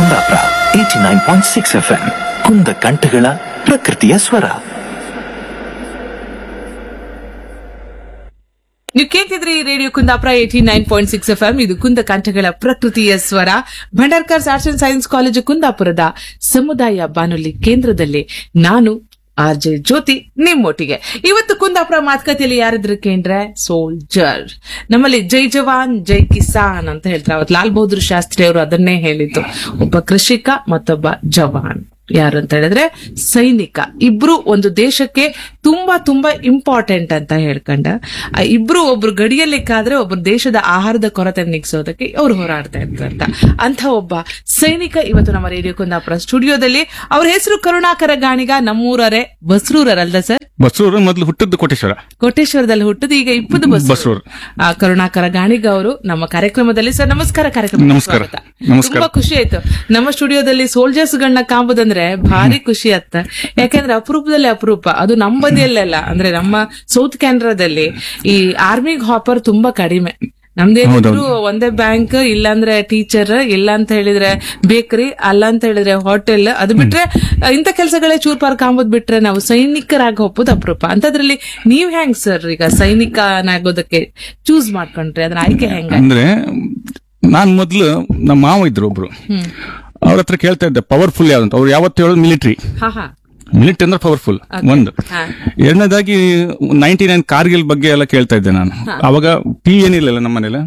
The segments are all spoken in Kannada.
Kundapura eighty nine point six F M ಕುಂದ ಕಂಠಗಳ ಪ್ರಕೃತಿಯ ಸ್ವರ ನೀವು ಕೇಳ್ತಿದ್ರಿ radio Kundapura eighty nine point six F M ಇದು ಕುಂದ ಕಂಠಗಳ ಪ್ರಕೃತಿಯ ಸ್ವರ Bhandarkars arts and science college ಕುಂದಾಪುರದ ಸಮುದಾಯ ಬಾನುಲಿ ಕೇಂದ್ರದಲ್ಲಿ ನಾನು ಆರ್ ಜೆ ಜ್ಯೋತಿ ನಿಮ್ಮೊಟ್ಟಿಗೆ ಇವತ್ತು ಕುಂದಾಪುರ ಮಾತುಕತೆಯಲ್ಲಿ ಯಾರಿದ್ರು ಕೇಂದ್ರೆ ಸೋಲ್ಜರ್ ನಮ್ಮಲ್ಲಿ ಜೈ ಜವಾನ್ ಜೈ ಕಿಸಾನ್ ಅಂತ ಹೇಳ್ತಾರೆ ಅವತ್ತು ಲಾಲ್ ಬಹದ್ದೂರ್ ಶಾಸ್ತ್ರಿ ಅವರು ಅದನ್ನೇ ಹೇಳಿದ್ದು ಒಬ್ಬ ಕೃಷಿಕ ಮತ್ತೊಬ್ಬ ಜವಾನ್ ಯಾರು ಅಂತ ಹೇಳಿದ್ರೆ ಸೈನಿಕ ಇಬ್ರು ಒಂದು ದೇಶಕ್ಕೆ ತುಂಬಾ ತುಂಬಾ ಇಂಪಾರ್ಟೆಂಟ್ ಅಂತ ಹೇಳ್ಕೊಂಡ ಆ ಇಬ್ರು ಒಬ್ರು ಗಡಿಯಲ್ಲಿ ಕಾದ್ರೆ ಒಬ್ರು ದೇಶದ ಆಹಾರದ ಕೊರತೆ ನೀಗಿಸೋದಕ್ಕೆ ಅವ್ರು ಹೋರಾಡ್ತಾ ಇರ್ತಾರಂತ ಅಂತ ಒಬ್ಬ ಸೈನಿಕ ಇವತ್ತು ನಮ್ಮ ರೇಡಿಯೋ ಕುಂದಾಪುರ ಸ್ಟುಡಿಯೋದಲ್ಲಿ ಅವ್ರ ಹೆಸರು ಕರುಣಾಕರ ಗಾಣಿಗ ನಮ್ಮೂರರೇ ಬಸ್ರೂರರಲ್ದ ಸರ್ ಬಸೂರು ಮೊದಲು ಹುಟ್ಟಿದ್ದು ಕೋಟೇಶ್ವರ ಕೋಟೇಶ್ವರದಲ್ಲಿ ಹುಟ್ಟಿದ ಈಗ ಇಪ್ಪದು ಬಸ್ರೂರು. ಬಸ್ರೂರು ಆ, ಕರುಣಾಕರ ಗಾಣಿಗ ಅವರು ನಮ್ಮ ಕಾರ್ಯಕ್ರಮದಲ್ಲಿ ಸರ್ ನಮಸ್ಕಾರ ಕಾರ್ಯಕ್ರಮ ನಮಸ್ಕಾರ. ಸ್ವಾಗತ. ನಮಸ್ಕಾರ. ತುಂಬಾ ಖುಷಿ ಆಯ್ತು ನಮ್ಮ ಸ್ಟುಡಿಯೋದಲ್ಲಿ ಸೋಲ್ಜರ್ಸ್ ಗಳನ್ನ ಕಾಂಬುದಂದ್ರೆ ಭಾರಿ ಖುಷಿ ಆತ್ತ ಯಾಕಂದ್ರೆ ಅಪರೂಪದಲ್ಲಿ ಅಪರೂಪ ಅದು ನಮ್ಮ ಬದಿಯಲ್ಲೆಲ್ಲ ಅಂದ್ರೆ ನಮ್ಮ ಸೌತ್ ಕ್ಯಾನರಾದಲ್ಲಿ ಈ ಆರ್ಮಿ ಹಾಪರ್ ತುಂಬಾ ಕಡಿಮೆ ನಮ್ದೇನಿದ್ರು ಒಂದೇ ಬ್ಯಾಂಕ್ ಇಲ್ಲಾಂದ್ರೆ ಟೀಚರ್ ಇಲ್ಲ ಅಂತ ಹೇಳಿದ್ರೆ ಬೇಕರಿ ಅಲ್ಲ ಅಂತ ಹೇಳಿದ್ರೆ ಹೋಟೆಲ್ ಅದು ಬಿಟ್ರೆ ಅಹ್, ಇಂಥ ಕೆಲಸಗಳೇ ಚೂರ್ ಪಾರ್ ಕಾಂಬೋದ್ ಬಿಟ್ರೆ ನಾವು ಸೈನಿಕರಾಗಿ ಒಪ್ಪೋದು ಅಪರೂಪ ಅಂತದ್ರಲ್ಲಿ ನೀವ್ ಹೆಂಗ್ ಸರ್ ಈಗ ಸೈನಿಕನಾಗೋದಕ್ಕೆ ಚೂಸ್ ಮಾಡ್ಕೊಂಡ್ರಿ ಅದ್ರ ಆಯ್ಕೆ ಹೆಂಗ ಅಂದ್ರೆ ನಾನ್ ಮೊದ್ಲು ನಮ್ಮ ಮಾವ ಇದ್ರು ಒಬ್ರು ಅವ್ರ ಹತ್ರ ಕೇಳ್ತಾ ಇದ್ದೆ ಪವರ್ಫುಲ್ ಯಾವ್ದಂತ ಅವ್ರು ಯಾವತ್ತು ಹೇಳೋದು ಮಿಲಿಟರಿ ಹಾ ಹಾ ಮಿಲಿಟರಿ ಅಂದ್ರೆ ಪವರ್ಫುಲ್ ಒಂದು ಹಾ. ಎರಡನೇದಾಗಿ ನೈನ್ಟಿ ನೈನ್ ಕಾರ್ಗಿಲ್ ಬಗ್ಗೆ ಎಲ್ಲ ಕೇಳ್ತಾ ಇದ್ದೆ ನಾನು ಅವಾಗ ಟಿವಿ ಏನಿಲ್ಲ ನಮ್ಮ ಮನೇಲಿ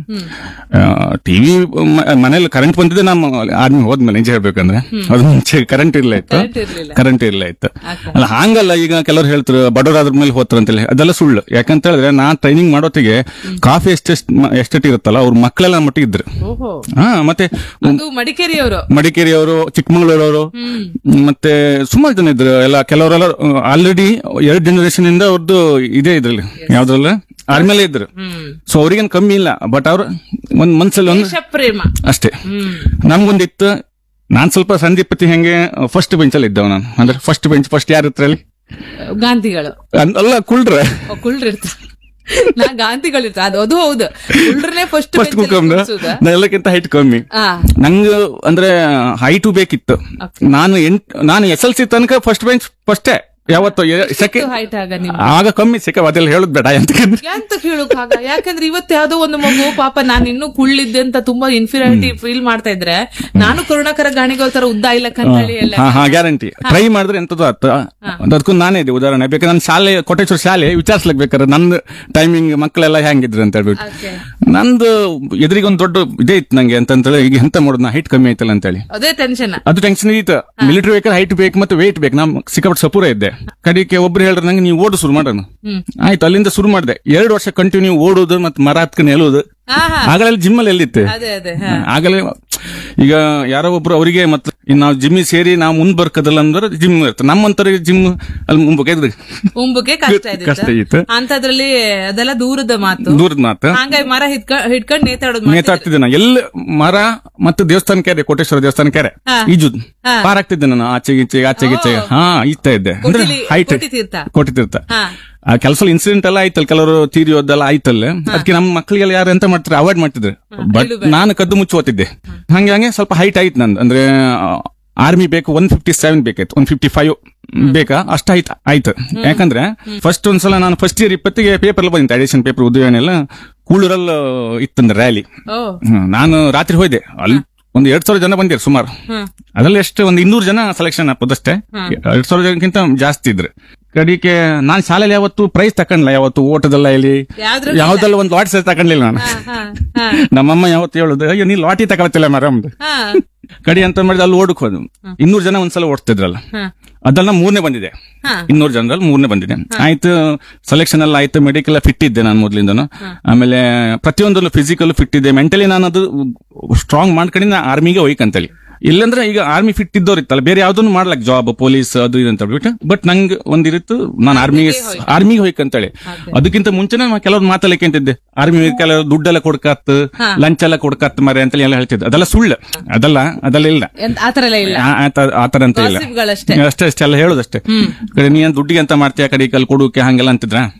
ಟಿವಿ ಮನೇಲಿ ಕರೆಂಟ್ ಬಂದಿದೆ ನಮ್ಮ ಆರ್ಮಿ ಹೋದ್ಮೇಲೆ ನಿಜ ಹೇಳ್ಬೇಕಂದ್ರೆ ಅದು ಮುಂಚೆ ಕರೆಂಟ್ ಇರ್ಲ ಇತ್ತು Current ಇರ್ಲಿಲ್ಲ. ಕರೆಂಟ್ ಇರ್ಲ ಇತ್ತು ಅಲ್ಲ ಹಂಗಲ್ಲ ಈಗ ಕೆಲವರು ಹೇಳ್ತಾರೆ ಬಡವರಾದ್ರ ಮೇಲೆ ಹೋತ್ರ ಅಂತೇಳಿ ಅದೆಲ್ಲ ಸುಳ್ಳು ಯಾಕಂತ ಹೇಳಿದ್ರೆ ನಾನ್ ಟ್ರೈನಿಂಗ್ ಮಾಡೋತ್ತಿಗೆ ಕಾಫಿ ಎಷ್ಟೆಷ್ಟು ಎಷ್ಟೆಟ್ ಇರುತ್ತಲ್ಲ ಅವ್ರ ಮಕ್ಕಳೆಲ್ಲ ಮಟ್ಟಿಗೆ ಇದ್ರು ಓಹೋ ಹಾ ಮತ್ತೆ ಅದು ಮಡಿಕೇರಿಯವರು ಮಡಿಕೇರಿಯವರು ಚಿಕ್ಕಮಗಳೂರವರು ಮತ್ತೆ ಸುಮಾರು ಜನ ಇದ್ರು ಎಲ್ಲ ಕೆಲವರೆಲ್ಲ ಆಲ್ರೆಡಿ ಎರಡು ಜನರೇಷನ್ ಇಂದ ಅವ್ರದ್ದು ಇದೇ ಇದ್ರಲ್ಲಿ ಯಾವ್ದ್ರಲ್ಲ ಆರ್ಮೇಲೆ ಇದ್ರು ಹ್ಮ್ ಸೊ ಅವ್ರಿಗೇನ್ ಕಮ್ಮಿ ಇಲ್ಲ ಬಟ್ ಅವ್ರ ಒಂದ್ ಮನ್ಸಲ್ಲಿ ಒಂದು ದೇಶ ಪ್ರೇಮ ಅಷ್ಟೇ ಹ್ಮ್ ನಮ್ಗೊಂದಿತ್ತು ನಾನ್ ಸ್ವಲ್ಪ ಸಂದೀಪತಿ ಹೆಂಗೆ ಫಸ್ಟ್ ಬೆಂಚ್ ಅಲ್ಲಿ ಇದ್ದವ ನಾನು ಅಂದ್ರೆ ಫಸ್ಟ್ ಬೆಂಚ್ ಫಸ್ಟ್ ಯಾರ ಹತ್ರ ಅಲ್ಲಿ ಗಾಂಧಿಗಳು ಅನ್- ಅಲ್ಲ ಕುಳ್ರ ಓ, ಕುಳ್ರಿರ್ತಾರೆ ನಾ ಗಾಂಧಿಗಳಿರ್ತಾರೆ ಅದು ಅದು ಹೌದು ಕುಳ್ರನೇ ಫಸ್ಟ್ ಫಸ್ಟ್ ಕುಕಮ್ದು ನಾ ಎಲ್ಲಕ್ಕಿಂತ ಹೈಟ್ ಕಮ್ಮಿ ಆ ನಂಗೆ ಅಂದ್ರೆ ಹೈಟು ಬೇಕಿತ್ತು ನಾನು ಎಂಟ್ ನಾನು ಎಸ್ ಎಲ್ ಸಿ ತನಕ ಫಸ್ಟ್ ಬೆಂಚ್ ಫಸ್ಟೇ ಯಾವತ್ತು ಸೆಕೆಂಡ್ ಹೈಟ್ ಆಗ ನಿಮ್ ಆಗ ಕಮ್ಮಿ ಸಿಕ್ಕ ಅದೆಲ್ಲ ಹೇಳುದ್ ಬೇಡ ಅಂತಂದ್ರೆ ಎಂತ ಕೇಳಕ್ ಆಗ ಯಾಕಂದ್ರೆ ಇವತ್ತು ಯಾವ್ದೋ ಒಂದು ಮಗು ಪಾಪ ನಾನು ಇನ್ನೂ ಕುಳ್ಳಿದ್ದೆ ಅಂತ ತುಂಬಾ ಇನ್ಫೀರಿಯಾರಿಟಿ ಫೀಲ್ ಮಾಡ್ತಾ ಇದ್ರೆ ನಾನು ಕರುಣಾಕರ ಗಾಣಿಗಳ ತರ ಉದ್ದ ಇಲ್ಲ ಕನ್ನಡಿ ಎಲ್ಲ ಹಾ ಹಾ ಗ್ಯಾರಂಟಿ ಟ್ರೈ ಮಾಡಿದ್ರೆ ಎಂತದ್ದು ಆತ ಅದಕ್ಕೂ ನಾನೇ ಇದೆ ಉದಾಹರಣೆ ಬೇಕಾದ್ರೆ ನನ್ನ ಶಾಲೆ ಕೋಟೇಶ್ವರ ಶಾಲೆ ವಿಚಾರಿಸ್ಲಿಕ್ಕೆ ಬೇಕಾದ್ರೆ ನಂದು ಟೈಮಿಂಗ್ ಮಕ್ಕಳೆಲ್ಲ ಹೆಂಗಿದ್ರು ಅಂತ ಹೇಳ್ಬಿಟ್ಟು Okay. ನಂದು ಎದುರಿಗೆ ಒಂದು ದೊಡ್ಡ ಇದೇ ಇತ್ತು ನಂಗೆ ಅಂತಂತೇಳಿ ಈಗ ಎಂತ ಮಾಡೋದು ನಾ ಹೈಟ್ ಕಮ್ಮಿ ಆಯ್ತಲ್ಲ ಅಂತೇಳಿ ಅದೇ ಟೆನ್ಷನ್ ಅದು ಟೆನ್ಷನ್ ಇತ್ತು ಮಿಲಿಟರಿ ಬೇಕಾದ್ರೆ ಹೈಟ್ ಬೇಕು ಮತ್ತೆ ವೇಟ್ ಬೇಕು ನಮ್ ಸಿಕ್ಕಾಪಟ್ಟೆ ಸಪೂರ ಇದ್ದೆ ಕಡಿಕೆ ಒಬ್ರು ಹೇಳಿದ್ರೆ ನಂಗೆ ನೀವು ಓಡು ಶುರು ಮಾಡೋಣ ಆಯ್ತು ಅಲ್ಲಿಂದ ಶುರು ಮಾಡಿದೆ ಎರಡು ವರ್ಷ ಕಂಟಿನ್ಯೂ ಓಡೋದು ಮತ್ತೆ ಮರ ಹತ್ಕೊಂಡು ಎಳುವುದು ಹಾ ಹಾ ಆಗಲೆಲ್ಲ ಜಿಮ್ಮಲ್ಲಿ ಎಲ್ಲಿತ್ತೆ ಅದೇ ಅದೇ ಹಾ ಆಗಲೇ ಈಗ ಯಾರೋ ಒಬ್ರು ಅವರಿಗೆ ಮತ್ತೆ ಇನ್ನು ನಾವು ಜಿಮ್ಮಿಗೆ ಸೇರಿ ನಾವು ಮುಂದ್ ಬರ್ಕದಲ್ಲ ಅಂದ್ರೆ ಜಿಮ್ ಇರುತ್ತೆ ನಮ್ಮಂತರಿಗೆ ಜಿಮ್ ಅಲ್ಲಿ ಮುಂಬಕ್ಕೆ ಉಂಬಕ್ಕೆ ಕಷ್ಟ ಕಷ್ಟ ಇದೆ ಇತ್ತು. ಅಂತದ್ರಲ್ಲಿ ಅದೆಲ್ಲ ದೂರದ ಮಾತು ದೂರದ ಮಾತು ಹಂಗಾಗಿ ಮರ ಹಿಡ್ಕೊಂಡ್ ಹಿಡ್ಕೊಂಡ್ ನೇತಾಡೋದು ಮಾಡ್ತಿದ್ರು. ನೇತಾಡ್ತಿದ್ದೆ ನಾನು ಎಲ್ಲ ಮರ ಮತ್ತು ದೇವಸ್ಥಾನ ಕೆರೆ ಕೋಟೇಶ್ವರ ದೇವಸ್ಥಾನ ಕೆರೆ ಹಾ. ಈಜು ಹಾ. ಪಾರಾಗ್ತಿದ್ದೆ ನಾನು ಆಚೆಗೆ ಈಚೆಗೆ ಆಚೆಗೆ ಈಚೆಗೆ ಹಾ ಈಜ್ತಾ ಇದ್ದೆ ಅಂದ್ರೆ ಕೋಟಿಲಿ- ಹೈಟ್ ಕೋಟಿ ತೀರ್ಥ. ಕೋಟಿ ತೀರ್ಥ ಹಾ ಆ ಕೆಲಸ ಇನ್ಸಿಡೆಂಟ್ ಎಲ್ಲ ಆಯ್ತಲ್ಲ ಕೆಲವರು ತೀರಿ ಹೋದೆಲ್ಲ ಆಯ್ತಲ್ಲ ಅದಕ್ಕೆ ನಮ್ಮ ಮಕ್ಕಳಿಗೆಲ್ಲ ಯಾರು ಎಂತ ಮಾಡ್ತಾರೆ ಅವಾಯ್ಡ್ ಮಾಡ್ತಿದ್ರು ಬಟ್ ನಾನು ಕದ್ದು ಮುಚ್ಚಿ ಓದ್ತಿದ್ದೆ ಹಂಗೆ ಹಂಗೆ ಸ್ವಲ್ಪ ಹೈಟ್ ಆಯ್ತು ನಂದು ಅಂದ್ರೆ ಆರ್ಮಿ ಬೇಕು ಒನ್ ಫಿಫ್ಟಿ ಸೆವೆನ್ ಬೇಕಾಯ್ತು ಒನ್ ಫಿಫ್ಟಿ ಫೈವ್ ಬೇಕಾ ಅಷ್ಟ ಆಯ್ತು ಆಯ್ತು ಯಾಕಂದ್ರೆ ಫಸ್ಟ್ ಒಂದ್ಸಲ ನಾನು ಫಸ್ಟ್ ಇಯರ್ ಇಪ್ಪತ್ತಿಗೆ ಪೇಪರ್ ಬಂದಿತ್ತು ಅಡಿಷನ್ ಪೇಪರ್ ಉದ್ಯೋಗನೆಲ್ಲ ಕೂಳೂರಲ್ಲಿ ಇತ್ತಂದ್ರೆ ರ್ಯಾಲಿ ಓ ನಾನು ರಾತ್ರಿ ಹೋಯ್ದೆ ಅಲ್ಲಿ ಒಂದು ಎರಡ್ ಸಾವಿರ ಜನ ಬಂದಿರು ಸುಮಾರು ಹ್ಮ್ ಅದ್ರಲ್ಲಿ ಎಷ್ಟು ಒಂದು ಇನ್ನೂರು ಜನ ಸೆಲೆಕ್ಷನ್ ಹಾಕೋದಷ್ಟೇ ಎರಡ್ ಸಾವಿರ ಜನಕ್ಕಿಂತ ಜಾಸ್ತಿ ಇದ್ರು ಕಡಿಕೆ ನಾನ್ ಶಾಲೆಯಲ್ಲಿ ಯಾವತ್ತು ಪ್ರೈಸ್ ತಕೊಂಡ್ಲ ಯಾವತ್ತು ಓಟದಲ್ಲ ಇಲ್ಲಿ ಯಾವ್ದ್ರ ಯಾವ್ದಲ್ಲ ಒಂದು ಲಾಟ್ ಸಹ ತಕೊಂಡ್ಲಿಲ್ಲ ನಾನು ಹಾ ಹಾ ನಮ್ಮಮ್ಮ ಯಾವತ್ತು ಹೇಳುದು ಅಯ್ಯೋ ನೀ ಲಾಟಿ ತಗೊಳತಿಲ್ಲ ಮರಮ್ದು ಹಾ ಕಡಿ ಅಂತ ಮಾಡಿದ್ರೆ ಅಲ್ಲಿ ಓಡಕ್ ಹೋದ್ ಇನ್ನೂರು ಜನ ಒಂದ್ಸಲ ಓಡ್ತಿದ್ರಲ್ಲ ಹಾ ಅದೆಲ್ಲ ಮೂರನೇ ಬಂದಿದೆ ಹಾ. ಇನ್ನೂರು ಜನರಲ್ಲಿ ಮೂರನೇ ಬಂದಿದೆ ಆಯ್ತು ಸೆಲೆಕ್ಷನ್ ಎಲ್ಲ ಆಯ್ತು ಮೆಡಿಕಲ್ ಫಿಟ್ ಇದ್ದೆ ನಾನು ಮೊದ್ಲಿಂದನು ಆಮೇಲೆ ಪ್ರತಿಯೊಂದಲ್ಲೂ ಫಿಸಿಕಲ್ ಫಿಟ್ ಇದೆ ಮೆಂಟಲಿ ನಾನು ಅದು ಸ್ಟ್ರಾಂಗ್ ಮಾಡ್ಕೊಂಡು ನಾ ಆರ್ಮಿಗೆ ಹೋಯ್ಕಂತೇಳಿ ಇಲ್ಲಂದ್ರೆ ಈಗ ಆರ್ಮಿ ಫಿಟ್ ಇದ್ದವ್ರು ಇತ್ತಲ್ಲ ಬೇರೆ ಯಾವ್ದನ್ನು ಮಾಡ್ಲಕ್ ಜಾಬ್ ಪೊಲೀಸ್ ಅದು ಇದು ಅಂತ ಹೇಳ್ಬಿಟ್ಟು ಬಟ್ ನಂಗೆ ಒಂದಿರುತ್ತು ನಾನು ಆರ್ಮಿಗೆ ಆರ್ಮಿಗೆ ಹೋಯ್ಕಂತೇಳಿ ಅದಕ್ಕಿಂತ ಮುಂಚೆನೆ ನಾನು ಕೆಲವ್ರು ಮಾತಲ್ಲಕ್ಕೆ ಅಂತಿದ್ದೆ ಆರ್ಮಿ ಕೆಲವು ದುಡ್ಡೆಲ್ಲ ಕೊಡ್ಕತ್ ಲಂಚ್ ಎಲ್ಲ ಕೊಡ್ಕತ್ ಮರೆ ಅಂತೇಳಿ ಎಲ್ಲ ಹೇಳ್ತಿದ್ದೆ ಅದೆಲ್ಲ ಸುಳ್ಳು ಅದಲ್ಲ ಅದೆಲ್ಲ ಇಲ್ಲ ಎಂತ ಆತರ ಎಲ್ಲ ಇಲ್ಲ ಆ- ಆತ- ಆತರ ಅಂತ ಇಲ್ಲ ಗಾಸಿಪ್ಗಳಷ್ಟೇ. ಅಷ್ಟೇ ಅಷ್ಟೇ ಎಲ್ಲ ಹೇಳೋದಷ್ಟೇ ಕಡೆ ನೀನ್ ದುಡ್ಡಿಗೆ ಅಂತ ಮಾಡ್ತೀಯ ಕಡೆ ಕಲ್ ಕೊಡೋಕೆ ಹಂಗೆಲ್ಲ ಅಂತಿದ್ರ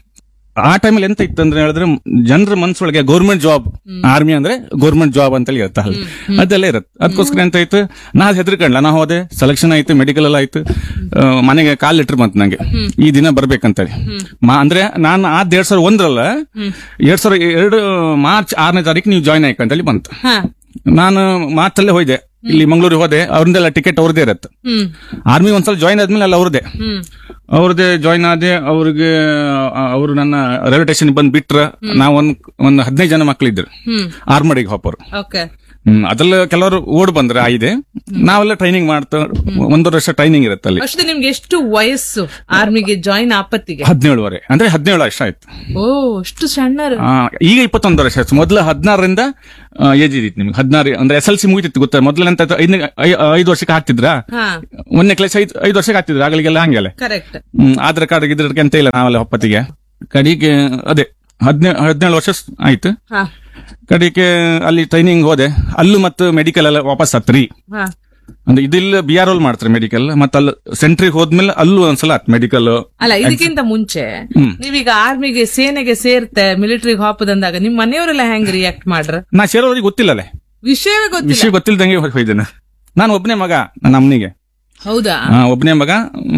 ಆ ಟೈಮಲ್ಲಿ ಎಂತ ಇತ್ತು ಅಂದ್ರೆ ಹೇಳಿದ್ರೆ ಜನರ ಮನಸ್ಸೊಳಗೆ ಗೌರ್ಮೆಂಟ್ ಜಾಬ್ ಆರ್ಮಿ ಅಂದ್ರೆ ಗೌರ್ಮೆಂಟ್ ಜಾಬ್ ಅಂತ ಇರುತ್ತಲ್ಲ ಅದೆಲ್ಲ ಇರುತ್ತೆ ಅದಕ್ಕೋಸ್ಕರ ಎಂತ ಆಯ್ತು ನಾ ಹೆದರ್ಕಂಡ್ಲ ನಾ ಹೋದೆ ಸೆಲೆಕ್ಷನ್ ಆಯ್ತು ಮೆಡಿಕಲ್ ಎಲ್ಲ ಆಯ್ತು ಆ, ಮನೆಗೆ ಕಾಲ್ ಲೆಟರ್ ಬಂತು ನಂಗೆ ಈ ದಿನ ಬರ್ಬೇಕಂತೇಳಿ ಮಾ ಅಂದ್ರೆ ನಾನು ಆ ಎರಡ್ ಸಾವಿರ ಒಂದರಲ್ಲ ಎರಡ್ ಸಾವಿರ ಎರಡು ಮಾರ್ಚ್ ಆರನೇ ತಾರೀಕು ನೀವು ಜಾಯ್ನ್ ಆಯ್ಕಂತೇಳಿ ಬಂತು ಹಾ ನಾನು ಮಾತಲ್ಲೇ ಹೋಯ್ದೆ ಇಲ್ಲಿ ಮಂಗಳೂರಿಗೆ ಹೋದೆ ಅವ್ರದ್ದೆಲ್ಲ ಟಿಕೆಟ್ ಅವ್ರದ್ದೇ ಇರತ್ತೆ ಹ್ಮ್ ಆರ್ಮಿ ಒಂದ್ಸಲ ಜಾಯ್ನ್ ಆದ್ಮೇಲೆ ಅಲ್ಲ ಅವ್ರದ್ದೇ ಹ್ಮ್ ಅವ್ರದ್ದೇ ಜಾಯ್ನ್ ಆದೆ ಅವ್ರಿಗೆ ಅವರು ನನ್ನ ರೈಲ್ವೆ ಸ್ಟೇಷನ್ ಬಂದ್ ಬಿಟ್ರ ನಾವ್ ಒಂದ್ ಒಂದ್ ಹದಿನೈದು ಜನ ಮಕ್ಳಿದ್ರು ಹ್ಮ್ ಆರ್ಮಡಿಗೆ ಹೋಪರು ಓಕೆ ಹ್ಮ್ ಅದ್ರಲ್ಲಿ ಕೆಲವರು ಓಡ್ ಬಂದ್ರೆ ಆಯ್ದೆ ನಾವೆಲ್ಲ ಟ್ರೈನಿಂಗ್ ಮಾಡ್ತಾ ಒಂದೂವರೆ ವರ್ಷ ಟ್ರೈನಿಂಗ್ ಇರುತ್ತೆ ಅಲ್ಲಿ ಅಷ್ಟು ನಿಮ್ಗೆ ಎಷ್ಟು ವಯಸ್ಸು ಆರ್ಮಿಗೆ ಜಾಯಿನ್ ಆಪತ್ತಿಗೆ ಹದಿನೇಳುವರೆ ಅಂದ್ರೆ ಹದಿನೇಳು ವರ್ಷ ಆಯ್ತು ಓ ಅಷ್ಟು ಸಣ್ಣರು ಆ, ಈಗ ಇಪ್ಪತ್ತೊಂದು ವರ್ಷ ಆಯ್ತು ಮೊದಲು ಹದಿನಾರರಿಂದ ಏಜ್ ಇದಿತ್ತು ನಿಮ್ಗೆ ಹದಿನಾರು ಅಂದ್ರೆ ಎಸ್ ಎಲ್ ಸಿ ಮುಗಿತಿತ್ತು ಗೊತ್ತಾ ಮೊದಲೆಂತ ಐದನೇ ಐ- ಐದು ವರ್ಷಕ್ಕೆ ಹಾಕ್ತಿದ್ರಾ ಹಾ ಒಂದನೇ ಕ್ಲಾಸ್ ಐದು ಐದು ವರ್ಷಕ್ಕೆ ಹಾಕ್ತಿದ್ರು ಆಗಲಿಗೆಲ್ಲ ಹಂಗೆಲ್ಲ ಕರೆಕ್ಟ್ ಹ್ಮ್ ಆಧಾರ್ ಕಾರ್ಡ್ ಗಿದ್ರಕ್ಕೆ ಅಂತ ಇಲ್ಲ ನಾವೆಲ್ಲ ಹೊಪ್ಪತ್ತಿಗೆ ಕಡೆಗೆ ಅದೇ ಹದಿನೇಳು ಹದಿನೇಳು ವರ್ಷ ಸ್- ಆಯ್ತು ಹಾ ಕಡೆಗೆ ಅಲ್ಲಿ ಟ್ರೈನಿಂಗ್ ಹೋದೆ ಅಲ್ಲೂ ಮತ್ತು ಮೆಡಿಕಲ್ ಎಲ್ಲ ವಾಪಸ್ ಹತ್ರಿ ಹಾ ಅಂದ್ರೆ ಇದಿಲ್ಲ ಬಿ ಆರ್ ಓಲ್ ಮಾಡ್ತಾರೆ ಮೆಡಿಕಲ್ ಮತ್ತೆ ಅಲ್ಲಿ ಸೆಂಟ್ರಿಗೆ ಹೋದ್ಮೇಲೆ ಅಲ್ಲೂ ಒಂದ್ಸಲ ಮೆಡಿಕಲ್ ಅಲ್ಲ ಇದಕ್ಕಿಂತ ಮುಂಚೆ ಹ್ಮ್. ನೀವೀಗ ಆರ್ಮಿಗೆ ಸೇನೆಗೆ ಸೇರ್ತೆ ಮಿಲಿಟರಿಗೆ ಹಾಪದಂದಾಗ ನಿಮ್ ಮನೆಯವರೆಲ್ಲ ಹೆಂಗ್ ರಿಯಾಕ್ಟ್ ಮಾಡ್ರ ನಾ ಸೇರೋರಿಗೆ ಗೊತ್ತಿಲ್ಲಲೇ ವಿಷಯವೇ ಗೊತ್ತಿಲ್ಲ ವಿಷಯ ಗೊತ್ತಿಲ್ದಂಗೆ ಹೋಯ್ದೇನೆ ನಾನು ಒಬ್ಬನೇ ಮಗ ನನ್ನ ಅಮ್ಮನಿಗೆ ಹೌದಾ ಒಬ್ಬನೇ ಮಗ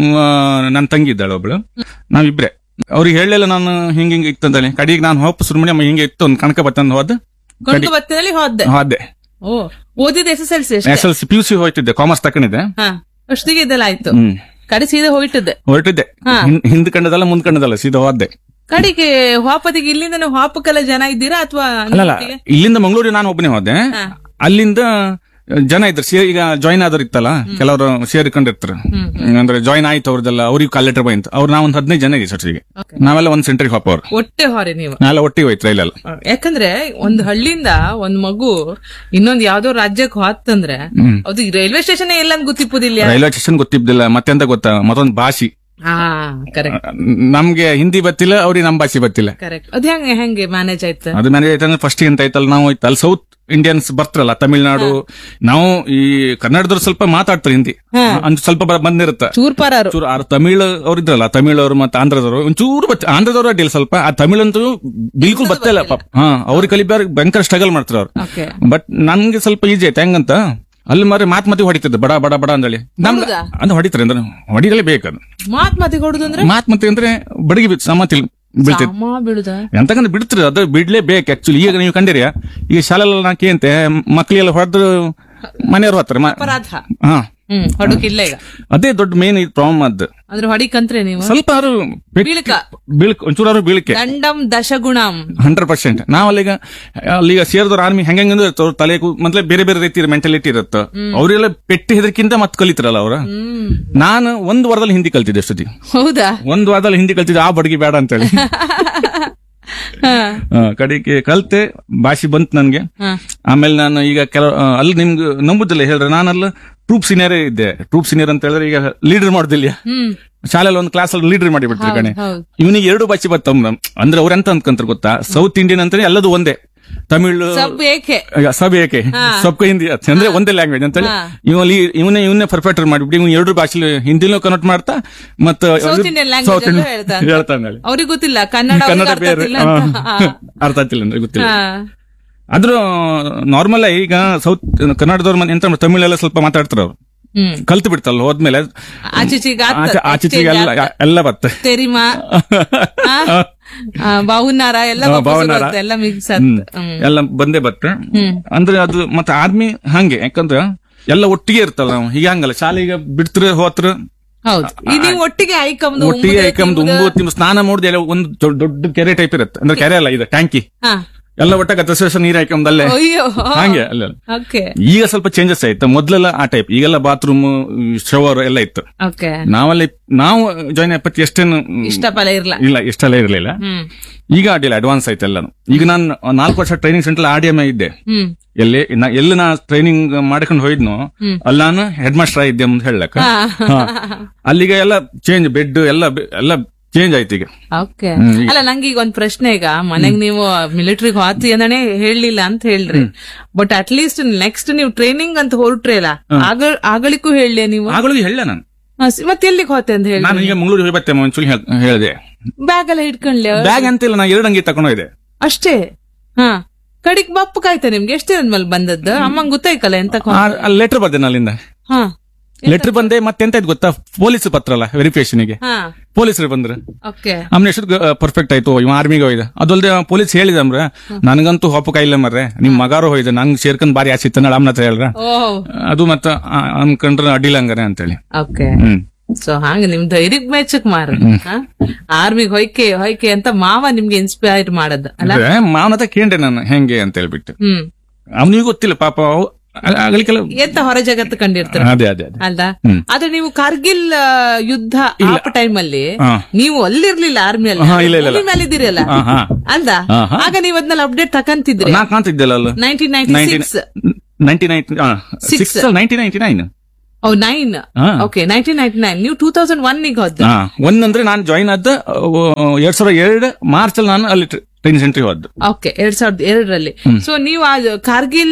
ನನ್ನ ತಂಗಿ ಇದ್ದಾಳೆ ಒಬ್ಳು ನಾವಿಬ್ರೆ ಅವ್ರಿಗೆ ಹೇಳಲಿಲ್ಲ ನಾನು ಹಿಂಗ ಹಿಂಗ ಇತ್ತಂತೇಳಿ ಕಡೆಗೆ ನಾನು ಹೋಪ್ ಸುರ್ಮಣಿ ಹಿಂಗೆ ಇತ್ತು ಒಂದು ಕಣಕ ಬತ್ತಂದು ಹೋದ ಕೊಂಡು ಬತ್ತಿನಲ್ಲಿ ಹೋದೆ ಹೋದೆ ಓ ಓದಿದ S S L C S L C P U C ಹೋಯ್ತಿದ್ದೆ ಕಾಮರ್ಸ್ ತಕೊಂಡಿದ್ದೆ ಹಾ ಅಷ್ಟಿಗೆ ಇದೆಲ್ಲ ಆಯ್ತು ಹ್ಮ್ ಕಡೆ ಸೀದಾ ಹೋಯ್ತದೆ ಹೊರಟಿದ್ದೆ ಹಾ. ಹಿಂ- ಹಿಂದ್ ಕಂಡದಲ್ಲ ಮುಂದ್ ಕಂಡದಲ್ಲ ಸೀದಾ ಹೋದೆ ಕಡೆಗೆ ಹಾಪತಿಗೆ ಇಲ್ಲಿಂದ ನೀವು ಹಾಪಕ್ಕೆಲ್ಲ ಜನ ಇದ್ದೀರಾ ಅಥವಾ ಅಲ್ಲಲ್ಲ ಇಲ್ಲಿಂದ ಮಂಗಳೂರಿಗೆ ನಾನು ಒಬ್ಬನೇ ಹೋದೆ ಹಾ. ಅಲ್ಲಿಂದ ಜನ ಇದ್ರು ಸೇ ಈಗ ಜಾಯ್ನ್ ಆದವ್ರು ಇತ್ತಲ್ಲ ಕೆಲವರು ಸೇರಿಕೊಂಡಿರ್ತಾರೆ ಅಂದ್ರೆ ಜಾಯ್ನ್ ಆಯ್ತು ಅವ್ರದ್ದೆಲ್ಲ ಅವ್ರಿಗೆ ಕಾಲ್ ಲೆಟರ್ ಬಂತು ಅವ್ರು ನಾವು ಒಂದು ಹದಿನೈದು ಜನ ಇದೀವಿ ಸಚಿಗೆ ನಾವೆಲ್ಲ ಒಂದ್ ಸೆಂಟ್ರಿಗೆ ಹೋಗೋರು ಒಟ್ಟೆ ಹೊರೆ ನೀವು ನಾವೆಲ್ಲ ಒಟ್ಟಿಗೆ ಹೋಯ್ತು ರೈಲೆಲ್ಲ ಯಾಕಂದ್ರೆ ಒಂದ್ ಹಳ್ಳಿಯಿಂದ ಒಂದ್ ಮಗು ಇನ್ನೊಂದ್ ಯಾವ್ದೋ ರಾಜ್ಯಕ್ಕೆ ಹೋತಂದ್ರೆ ಹ್ಮ್. ಅದು ರೈಲ್ವೆ ಸ್ಟೇಷನ್ ಎಲ್ಲ ಗೊತ್ತಿಪ್ಪುದಿಲ್ಲ ರೈಲ್ವೆ ಸ್ಟೇಷನ್ ಗೊತ್ತಿದ್ದಿಲ್ಲ ಮತ್ತೆಂತ ಗೊತ್ತಾ ಮತ್ತೊಂದು ಭಾಷೆ ಹಾ ಕರೆಕ್ಟ್ ನಮ್ಗೆ ಹಿಂದಿ ಗೊತ್ತಿಲ್ಲ ಅವ್ರಿಗೆ ನಮ್ ಭಾಷೆ ಗೊತ್ತಿಲ್ಲ ಕರೆಕ್ಟ್ ಅದ್ ಹೆಂಗೆ ಹೆಂಗೆ ಮ್ಯಾನೇಜ್ ಆಯ್ತು ಅದು ಮನೆ ಆಯ್ತಂದ್ರೆ ಫಸ್ಟ್ ಎಂತ ಆಯ್ತಲ್ಲ ನಾವು ಆಯ್ತು ಅಲ್ಲಿ ಸೌತ್ ಇಂಡಿಯನ್ಸ್ ಬರ್ತಾರಲ್ಲ ತಮಿಳ್ನಾಡು ನಾವು ಈ ಕನ್ನಡದವ್ರು ಸ್ವಲ್ಪ ಮಾತಾಡ್ತಾರೆ ಹಿಂದಿ ಅಂತ ಸ್ವಲ್ಪ ಬ- ಬಂದಿರುತ್ತೆ ಚೂರ್ ಪರಾರು ಚೂರು ಆ ತಮಿಳ್ ಅವ್ರು ಇದ್ರಲ್ಲ ತಮಿಳ್ ಅವರು ಮತ್ತೆ ಆಂಧ್ರದವರು ಒಂಚೂರು ಬತ್ ಆಂಧ್ರದವ್ರು ಅಡ್ಡಿಲ್ಲ ಸ್ವಲ್ಪ ಆ ತಮಿಳ್ ಅಂತೂ ಬಿಲ್ಕುಲ್ ಬತ್ತೇ ಇಲ್ಲ ಪಾಪ ಹಾ ಅವ್ರಿಗೆ ಕಲಿಬ್ಯಾರ ಭಯಂಕರ ಸ್ಟ್ರಗಲ್ ಮಾಡ್ತಾರೆ ಅವ್ರು ಓಕೆ ಬಟ್ ನನ್ಗೆ ಸ್ವಲ್ಪ ಈಜಿ ಆಯ್ತು ಹೆಂಗಂತ ಅಲ್ಲಿ ಮಾರಿ ಮಾತ್ ಮತಿ ಹೊಡಿತಿದ್ದೆ ಬಡ ಬಡ ಬಡ ಅಂದೇಳಿ ನಮ್ಗೆ ಹೌದಾ? ಅಂದ್ರೆ ಹೊಡಿತಾರೆ ಅಂದ್ರೆ ಹೊಡಿರಲೇ ಬೇಕದು ಮಾತ್ ಮಾತಿ ಕೊಡುದು ಅಂದ್ರೆ ಮಾತ್ ಮತಿ ಅಂದ್ರೆ ಬಡಗಿ ಬಿತ್ತು ಸಮಾತಿ ಬೀಳ್ತಿದ್ ಅಮ್ಮ ಬೀಳುದ ಎಂತಕಂದ್ರೆ ಬಿಡ್ತೀರಿ ಅದು ಬಿಡ್ಲೇಬೇಕು ಆಕ್ಚುಲಿ ಈಗ ನೀವು ಕಂಡಿರಿಯಾ ಈಗ ಶಾಲೆಲ್ಲ ನಾ ಕೇಂತೆ ಮಕ್ಳಿಗೆಲ್ಲ ಹೊಡೆದ್ರು ಮನೆಯವ್ರು ಹೋಗ್ತಾರೆ ಮ- ಅಪರಾಧ ಹಾ ಹ್ಮ್ ಹೊಡಕಿಲ್ಲ ಈಗ ಅದೇ ದೊಡ್ಡ ಮೇನ್ ಪ್ರಾಬ್ಲಮ್ ಅದ್ ಅಂದ್ರೆ ಹೊಡಿಕಂತ್ರೆ ನೀವು ಸ್ವಲ್ಪ ಅವರು ಬೀಳ್ಕ. ಬೀಳ್ಕ ಒಂಚೂರು ಬೀಳ್ಕೆ ದಂಡಂ ದಶಗುಣಂ ಹಂಡ್ರೆಡ್ ಪರ್ಸೆಂಟ್ ನಾವ್ ಅಲ್ಲಿಗ ಅಲ್ಲಿಗ ಸೇರಿದವ್ರ ಆರ್ಮಿ ಹೆಂಗ ಇರ್ತವ್ರ ತಲೆ ಕೂ- ಮೊದ್ಲೇ ಬೇರೆ ಬೇರೆ ರೀತಿ ಮೆಂಟಾಲಿಟಿ ಇರುತ್ತೆ ಅವರೆಲ್ಲ ಪೆಟ್ಟಿ ಹೆದರ್ಕಿಂತ ಮತ್ ಕಲಿತಾರಲ್ಲ ಅವ್ರ ಹ್ಮ್ ನಾನು ಒಂದು ವಾರದಲ್ಲಿ ಹಿಂದಿ ಕಲ್ತಿದ್ದೆ ಅಷ್ಟೊತ್ತಿ ಹೌದಾ ಒಂದು ವಾರದಲ್ಲಿ ಹಿಂದಿ ಕಲ್ತಿದ್ದೆ ಆ ಬಡಗಿ ಬೇಡ ಅಂತೇಳಿ ಹಾ ಆ, ಕಡೆಗೆ ಕಲ್ತೆ ಭಾಷೆ ಬಂತು ನನ್ಗೆ ಹಾ ಆಮೇಲೆ ನಾನು ಈಗ ಕೆಲ ಆ, ಅಲ್ಲಿ ನಿಮ್ಗೆ ನಂಬುದಿಲ್ಲ ಹೇಳ್ರೆ ನಾನಲ್ಲ ಟ್ರೂಪ್ ಸೀನಿಯರೇ ಇದ್ದೆ ಟ್ರೂಪ್ ಸೀನಿಯರ್ ಅಂತ ಹೇಳಿದ್ರೆ ಈಗ ಲೀಡರ್ ಮಾಡುದಿಲ್ಲ ಹ್ಮ್ ಶಾಲೆಯಲ್ಲಿ ಒಂದು ಕ್ಲಾಸ್ ಅಲ್ಲಿ ಲೀಡರ್ ಮಾಡಿ ಬಿಡ್ತಾರೆ ಕಣೆ ಹೌದು ಇವನಿಗೆ ಎರಡು ಭಾಷೆ ಬತ್ತಮ್ಮ ಅಂದ್ರೆ ಅವ್ರ ಎಂತ ಅನ್ಕಂತಾರೆ ಗೊತ್ತಾ ಸೌತ್ ಇಂಡಿಯನ್ ಅಂತಾನೆ ಎಲ್ಲದು ಒಂದೇ ತಮಿಳ್ ಸಬ್ ಏಕೆ ಸಬ್ ಏಕೆ ಸಬ್ ಹಿಂದಿ ಅತ್- ಅಂದ್ರೆ ಒಂದೇ ಲ್ಯಾಂಗ್ವೇಜ್ ಅಂತೇಳಿ ಹಾ. ಇವಲ್ಲಿ ಇವನೇ ಇವನ್ನೇ ಪರ್ಫೆಕ್ಟರ್ ಮಾಡಿಬಿಟ್ಟು ಇವ್ ಎರಡು ಭಾಷೆ ಹಿಂದಿನೂ ಕನ್ವರ್ಟ್ ಮಾಡ್ತಾ ಮತ್ತೆ South Indian language South ಅಲ್ಲೂ Indian- ಹೇಳ್ತಾನೆ. ಹೇಳ್ತಾನೆ ಹೇಳಿ. ಅವ್ರಿಗೆ ಗೊತ್ತಿಲ್ಲ ಕನ್ನಡ ಅವ್ರಿಗೆ ಕನ್ನಡ ಅರ್ಥ ಬೇರೆ ಆಗ್ತಿಲ್ಲ ಅಂತ. ಹಾ. ಅರ್ಥ ಆಗ್ತಿಲ್ಲ ಅಂದ್ರೆ ಗೊತ್ತಿಲ್ಲ ಹಾ. ಆದ್ರೂ ನಾರ್ಮಲ್ ಈಗ ಸೌತ್ ಕನ್ನಡದವ್ರು ಮನೆ ಎಂತ ಮಾಡ್ತಾರೆ, ತಮಿಳೆಲ್ಲ ಸ್ವಲ್ಪ ಮಾತಾಡ್ತಾರೆ ಅವ್ರು ಹ್ಮ್ ಕಲ್ತು ಬಿಡ್ತಲ್ಲ ಹೋದ್ಮೇಲೆ ಆಚೀಚೆಗೆ ಆತ, ಆಚೆ- ಆಚೀಚೆಗೆ exchange ಎಲ್ಲ ಆತ. ಎಲ್ಲ ಬತ್ತೆ ತೆರಿಮಾ ಆ? ಆ, ಬಾವುನಾರ ಎಲ್ಲ ಹಾ, ವಾಪಸ್ ಭಾವನಾರ. ಬರುತ್ತೆ, ಎಲ್ಲ ಮಿಕ್ಸ್ ಹ್ಮ್. ಹ್ಮ್ ಎಲ್ಲ ಬಂದೇ ಬತ್ತೆ ಹ್ಮ್. ಅಂದ್ರೆ ಅದು ಮತ್ತೆ ಆರ್ಮಿ ಹಂಗೆ ಯಾಕಂದ್ರೆ ಎಲ್ಲ ಒಟ್ಟಿಗೆ ಇರ್ತಲ್ಲ ನಾವು ಹೀಗೆ ಹಂಗಲ್ಲ ಶಾಲೆಗೆ ಬಿಡ್ತ್ರ ಹೋತ್ರ ಹೌದು ಈ ನೀವು ಒಟ್ಟಿಗೆ ಐಕಮ್ದು ಒಟ್ಟಿಗೆ ಐಕಮ್ದು ಉಂಬು ತಿಂಬು ಸ್ನಾನ ಮಾಡುದು ಎಲ್ಲ ಒಂದು ದೊಡ್ಡ ದೊಡ್ಡ ಕೆರೆ ಟೈಪ್ ಇರುತ್ತೆ ಅಂದ್ರೆ ಕೆರೆ ಅಲ್ಲ ಇದು ಟ್ಯಾಂಕಿ ಹಾ ಎಲ್ಲ ಒಟ್ಟಾಗ ತಸೇಸ ನೀರ್ ಹಾಕಂದಲ್ಲೇ ಅಯ್ಯೋ ಹಂಗೆ ಅಲ್ಲ ಓಕೆ ಈಗ ಸ್ವಲ್ಪ ಚೇಂಜಸ್ ಆಯ್ತು ಮೊದ್ಲೆಲ್ಲ ಆ ಟೈಪ್ ಈಗೆಲ್ಲ ಬಾತ್ರೂಮ್ ಶವರ್ ಎಲ್ಲ ಇತ್ತು ಓಕೆ ನಾವಲ್ಲಿ ನಾವು ಜಾಯ್ನ್ ಆಪತ್ತಿ ಎಷ್ಟೇನು ಇಷ್ಟಪಲ್ಲ ಇರ್ಲ ಇಲ್ಲ ಇಷ್ಟೆಲ್ಲ ಇರಲಿಲ್ಲ ಹ್ಮ್ ಈಗ ಅಡ್ಡಿಲ್ಲ ಅಡ್ವಾನ್ಸ್ ಆಯ್ತು ಎಲ್ಲಾನು ಈಗ ನಾನು ನಾಲ್ಕು ವರ್ಷ training center R D M ಇದ್ದೆ ಹ್ಮ್ ಎಲ್ಲಿ ನಾ ಎಲ್ಲಿ ನಾ ಟ್ರೈನಿಂಗ್ ಮಾಡ್ಕೊಂಡು ಹೋಯ್ದ್ನೋ ಅಲ್ಲಿ ನಾನು ಹೆಡ್ ಮಾಸ್ಟರ್ ಇದ್ದೆ ಅಂತ ಹೇಳಕ್ ಅಲ್ಲಿಗೆ ಎಲ್ಲ ಚೇಂಜ್ ಬೆಡ್ ಎಲ್ಲ ಬೆ- ಎಲ್ಲ ಚೇಂಜ್ ಆಯ್ತು ಈಗ ಓಕೆ ಹ್ಮ್, ಈಗ- ಅಲ್ಲ ನಂಗೆ ಈಗ ಒಂದ್ ಪ್ರಶ್ನೆ ಈಗ ಮನೆಗ್ ನೀವು ಮಿಲಿಟರಿಗೆ ಹೋತಿ ಅಂತಾನೆ ಹೇಳಲಿಲ್ಲ ಅಂತ ಹೇಳ್ರಿ ಬಟ್ ಅಟ್ ಲೀಸ್ಟ್ ನೆಕ್ಸ್ಟ್ ನೀವು ಟ್ರೈನಿಂಗ್ ಅಂತ ಹೊರಟ್ರಿ ಅಲ್ಲ ಆಗ ಆಗಳಿಗೂ ಹೇಳಲಿ ನೀವು ಆಗಳಿಗೆ ಹೇಳ ನಾನು ಹಾ, ಸಿ- ಮತ್ತೆ ಎಲ್ಲಿಗೆ ಹೋತೆ ಅಂತ ಹೇಳಿ ನಾನು ಈಗ ಮಂಗಳೂರಿಗೆ ಹೋಗಿ ಬರ್ತೇನೆ ಒಂಚೂರು ಹೇಳಿದೆ ಬ್ಯಾಗ್ ಎಲ್ಲ ಹಿಡ್ಕೊಂಡ್ಲಿ ಬ್ಯಾಗ್ ಅಂತಿಲ್ಲ ನಾ ಎರಡು ಅಂಗಿ ತಗೊಂಡೋಯ್ದೆ ಅಷ್ಟೇ ಹಾ ಕಡಿಕ್ ಬಪ್ಪು ಕಾಯ್ತಾ ನಿಮ್ಗೆ ಎಷ್ಟು ದಿನದ ಮೇಲೆ ಬಂದದ್ದು ಅಮ್ಮಂಗ್ ಗೊತ್ತಾಯ್ಕಲ್ಲ ಎಂತ ಲೆಟರ್ ಬರ್ದೆ ಅಲ್ಲಿಂದ ಹಾ ಲೆಟರ್ ಬಂದೆ ಮತ್ತೆ ಎಂತ ಇದ್ ಗೊತ್ತಾ ಪೊಲೀಸ್ ಪತ್ರ ಅಲ್ಲ ವೆರಿಫಿಕೇಶನ್ ಗೆ ಹಾ ಪೊಲೀಸರು ಬಂದ್ರು ಓಕೆ ಆಮೇಲೆ ಎಷ್ಟು ಪರ್ಫೆಕ್ಟ್ ಆಯ್ತು ಇವ ಆರ್ಮಿಗೆ ಹೋಯ್ದ ಅದಲ್ದೆ ಪೊಲೀಸ್ ಹೇಳಿದ ಅಮ್ರ ನನಗಂತೂ ಹೊಪ್ಪ ಕೈಲ್ಲ ಮರ್ರೆ ನಿಮ್ ಮಗಾರು ಹೋಯ್ದ ನಂಗ್ ಸೇರ್ಕೊಂಡ್ ಬಾರಿ ಆಸಿತ್ತ ನಾಳೆ ಅಮ್ಮನ ಹತ್ರ ಹೇಳ್ರ ಓ ಅದು ಮತ್ತ ಆ, ಅನ್ಕೊಂಡ್ರ ಅಡ್ಡಿಲ್ಲ ಹಂಗಾರೆ ಅಂತೇಳಿ ಓಕೆ ಹ್ಮ್ ಸೊ ಹಂಗ ನಿಮ್ ಧೈರ್ಯಕ್ ಮೆಚ್ಚಕ್ ಮಾರ ಆರ್ಮಿಗ್ ಹೊಯ್ಕೆ ಹೊಯ್ಕೆ ಅಂತ ಮಾವ ನಿಮ್ಗೆ ಇನ್ಸ್ಪೈರ್ ಮಾಡದ್ ಅಲ್ಲ ಮಾವನ ಹತ್ರ ಕೇಂಡೆ ನಾನು ಹೆಂಗೆ ಅಂತ ಹೇಳ್ಬಿಟ್ಟು ಹ್ಮ್ ಅವನಿಗೂ ಗೊತ್ತಿಲ್ಲ ಪಾಪ ಅವ್- ಅ- ಆಗ್ಲಿಕ್ಕೆಲ್ಲ ಎಂತ ಹೊರ ಜಗತ್ತು ಕಂಡಿರ್ತೀರ ಅದೇ ಅದೇ ಅದೇ ಅಲ್ದಾ ಹ್ಮ್. ಆದ್ರೆ ನೀವು ಕಾರ್ಗಿಲ್ ಆ, ಯುದ್ಧ ಆಪ ಟೈಮ್ ಅಲ್ಲಿ ಹಾ. ನೀವು ಅಲ್ಲಿರ್ಲಿಲ್ಲ ಆರ್ಮಿ ಹಾ, ಇಲ್ಲ, ಇಲ್ಲ, ಇಲ್ಲ. ಮೇಲೆ ಇದ್ದೀರಲ್ಲ ಹಾ, ಹಾ. ಅಲ್ದಾ ಹಾ, ಹಾ. ಆಗ ನೀವು ಅದನ್ನೆಲ್ಲ ಅಪ್ಡೇಟ್ ತಕಂತಿದ್ರಿ ನಾ ಕಾಣ್ತಿದ್ದೆಲ್ಲ ಅಲ್ಲ nineteen ninety six ninety nine Six. Six ninety ninety nine oh nine ಹಾ. ಓಕೆ ನೈನ್ಟೀನ್ ನೈನ್ಟಿ ನೈನ್ ನೀವು ಟೂ ತೌಸಂಡ್ ಒನ್ ಗೆ ಹೋದ ಹಾ ಒಂದಂದ್ರೆ ನಾನು ಜಾಯಿನ್ ಆದ ಅಹ್, ಎರಡ್ ಸಾವಿರದ ಎರಡು ಮಾರ್ಚ್ ಅಲ್ಲಿ ನಾನು ಅಲ್ಲಿ ಟ್ರೈನ್ ಸೆಂಟ್ರಿಗೆ ಹೋದ್ದು ಓಕೆ ಎರಡ್ ಸಾವಿರದ ಎರಡರಲ್ಲಿ ಸೊ ನೀವು ಆ ಕಾರ್ಗಿಲ್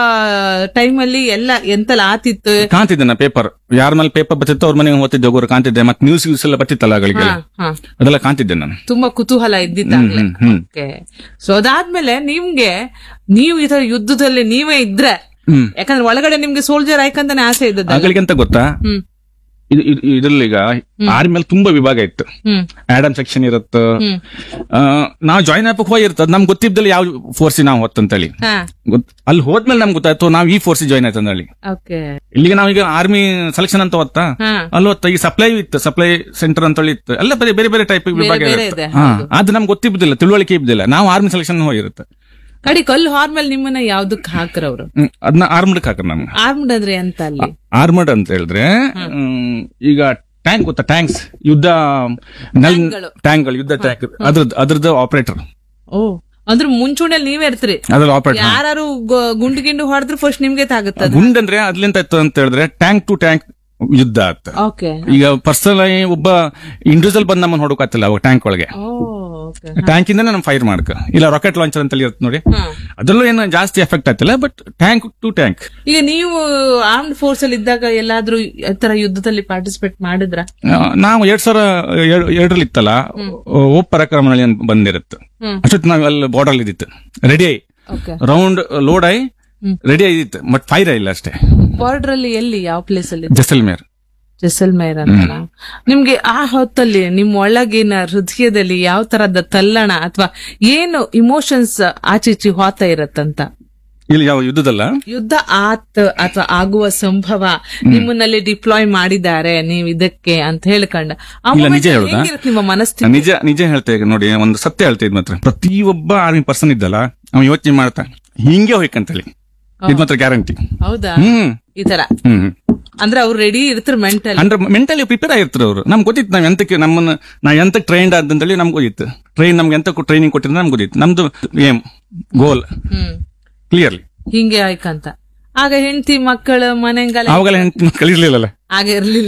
ಟೈಮ್ ಅಲ್ಲಿ ಎಲ್ಲ ಎಂತೆಲ್ಲ ಆತಿತ್ತು ಕಾಣ್ತಿದ್ದೆ ನಾ ಪೇಪರ್ ಯಾರ ಮೇಲೆ ಪೇಪರ್ ಬರ್ತಿತ್ತು ಅವ್ರ ಮನೆಗೆ ಓದ್ತಿದ್ದೆ ಹೋಗೋರು ಕಾಣ್ತಿದ್ದೆ ಮತ್ತೆ ನ್ಯೂಸ್ ಯೂಸ್ ಎಲ್ಲ ಬರ್ತಿತ್ತಲ್ಲ ಅಗಳಿಗೆಲ್ಲ ಹಾ, ಹಾ. ಅದೆಲ್ಲ ಕಾಣ್ತಿದ್ದೆ ನಾನು ತುಂಬಾ ಕುತೂಹಲ ಇದ್ದಿದ್ದಾಗ್ಲೇ ಹ್ಮ್, ಹ್ಮ್. ಓಕೆ ಸೊ ಅದಾದ್ಮೇಲೆ ನಿಮ್ಗೆ ನೀವು ಈ ತರ ಯುದ್ಧದಲ್ಲಿ ನೀವೇ ಇದ್ರೆ ಹ್ಮ್ ಯಾಕಂದ್ರೆ ಒಳಗಡೆ ನಿಮ್ಗೆ ಸೋಲ್ಜರ್ ಆಯ್ಕಂತಾನೆ ಆಸೆ ಇದ್ದದ್ದು ಅಗಳಿಗೆ ಅಂತ ಗೊತ್ತಾ ಹ್ಮ್ ಇದು ಇದ್ರಲ್ಲಿ ಈಗ ಆರ್ಮಿ ಮೇಲೆ ತುಂಬಾ ವಿಭಾಗ ಇತ್ತು ಹ್ಮ್ ಆಡಮ್ ಸೆಕ್ಷನ್ ಇರುತ್ತೆ ಹ್ಮ್ ಆ, ನಾವು ಜಾಯಿನ್ ಆಪಕ್ ಹೋಗಿರ್ತದ ನಮ್ಗೆ ಗೊತ್ತಿದ್ದಲ್ಲಿ ಯಾವ ಫೋರ್ಸ್ ನಾವು ಹೊತ್ತಂತೇಳಿ ಹಾ ಗೊತ್- ಅಲ್ಲಿ ಹೋದ್ಮೇಲೆ ನಮ್ಗೆ ಗೊತ್ತಾಯ್ತು ನಾವು ಈ ಫೋರ್ಸ್ ಜಾಯಿನ್ ಆಯ್ತು ಹೇಳಿ ಓಕೆ ಇಲ್ಲಿಗೆ ನಾವೀಗ ಆರ್ಮಿ ಸೆಲೆಕ್ಷನ್ ಅಂತ ಹೊತ್ತಾ ಹಾ ಅಲ್ಲಿ ಹೊತ್ತ ಈ ಸಪ್ಲೈ ಇತ್ತು ಸಪ್ಲೈ ಸೆಂಟರ್ ಅಂತ ಹೇಳಿ ಇತ್ತು ಎಲ್ಲ ಬೇರೆ ಬೇರೆ ಬೇರೆ ಟೈಪ್ ವಿಭಾಗ ಬೇರೆ ಇರುತ್ತೆ ಇದೆ, ಹಾ ಅದು ನಮ್ಗೆ ಗೊತ್ತಿದ್ದಿಲ್ಲ ತಿಳುವಳಿಕೆ ಇದ್ದಿಲ್ಲ ನಾವು ಆರ್ಮಿ ಸೆಲೆಕ್ಷನ್ ಹೋಗಿರುತ್ತೆ ಕಡಿ ಕಲ್ಲು ಹಾರ್ಮೇಲೆ ನಿಮ್ಮನ್ನ ಯಾವ್ದಕ್ ಹಾಕ್ರ ಅವ್ರು ಹ್ಮ್, ಅದನ್ನ ಆರ್ಮ್ಡ್ ಹಾಕ ನಮ್ಗೆ ಆರ್ಮ್ಡ್ ಅಂದ್ರೆ ಎಂತ ಅಲ್ಲಿ ಆರ್ಮಡ್ ಅಂತ ಹೇಳಿದ್ರೆ ಹ್ಮ್, ಈಗ ಟ್ಯಾಂಕ್ ಗೊತ್ತಾ ಟ್ಯಾಂಕ್ಸ್ ಯುದ್ಧ ನೆಲ್ ಟ್ಯಾಂಕ್ಗಳು. ಟ್ಯಾಂಕ್ಗಳು ಯುದ್ಧ ಟ್ಯಾಂಕ್ ಅದ್ರದ್ದು ಅದ್ರದ್ದು ಆಪರೇಟರ್ ಓ ಅಂದ್ರೆ ಮುಂಚೂಣಿಯಲ್ಲಿ ನೀವೇ ಇರ್ತೀರಿ ಅದ್ರ ಆಪರೇಟರ್ ಯಾರು ಗುಂಡು ಗಿಂಡು ಹೊಡೆದ್ರೆ ಫಸ್ಟ್ ನಿಮ್ಗೆ ತಾಗುತ್ತದ ಗುಂಡಂದ್ರೆ ಅದ್ಲಿಂತ ಇತ್ತು ಅಂತ ಹೇಳಿದ್ರೆ ಟ್ಯಾಂಕ್ ಟು ಟ್ಯಾಂಕ್ ಯುದ್ಧ ಆತ ಓಕೆ ಈಗ ಪರ್ಸನಲ್ ಆಗಿ ಒಬ್ಬ ಇಂಡಿವಿಜುವಲ್ ಬಂದ್ ನಮ್ಮನ್ನ ಹೊಡಕತ್ತಿಲ್ಲ ಅವಾಗ ಟ್ಯಾಂಕ್ ಒಳಗೆ ಓ ಓಕೆ ಟ್ಯಾಂಕ್ ಇಂದ ನಮ್ ಫೈರ್ ಮಾಡ್ಕ ಇಲ್ಲ ರಾಕೆಟ್ ಲಾಂಚರ್ ಅಂತ ಇರುತ್ತೆ ನೋಡಿ ಹಾ ಅದ್ರಲ್ಲೂ ಏನು ಜಾಸ್ತಿ ಎಫೆಕ್ಟ್ ಆಗ್ತಿಲ್ಲ ಬಟ್ ಟ್ಯಾಂಕ್ ಟು ಟ್ಯಾಂಕ್ ಈಗ ನೀವು ಆರ್ಮ್ಡ್ ಫೋರ್ಸ್ ಅಲ್ಲಿ ಇದ್ದಾಗ ಎಲ್ಲಾದ್ರೂ ಈ ತರ ಯುದ್ಧದಲ್ಲಿ ಪಾರ್ಟಿಸಿಪೇಟ್ ಮಾಡಿದ್ರ ನಾವು ಎರಡ್ ಸಾವಿರ ಎರಡ್- ಎರಡರಲ್ಲಿ ಇತ್ತಲ್ಲ ಓಪ್ ಪರಾಕ್ರಮಣಿ ಅಂತ ಬಂದಿರುತ್ತೆ ಹ್ಮ್. ಅಷ್ಟೊತ್ತು ನಾವು ಅಲ್ಲಿ ಬಾರ್ಡರ್ ಇದ್ದಿತ್ತು ರೆಡಿ ಆಗಿ ಓಕೆ ರೌಂಡ್ ಲೋಡ್ ಆಗಿ ರೆಡಿ ಆಗಿತ್ತು ಬಟ್ ಫೈರ್ ಆಗಿಲ್ಲ ಅಷ್ಟೇ ಬಾರ್ಡರ್ ಅಲ್ಲಿ ಎಲ್ಲಿ ಯಾವ ಪ್ಲೇಸ್ ಅಲ್ಲಿ ಜಸಲ್ಮೇರ್ ಜೈಸಲ್ಮೇರ್ ಅಂತ ನಿಮ್ಗೆ ಆ ಹೊತ್ತಲ್ಲಿ ನಿಮ್ ಒಳಗಿನ ಹೃದಯದಲ್ಲಿ ಯಾವ ತರದ ತಲ್ಲಣ ಅಥವಾ ಏನು ಇಮೋಷನ್ಸ್ ಆಚೀಚಿ ಹೋತಾ ಇರತ್ತಂತ ಇಲ್ಲಿ ಯಾವ ಯುದ್ಧದಲ್ಲ ಯುದ್ಧ ಆತ್ ಅಥವಾ ಆಗುವ ಸಂಭವ ನಿಮ್ಮನ್ನಲ್ಲಿ ಡಿಪ್ಲಾಯ್ ಮಾಡಿದ್ದಾರೆ ನೀವು ಇದಕ್ಕೆ ಅಂತ ಹೇಳ್ಕೊಂಡ ಆ ಇಲ್ಲ, moment ನಿಜ ಅಲ್ಲಿ ಹೇಳುದಾ? ಹೆಂಗಿರುತ್ತೆ ನಿಮ್ಮ ಮನಸ್ಥಿತಿ ನಿಜ ನಿಜ ಹೇಳ್ತೇವೆ ನೋಡಿ ಒಂದು ಸತ್ಯ ಹೇಳ್ತೇವೆ ಮಾತ್ರ ಪ್ರತಿಯೊಬ್ಬ ಆರ್ಮಿ ಪರ್ಸನ್ ಇದ್ದಲ್ಲ ಅವ ಯೋಚನೆ ಮಾಡ್ತಾ ಹಿಂಗೆ ಹೋಯ್ಕಂತೇಳಿ ಇದ್ ಮಾತ್ರ ಗ್ಯಾರಂಟಿ ಹೌದಾ ಹ್ಮ್ ಈ ತರ ಹ್ಮ್ ಅಂದ್ರೆ ಅವ್ರು ರೆಡಿ ಇರ್ತಾರೆ ಮೆಂಟಲ್ ಅಂದ್ರೆ ಮೆಂಟಲಿ ಪ್ರಿಪೇರ್ ಆಗಿರ್ತಾರೆ ಅವರು ನಮ್ಗೆ ಗೊತ್ತಿತ್ತು ನಾವ್ ಎಂತಕ್ಕೆ ನಮ್ಮನ್ನ ನಾವ್ ಎಂತಕ್ಕೆ ಟ್ರೈನ್ಡ್ ಅಂತೇಳಿ ನಮ್ಗೆ ಗೊತ್ತಿತ್ತು ಟ್ರೈನ್ ನಮ್ಗೆ ಎಂತ ಟ್ರೈನಿಂಗ್ ಕೊಟ್ಟಿದ್ರೆ ನಮ್ಗೆ ಗೊತ್ತಿತ್ತು ನಮ್ದು ಏಮ್ ಗೋಲ್ ಹ್ಮ್ ಕ್ಲಿಯರ್ಲಿ ಹಿಂಗೆ ಆಯ್ಕಂತ ಆಗ ಹೆಂಡತಿ ಮಕ್ಕಳು ಮನೆಗೆಲ್ಲ ಅವಾಗೆಲ್ಲ ಹೆಂಡ್ತಿ ಕಲಿರ್ಲಿಲ್ಲಲ್ಲ ಆಗ ಇರ್ಲಿಲ್ಲ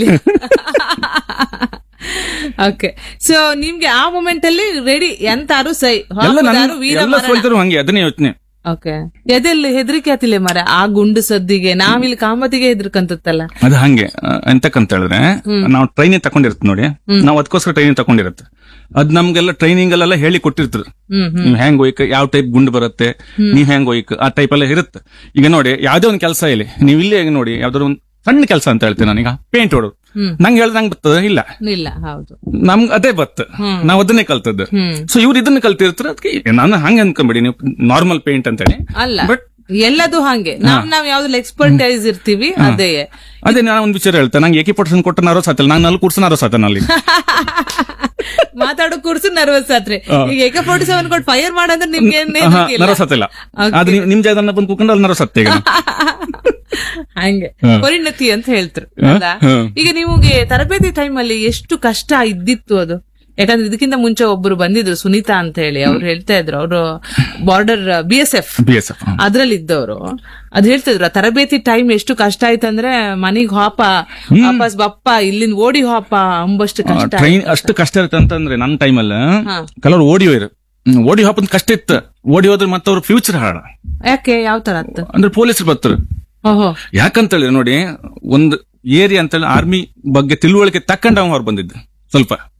ಓಕೆ ಸೊ ನಿಮ್ಗೆ ಆ ಮೂಮೆಂಟ್ ಅಲ್ಲಿ ರೆಡಿ ಎಂತಾರು ಸೈ ಎಲ್ಲ ನನ್ನ ಹಾಕುದಾರು ವೀರ ಎಲ್ಲ ಸೋಲ್ತರು ಹಂಗೆ ಅದನ್ನೇ ಯೋಚನೆ ಓಕೆ ಎದೆಲ್ಲಿ ಹೆದರಿಕೆ ಆತಿಲ್ಲ ಮರ ಆ ಗುಂಡು ಸದ್ದಿಗೆ ನಾವಿಲ್ಲಿ ಕಾಮತಿಗೆ ಹೆದರ್ಕಂತತ್ತಲ್ಲ ಅದು ಹಂಗೆ ಆ, ಎಂತಕ್ಕಂತ ಹೇಳಿದ್ರೆ ನಾವು ಟ್ರೈನಿಂಗ್ ತಕೊಂಡಿರ್ತೀವಿ ನೋಡಿ ನಾವು ಅದಕ್ಕೋಸ್ಕರ ಟ್ರೈನಿಂಗ್ ತಕೊಂಡಿರತ್ತೆ ಅದ್ ನಮ್ಗೆಲ್ಲ ಟ್ರೈನಿಂಗ್ ಅಲ್ಲೆಲ್ಲ ಹೇಳಿ ಕೊಟ್ಟಿರ್ತಾರೆ ಹ್ಮ್ ಹ್ಮ್ ನೀವ್ ಹೆಂಗ್ ಹೋಯ್ಕ ಯಾವ ಟೈಪ್ ಗುಂಡು ಬರುತ್ತೆ ನೀವ್ ಹೆಂಗ್ ಹೋಯ್ಕ ಆ ಟೈಪ್ ಎಲ್ಲ ಇರುತ್ತೆ ಈಗ ನೋಡಿ ಯಾವ್ದೇ ಒಂದು ಕೆಲಸ ಇಲ್ಲಿ ನೀವು ಇಲ್ಲೇ ನೋಡಿ ಯಾವ್ದಾದ್ರು ಒಂದು ಸಣ್ಣ ಕೆಲಸ ಅಂತ ಹೇಳ್ತೀನಿ ನಾನೀಗ ಪೇಂಟ್ ಹೊಡೋದು ಹ್ಮ್. ನಂಗೆ ಹೇಳ್ದ ನಂಗೆ ಬರ್ತದ ಇಲ್ಲ ಇಲ್ಲ ಹೌದು ನಮ್ಗೆ ಅದೇ ಬತ್ತ ಹ್ಮ್. ನಾವ್ ಅದನ್ನೇ ಕಲ್ತದ್ದು ಹ್ಮ್ ಸೊ ಇವ್ರು ಇದನ್ನ ಕಲ್ತಿರ್ತಾರೆ ಅದಕ್ಕೆ ನಾನು ಹಂಗ ಅನ್ಕೊಂಬಿಡಿ ನೀವು ನಾರ್ಮಲ್ ಪೇಂಟ್ ಅಂತ ಹೇಳಿ ಅಲ್ಲ ಬಟ್ ಎಲ್ಲದು ಹಂಗೆ ನಾವ್ ನಾವ್ ಯಾವ್ದು ಎಕ್ಸ್ಪರ್ಟೈಸ್ ಇರ್ತೀವಿ ಅದೇ ಅದೇ ನಾನು ಒಂದು ವಿಚಾರ ಹೇಳ್ತೇನೆ ನಂಗೆ ಏಕಿ ಪರ್ಸೆಂಟ್ ಕೊಟ್ಟ ನಾರೋ ಸಾತಿಲ್ಲ ನಾನು ಅಲ್ಲಿ ಕೂರ್ಸ ನಾರೋ ಸಾತನ ಅಲ್ಲಿ ಮಾತಾಡೋ ಕುರ್ಸು ನರ್ವಸ್ ಆತ್ರಿ ಈಗ ಏಕ ಫೋರ್ಟಿ ಸೆವೆನ್ ಕೊಟ್ಟು ಫೈರ್ ಮಾಡಂದ್ರೆ ನಿಮ್ಗೆ ಏನ್ ಹಾ, ಹೆದ್ರಿಕೆ ಇಲ್ಲ. ನರೋ ಸತ್ತಿಲ್ಲ ಅದು ನಿಮ್- ನಿಮ್ ಜಾಗದನ್ನ ಬಂದು ಕೂತ್ಕೊಂಡು ಅಲ್ಲಿ ನರೋ ಸತ್ತೆ ಈಗ ಹಂಗೆ ಹಾ. ಪರಿಣತಿ ಅಂತ ಹೇಳ್ತಾರೆ ಹಾ, ಹೌದಾ? ಹಾ. ಈಗ ನಿಮಗೆ ತರಬೇತಿ ಟೈಮ್ ಅಲ್ಲಿ ಎಷ್ಟು ಕಷ್ಟ ಇದ್ದಿತ್ತು ಅದು ಯಾಕಂದ್ರೆ ಇದಕ್ಕಿಂತ ಮುಂಚೆ ಒಬ್ರು ಬಂದಿದ್ರು ಸುನೀತಾ ಅಂತ ಹೇಳಿ ಅವ್ರು ಹೇಳ್ತಾ ಇದ್ರು ಅವರು border B S F B S F ಅದ್ರಲ್ಲಿ ಇದ್ದವರು ಅದ್ ಹೇಳ್ತಿದ್ರು ಆ ತರಬೇತಿ ಟೈಮ್ ಎಷ್ಟು ಕಷ್ಟ ಆಯ್ತಂದ್ರೆ ಮನಿಗ್ ಹಾಪ ವಾಪಸ್ ಬಪ್ಪ ಇಲ್ಲಿಂದ ಓಡಿ ಹಾಪ ಅಂಬಷ್ಟು ಕಷ್ಟ ಟ್ರೈನ್ ಅಷ್ಟು ಕಷ್ಟ ಇರುತ್ತೆ ಅಂತಂದ್ರೆ ನನ್ನ ಟೈಮಲ್ಲಿ ಹಾ. ಕೆಲವರು ಓಡಿ ಹೋಯ್ರು ಹ್ಮ್, ಓಡಿ ಹಾಪಂತ ಕಷ್ಟ ಇತ್ತು ಓಡಿ ಹೋದ್ರೆ ಮತ್ತೆ ಅವ್ರ ಫ್ಯೂಚರ್ ಹಾಳ ಯಾಕೆ ಯಾವ ತರ ಆತು ಅಂದ್ರೆ ಪೊಲೀಸರು ಬರ್ತಾರೆ ಓಹೋ ಯಾಕಂತ ಹೇಳಿ ನೋಡಿ ಒಂದು ಏರಿಯಾ ಅಂತ ಹೇಳಿ ಆರ್ಮಿ ಬಗ್ಗೆ ತಿಳುವಳಿಕೆ ತಕ್ಕಂಡು ಅವ್ನು ಹೊರ ಬಂದಿದ್ದು ಸ್ವಲ್ಪ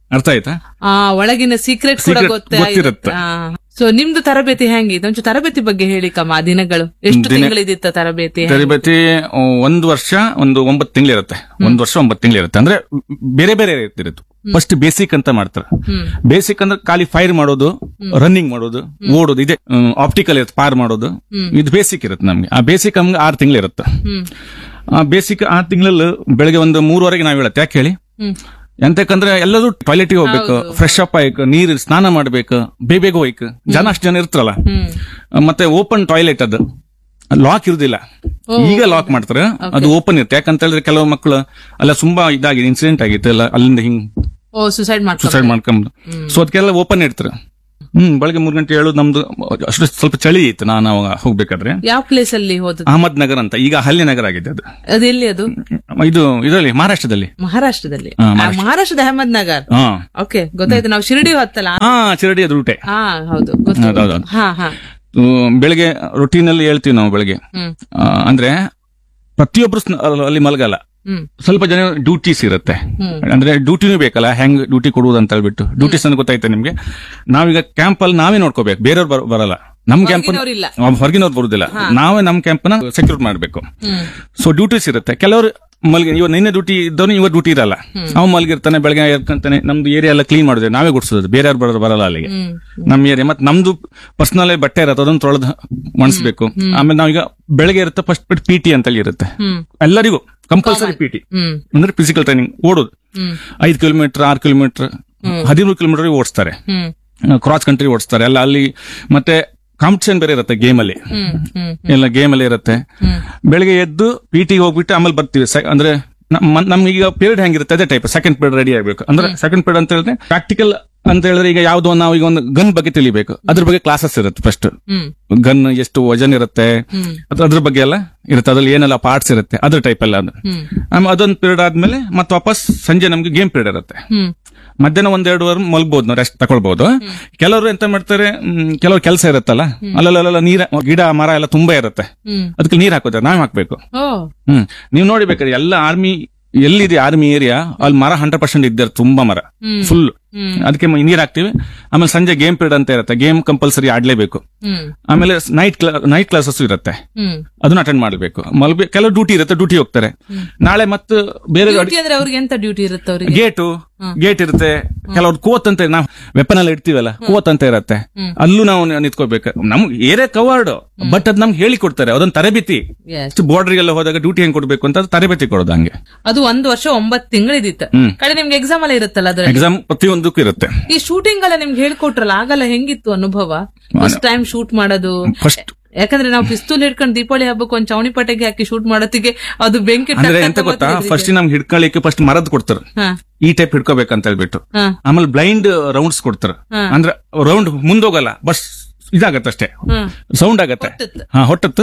ಅರ್ಥ ಆಯ್ತಾ ಆ ಒಳಗಿನ ಸೀಕ್ರೆಟ್ ಕೂಡ Secret ಗೊತ್ತೇ ಗೊತ್ತಿರುತ್ತೆ. ಸೊ ನಿಮ್ದು ತರಬೇತಿ ಹೆಂಗಿದೆ ಒಂಚೂರು ತರಬೇತಿ ಬಗ್ಗೆ ಹೇಳಿ ಕಮ್ಮ ಆ ದಿನಗಳು ಎಷ್ಟು ದಿನ- ತಿಂಗಳಿದಿತ್ತ ತರಬೇತಿ ತರಬೇತಿ ಆ, ಒಂದು ವರ್ಷ ಒಂದು ಒಂಬತ್ತು ತಿಂಗಳಿರುತ್ತೆ ಒಂದು ವರ್ಷ ಒಂಬತ್ತು ತಿಂಗಳಿರುತ್ತೆ ಅಂದ್ರೆ ಬೇರೆ ಬೇರೆ ಇರುತ್ತೆ ಫಸ್ಟ್ ಬೇಸಿಕ್ ಅಂತ ಮಾಡ್ತಾರೆ ಹ್ಮ್ ಬೇಸಿಕ್ ಅಂದ್ರೆ ಖಾಲಿ ಫೈರ್ ಮಾಡೋದು ರನ್ನಿಂಗ್ ಮಾಡೋದು ಓಡೋದು ಇದೆ ಆಪ್ಟಿಕಲ್ ಇರುತ್ತೆ ಪಾರ್ ಮಾಡೋದು ಇದು ಬೇಸಿಕ್ ಇರುತ್ತೆ ನಮ್ಗೆ ಆ ಬೇಸಿಕ್ ನಮ್ಗೆ ಆರು ತಿಂಗಳಿರುತ್ತೆ ಹ್ಮ್ ಆ ಬೇಸಿಕ್ ಆರು ತಿಂಗಳಲ್ಲಿ ಬೆಳಗ್ಗೆ ಒಂದು ಮೂರುವರೆಗೆ ನಾವ್ ಹೇಳತ್ತೆ ಯಾಕೆ ಹೇಳಿ ಹ್ಮ್ ಎಂತಕ್ಕಂದ್ರೆ ಎಲ್ಲರೂ ಟಾಯ್ಲೆಟ್ಗೆ ಹೋಗ್ಬೇಕು ಫ್ರೆಶ್ ಅಪ್ ಆಯ್ಕು ನೀರು ಸ್ನಾನ ಮಾಡ್ಬೇಕು ಬೇಗ ಬೇಗ ಹೋಯ್ಕು ಜನ ಅಷ್ಟು ಜನ ಇರ್ತಾರಲ್ಲ ಹ್ಮ್ ಮತ್ತೆ ಓಪನ್ ಟಾಯ್ಲೆಟ್ ಅದು ಲಾಕ್ ಇರುದಿಲ್ಲ ಈಗ ಲಾಕ್ ಮಾಡ್ತಾರೆ ಅದು ಓಪನ್ ಇರುತ್ತೆ ಯಾಕಂತ ಹೇಳಿದ್ರೆ ಕೆಲವು ಮಕ್ಕಳು ಅಲ್ಲ ತುಂಬಾ ಇದಾಗಿದೆ ಇನ್ಸಿಡೆಂಟ್ ಆಗಿತ್ತು ಎಲ್ಲ ಅಲ್ಲಿಂದ ಹಿಂಗ್ ಓ ಸುಸೈಡ್ ಮಾಡ್ಕೊ ಸುಸೈಡ್ ಮಾಡ್ಕೊಂಡು ಸೊ ಅದಕ್ಕೆಲ್ಲ ಓಪನ್ ಇರ್ತಾರೆ ಹ್ಮ್ ಬೆಳಗ್ಗೆ ಮೂರ್ ಗಂಟೆ ಹೇಳೋದು ನಮ್ದು ಅಷ್ಟು ಸ್ವಲ್ಪ ಚಳಿ ಇತ್ತು ನಾನು ಅವಾಗ ಹೋಗ್ಬೇಕಾದ್ರೆ ಯಾವ ಪ್ಲೇಸ್ ಅಲ್ಲಿ ಹೋದದ್ದು ಅಹಮದ್ ನಗರ್ ಅಂತ ಈಗ ಹಲ್ಲಿ ನಗರ ಆಗಿದೆ ಅದು ಅದು ಎಲ್ಲಿ ಅದು ಇದು ಇದರಲ್ಲಿ ಮಹಾರಾಷ್ಟ್ರದಲ್ಲಿ ಮಹಾರಾಷ್ಟ್ರದಲ್ಲಿ ಹಾ, ಆ, ಮಹಾರಾಷ್ಟ್ರದ ಅಹಮದ್ ನಗರ್ ಹಾ ಓಕೆ ಗೊತ್ತಾಯ್ತು ನಾವು ಶಿರಡಿ ಹೊತ್ತಲ್ಲ ಹಾ ಚಿರಡಿ ಅದು ರೂಟೆ ಹಾ ಹೌದು ಗೊತ್ತು, ಹೌದು, ಹೌದು. ಗೊತ್ತು. ಹಾ ಹಾ ಹ್ಮ್, ಬೆಳಗ್ಗೆ ರೊಟೀನ್ ಅಲ್ಲಿ ಹೇಳ್ತೀವಿ ನಾವು ಬೆಳಗ್ಗೆ ಹ್ಮ್ ಆ, ಅಂದ್ರೆ ಪ್ರತಿಯೊಬ್ರು ಸ್ನ- ಅಲ್ಲಿ ಮಲಗಲ್ಲ ಹ್ಮ್ ಸ್ವಲ್ಪ ಜನ ಡ್ಯೂಟೀಸ್ ಇರುತ್ತೆ ಹ್ಮ್. ಅಂದ್ರೆ ಡ್ಯೂಟಿನೂ ಬೇಕಲ್ಲ ಹೆಂಗ್ ಡ್ಯೂಟಿ ಕೊಡುವುದು ಅಂತ ಹೇಳ್ಬಿಟ್ಟು ಡ್ಯೂಟೀಸ್ ಅಂತ ಗೊತ್ತಾಯ್ತಾ ನಿಮ್ಗೆ ನಾವೀಗ ಕ್ಯಾಂಪ್ ಅಲ್ಲಿ ನಾವೇ ನೋಡ್ಕೋಬೇಕು ಬೇರೆಯವ್ರು ಬರ- ಬರಲ್ಲ ನಮ್ ಕ್ಯಾಂಪ್ ಹೊರಗಿನವ್ರಿಲ್ಲ. ಹೊರಗಿನವ್ರು ಬರುದಿಲ್ಲ ನಾವೇ ನಮ್ ಕ್ಯಾಂಪ್ ನ ಸೆಕ್ಯೂರ್ ಮಾಡ್ಬೇಕು ಹ್ಮ್ ಸೊ ಡ್ಯೂಟೀಸ್ ಇರುತ್ತೆ ಕೆಲವರು ಮಲ್ಗಿ ಇವ ನಿನ್ನೆ ಡ್ಯೂಟಿ ಇದ್ದವನು ಇವ ಡ್ಯೂಟಿ ಇರಲ್ಲ ಅವ್ ಮಲ್ಗಿರ್ತಾನೆ ಬೆಳಗ್ಗೆ ಎರ್ಕಂತಾನೆ ನಮ್ದು ಏರಿಯಾ ಎಲ್ಲ ಕ್ಲೀನ್ ಮಾಡಿದ್ರೆ ನಾವೇ ಗುಡ್ಸೋದು ಬೇರೆ ಯಾರು ಬರೋದು ಬರಲ್ಲ ಅಲ್ಲಿಗೆ ಹ್ಮ್ ನಮ್ ಏರಿಯಾ ಮತ್ತೆ ನಮ್ದು ಪರ್ಸನಲ್ ಬಟ್ಟೆ ಇರತ್ತೆ ಅದನ್ನ ತೊಳೆದು ಒಣಸ್ಬೇಕು ಆಮೇಲೆ ನಾವೀಗ ಬೆಳಗ್ಗೆ ಇರುತ್ತೆ ಫಸ್ಟ್ ಬಿಟ್ಟು ಪಿ ಟಿ ಅಂತಲ್ಲಿ ಇರುತ್ತೆ ಹ್ಮ್ ಎಲ್ಲರಿಗೂ ಕಂಪಲ್ಸರಿ ಪಿ ಟಿ ಹ್ಮ್ ಅಂದ್ರೆ ಫಿಸಿಕಲ್ ಟ್ರೈನಿಂಗ್ ಓಡೋದು ಹ್ಮ್ ಐದು ಕಿಲೋಮೀಟರ್ ಆರು ಕಿಲೋಮೀಟರ್ ಹದಿಮೂರು ಕಿಲೋಮೀಟರ್ ಓಡಿಸ್ತಾರೆ ಹ್ಮ್ ಕ್ರಾಸ್ ಕಂಟ್ರಿ ಓಡಿಸ್ತಾರೆ ಎಲ್ಲ ಅಲ್ಲಿ ಮತ್ತೆ ಕಾಂಪಿಟೇಷನ್ ಬೇರೆ ಇರುತ್ತೆ ಗೇಮ್ ಅಲ್ಲಿ ಹ್ಮ್ ಹ್ಮ್ ಎಲ್ಲ ಗೇಮ್ ಅಲ್ಲಿ ಇರುತ್ತೆ ಹ್ಮ್ ಬೆಳಿಗ್ಗೆ ಎದ್ದು ಪಿ ಟಿ ಹೋಗ್ಬಿಟ್ಟು ಆಮೇಲೆ ಬರ್ತೀವಿ ಸೆ- ಅಂದ್ರೆ ನಮ್ಮ- ನಮ್ಗೆ ಈಗ ಪೀರಿಯಡ್ ಹೆಂಗಿರುತ್ತೆ ಅದೇ ಟೈಪ್ ಸೆಕೆಂಡ್ ಪೀರಿಯಡ್ ರೆಡಿ ಆಗ್ಬೇಕು ಅಂದ್ರೆ ಸೆಕೆಂಡ್ ಪೀರಿಯಡ್ ಅಂತ ಹೇಳಿದ್ರೆ ಪ್ರಾಕ್ಟಿಕಲ್ ಅಂತ ಹೇಳಿದ್ರೆ ಈಗ ಯಾವ್ದೋ ನಾವು ಈಗ ಒಂದು ಗನ್ ಬಗ್ಗೆ ತಿಳಿಬೇಕು ಅದ್ರ ಬಗ್ಗೆ ಕ್ಲಾಸಸ್ ಇರುತ್ತೆ ಫಸ್ಟ್ ಹ್ಮ್ ಗನ್ ಎಷ್ಟು ವಜನ್ ಇರುತ್ತೆ ಹ್ಮ್ ಅದ್ರ- ಅದ್ರ ಬಗ್ಗೆ ಎಲ್ಲ ಇರುತ್ತೆ ಅದ್ರಲ್ಲಿ ಏನೆಲ್ಲ ಪಾರ್ಟ್ಸ್ ಇರುತ್ತೆ ಅದ್ರ ಟೈಪ್ ಎಲ್ಲ ಅದು ಹ್ಮ್ ಆಮೇಲೆ ಅದೊಂದು ಪೀರಿಯಡ್ ಆದ್ಮೇಲೆ ಮತ್ತೆ ವಾಪಸ್ ಸಂಜೆ ನಮ್ಗೆ ಗೇಮ್ ಪೀರಿಯಡ್ ಇರುತ್ತೆ ಹ್ಮ್ ಮಧ್ಯಾಹ್ನ ಒಂದೆರಡು ವಾರ ಮಲ್ಬಹುದು ನಾವು ರೆಸ್ಟ್ ತಗೊಳ್ಬಹುದು ಕೆಲವರು ಎಂತ ಮಾಡ್ತಾರೆ ಮ್, ಕೆಲವ್ರು ಕೆಲಸ ಇರುತ್ತಲ್ಲ ಅಲ್ಲಲ್ಲ ನೀರ ಗಿಡ ಮರ ಎಲ್ಲ ತುಂಬಾ ಇರುತ್ತೆ ಹ್ಮ್ ಅದಕ್ಕೆ ನೀರ್ ಹಾಕೋತಾರೆ ನಾವ್ ಹಾಕ್ಬೇಕು ಓ ಹ್ಮ್ ನೀವು ನೋಡಿಬೇಕಾದ್ರೆ ಎಲ್ಲ ಆರ್ಮಿ ಎಲ್ಲಿದೆ ಆರ್ಮಿ ಏರಿಯಾ ಅಲ್ಲಿ ಮರ ಹಂಡ್ರೆಡ್ ಪರ್ಸೆಂಟ್ ಇದ್ದಾರೆ ತುಂಬಾ ಮರ ಹ್ಮ್. ಫುಲ್ ಹ್ಮ್ ಅದಕ್ಕೆ ಮ- ನೀರ್ ಹಾಕ್ತಿವಿ ಆಮೇಲೆ ಸಂಜೆ ಗೇಮ್ ಪೀರಿಯಡ್ ಅಂತ ಇರುತ್ತೆ ಗೇಮ್ ಕಂಪಲ್ಸರಿ ಆಡ್ಲೇಬೇಕು ಹ್ಮ್ ಆಮೇಲೆ ನೈಟ್ ನೈಟ್ ಕ್ಲಾಸಸ್ ಇರುತ್ತೆ ಹ್ಮ್ ಅದನ್ನ ಅಟೆಂಡ್ ಮಾಡ್ಬೇಕು ಮಲ್ಬೆ ಕೆಲವು ಡ್ಯೂಟಿ ಇರುತ್ತೆ ಡ್ಯೂಟಿ ಹೋಗ್ತಾರೆ ನಾಳೆ ಮತ್ತೆ ಬೇರೆ ಡ್ಯೂಟಿ ಅಂದ್ರೆ ಅವ್ರಿಗೆ ಎಂತ ಡ್ಯೂಟಿ ಇರುತ್ತೆ ಅವ್ರಿಗೆ ಗೇಟು ಗೇಟ್ ಇರುತ್ತೆ ಕೆಲವ್ರು ಕೋತ್ ಅಂತ ನಾವು ವೆಪನ್ ಎಲ್ಲ ಇಡ್ತೀವಲ್ಲ ಕೋತ್ ಅಂತ ಇರತ್ತೆ ಅಲ್ಲೂ ನಾವು ನಿಂತ್ಕೋಬೇಕು ನಮ್ ಏರಿಯಾ ಕವರ್ಡ್ ಬಟ್ ಅದ್ ನಮ್ಗೆ ಹೇಳಿ ಕೊಡ್ತಾರೆ ಅದೊಂದು ತರಬೇತಿ Yes. ಬಾರ್ಡರ್ಗೆಲ್ಲ ಹೋದಾಗ ಡ್ಯೂಟಿ ಹೆಂಗ್ ಕೊಡ್ಬೇಕು ಅಂತ ಅದು ತರಬೇತಿ ಕೊಡೋದು ಹಂಗೆ ಅದು ಒಂದ್ ವರ್ಷ ಒಂಬತ್ತು ತಿಂಗಳಿದಿತ್ತು ಹ್ಮ್. ಕಡೆ ನಿಮ್ಗೆ ಎಕ್ಸಾಮ್ ಎಲ್ಲ ಇರುತ್ತಲ್ಲ ಅದ್ರಲ್ಲಿ ಎಕ್ಸಾಮ್ ಪ್ರತಿಯೊಂದಕ್ಕೂ ಇರುತ್ತೆ ಈ ಶೂಟಿಂಗ್ ಎಲ್ಲ ನಿಮ್ಗೆ ಹೇಳ್ಕೊಟ್ರಲ್ಲ ಆಗಲ್ಲ ಹೆಂಗಿತ್ತು ಅನುಭವ ಫಸ್ಟ್ ಟೈಮ್ ಶೂಟ್ ಮಾಡೋದು ಫಸ್ಟ್ ಯಾಕಂದ್ರೆ ನಾವು ಪಿಸ್ತೂಲ್ ಹಿಡ್ಕೊಂಡು ದೀಪಾವಳಿ ಹಬ್ಬಕ್ಕೆ ಒಂದ್ ಚೌಣಿ ಪಟೆಗೆ ಹಾಕಿ ಶೂಟ್ ಮಾಡೋತ್ತಿಗೆ ಅದು ಬೆಂಕಿ ಟಕ್ ಅಂದ್ರೆ ಟಕ್ ಎಂತ ಗೊತ್ತಾ ಗೊತ್ತಿರೋದು ಫಸ್ಟ್ ನಮ್ಗೆ ಹಿಡ್ಕೊಳ್ಳಿಕ್ಕೆ ಫಸ್ಟ್ ಮರದ್ ಕೊಡ್ತಾರೆ ಹಾ ಈ ಟೈಪ್ ಹಿಡ್ಕೋಬೇಕಂತ ಹೇಳ್ಬಿಟ್ಟು ಹಾ ಆಮೇಲೆ ಬ್ಲೈಂಡ್ ರೌಂಡ್ಸ್ ಕೊಡ್ತಾರೆ ಅಂದ್ರೆ ರೌಂಡ್ ಮುಂದೋಗಲ್ಲ ಬಸ್ ಇದಾಗತ್ತಷ್ಟೇ ಹ್ಮ್ ಸೌಂಡ್ ಆಗತ್ತೆ ಹೊಟ್ಟುತ್ತೆ. ಹಾ ಹೊಟ್ಟತ್ತು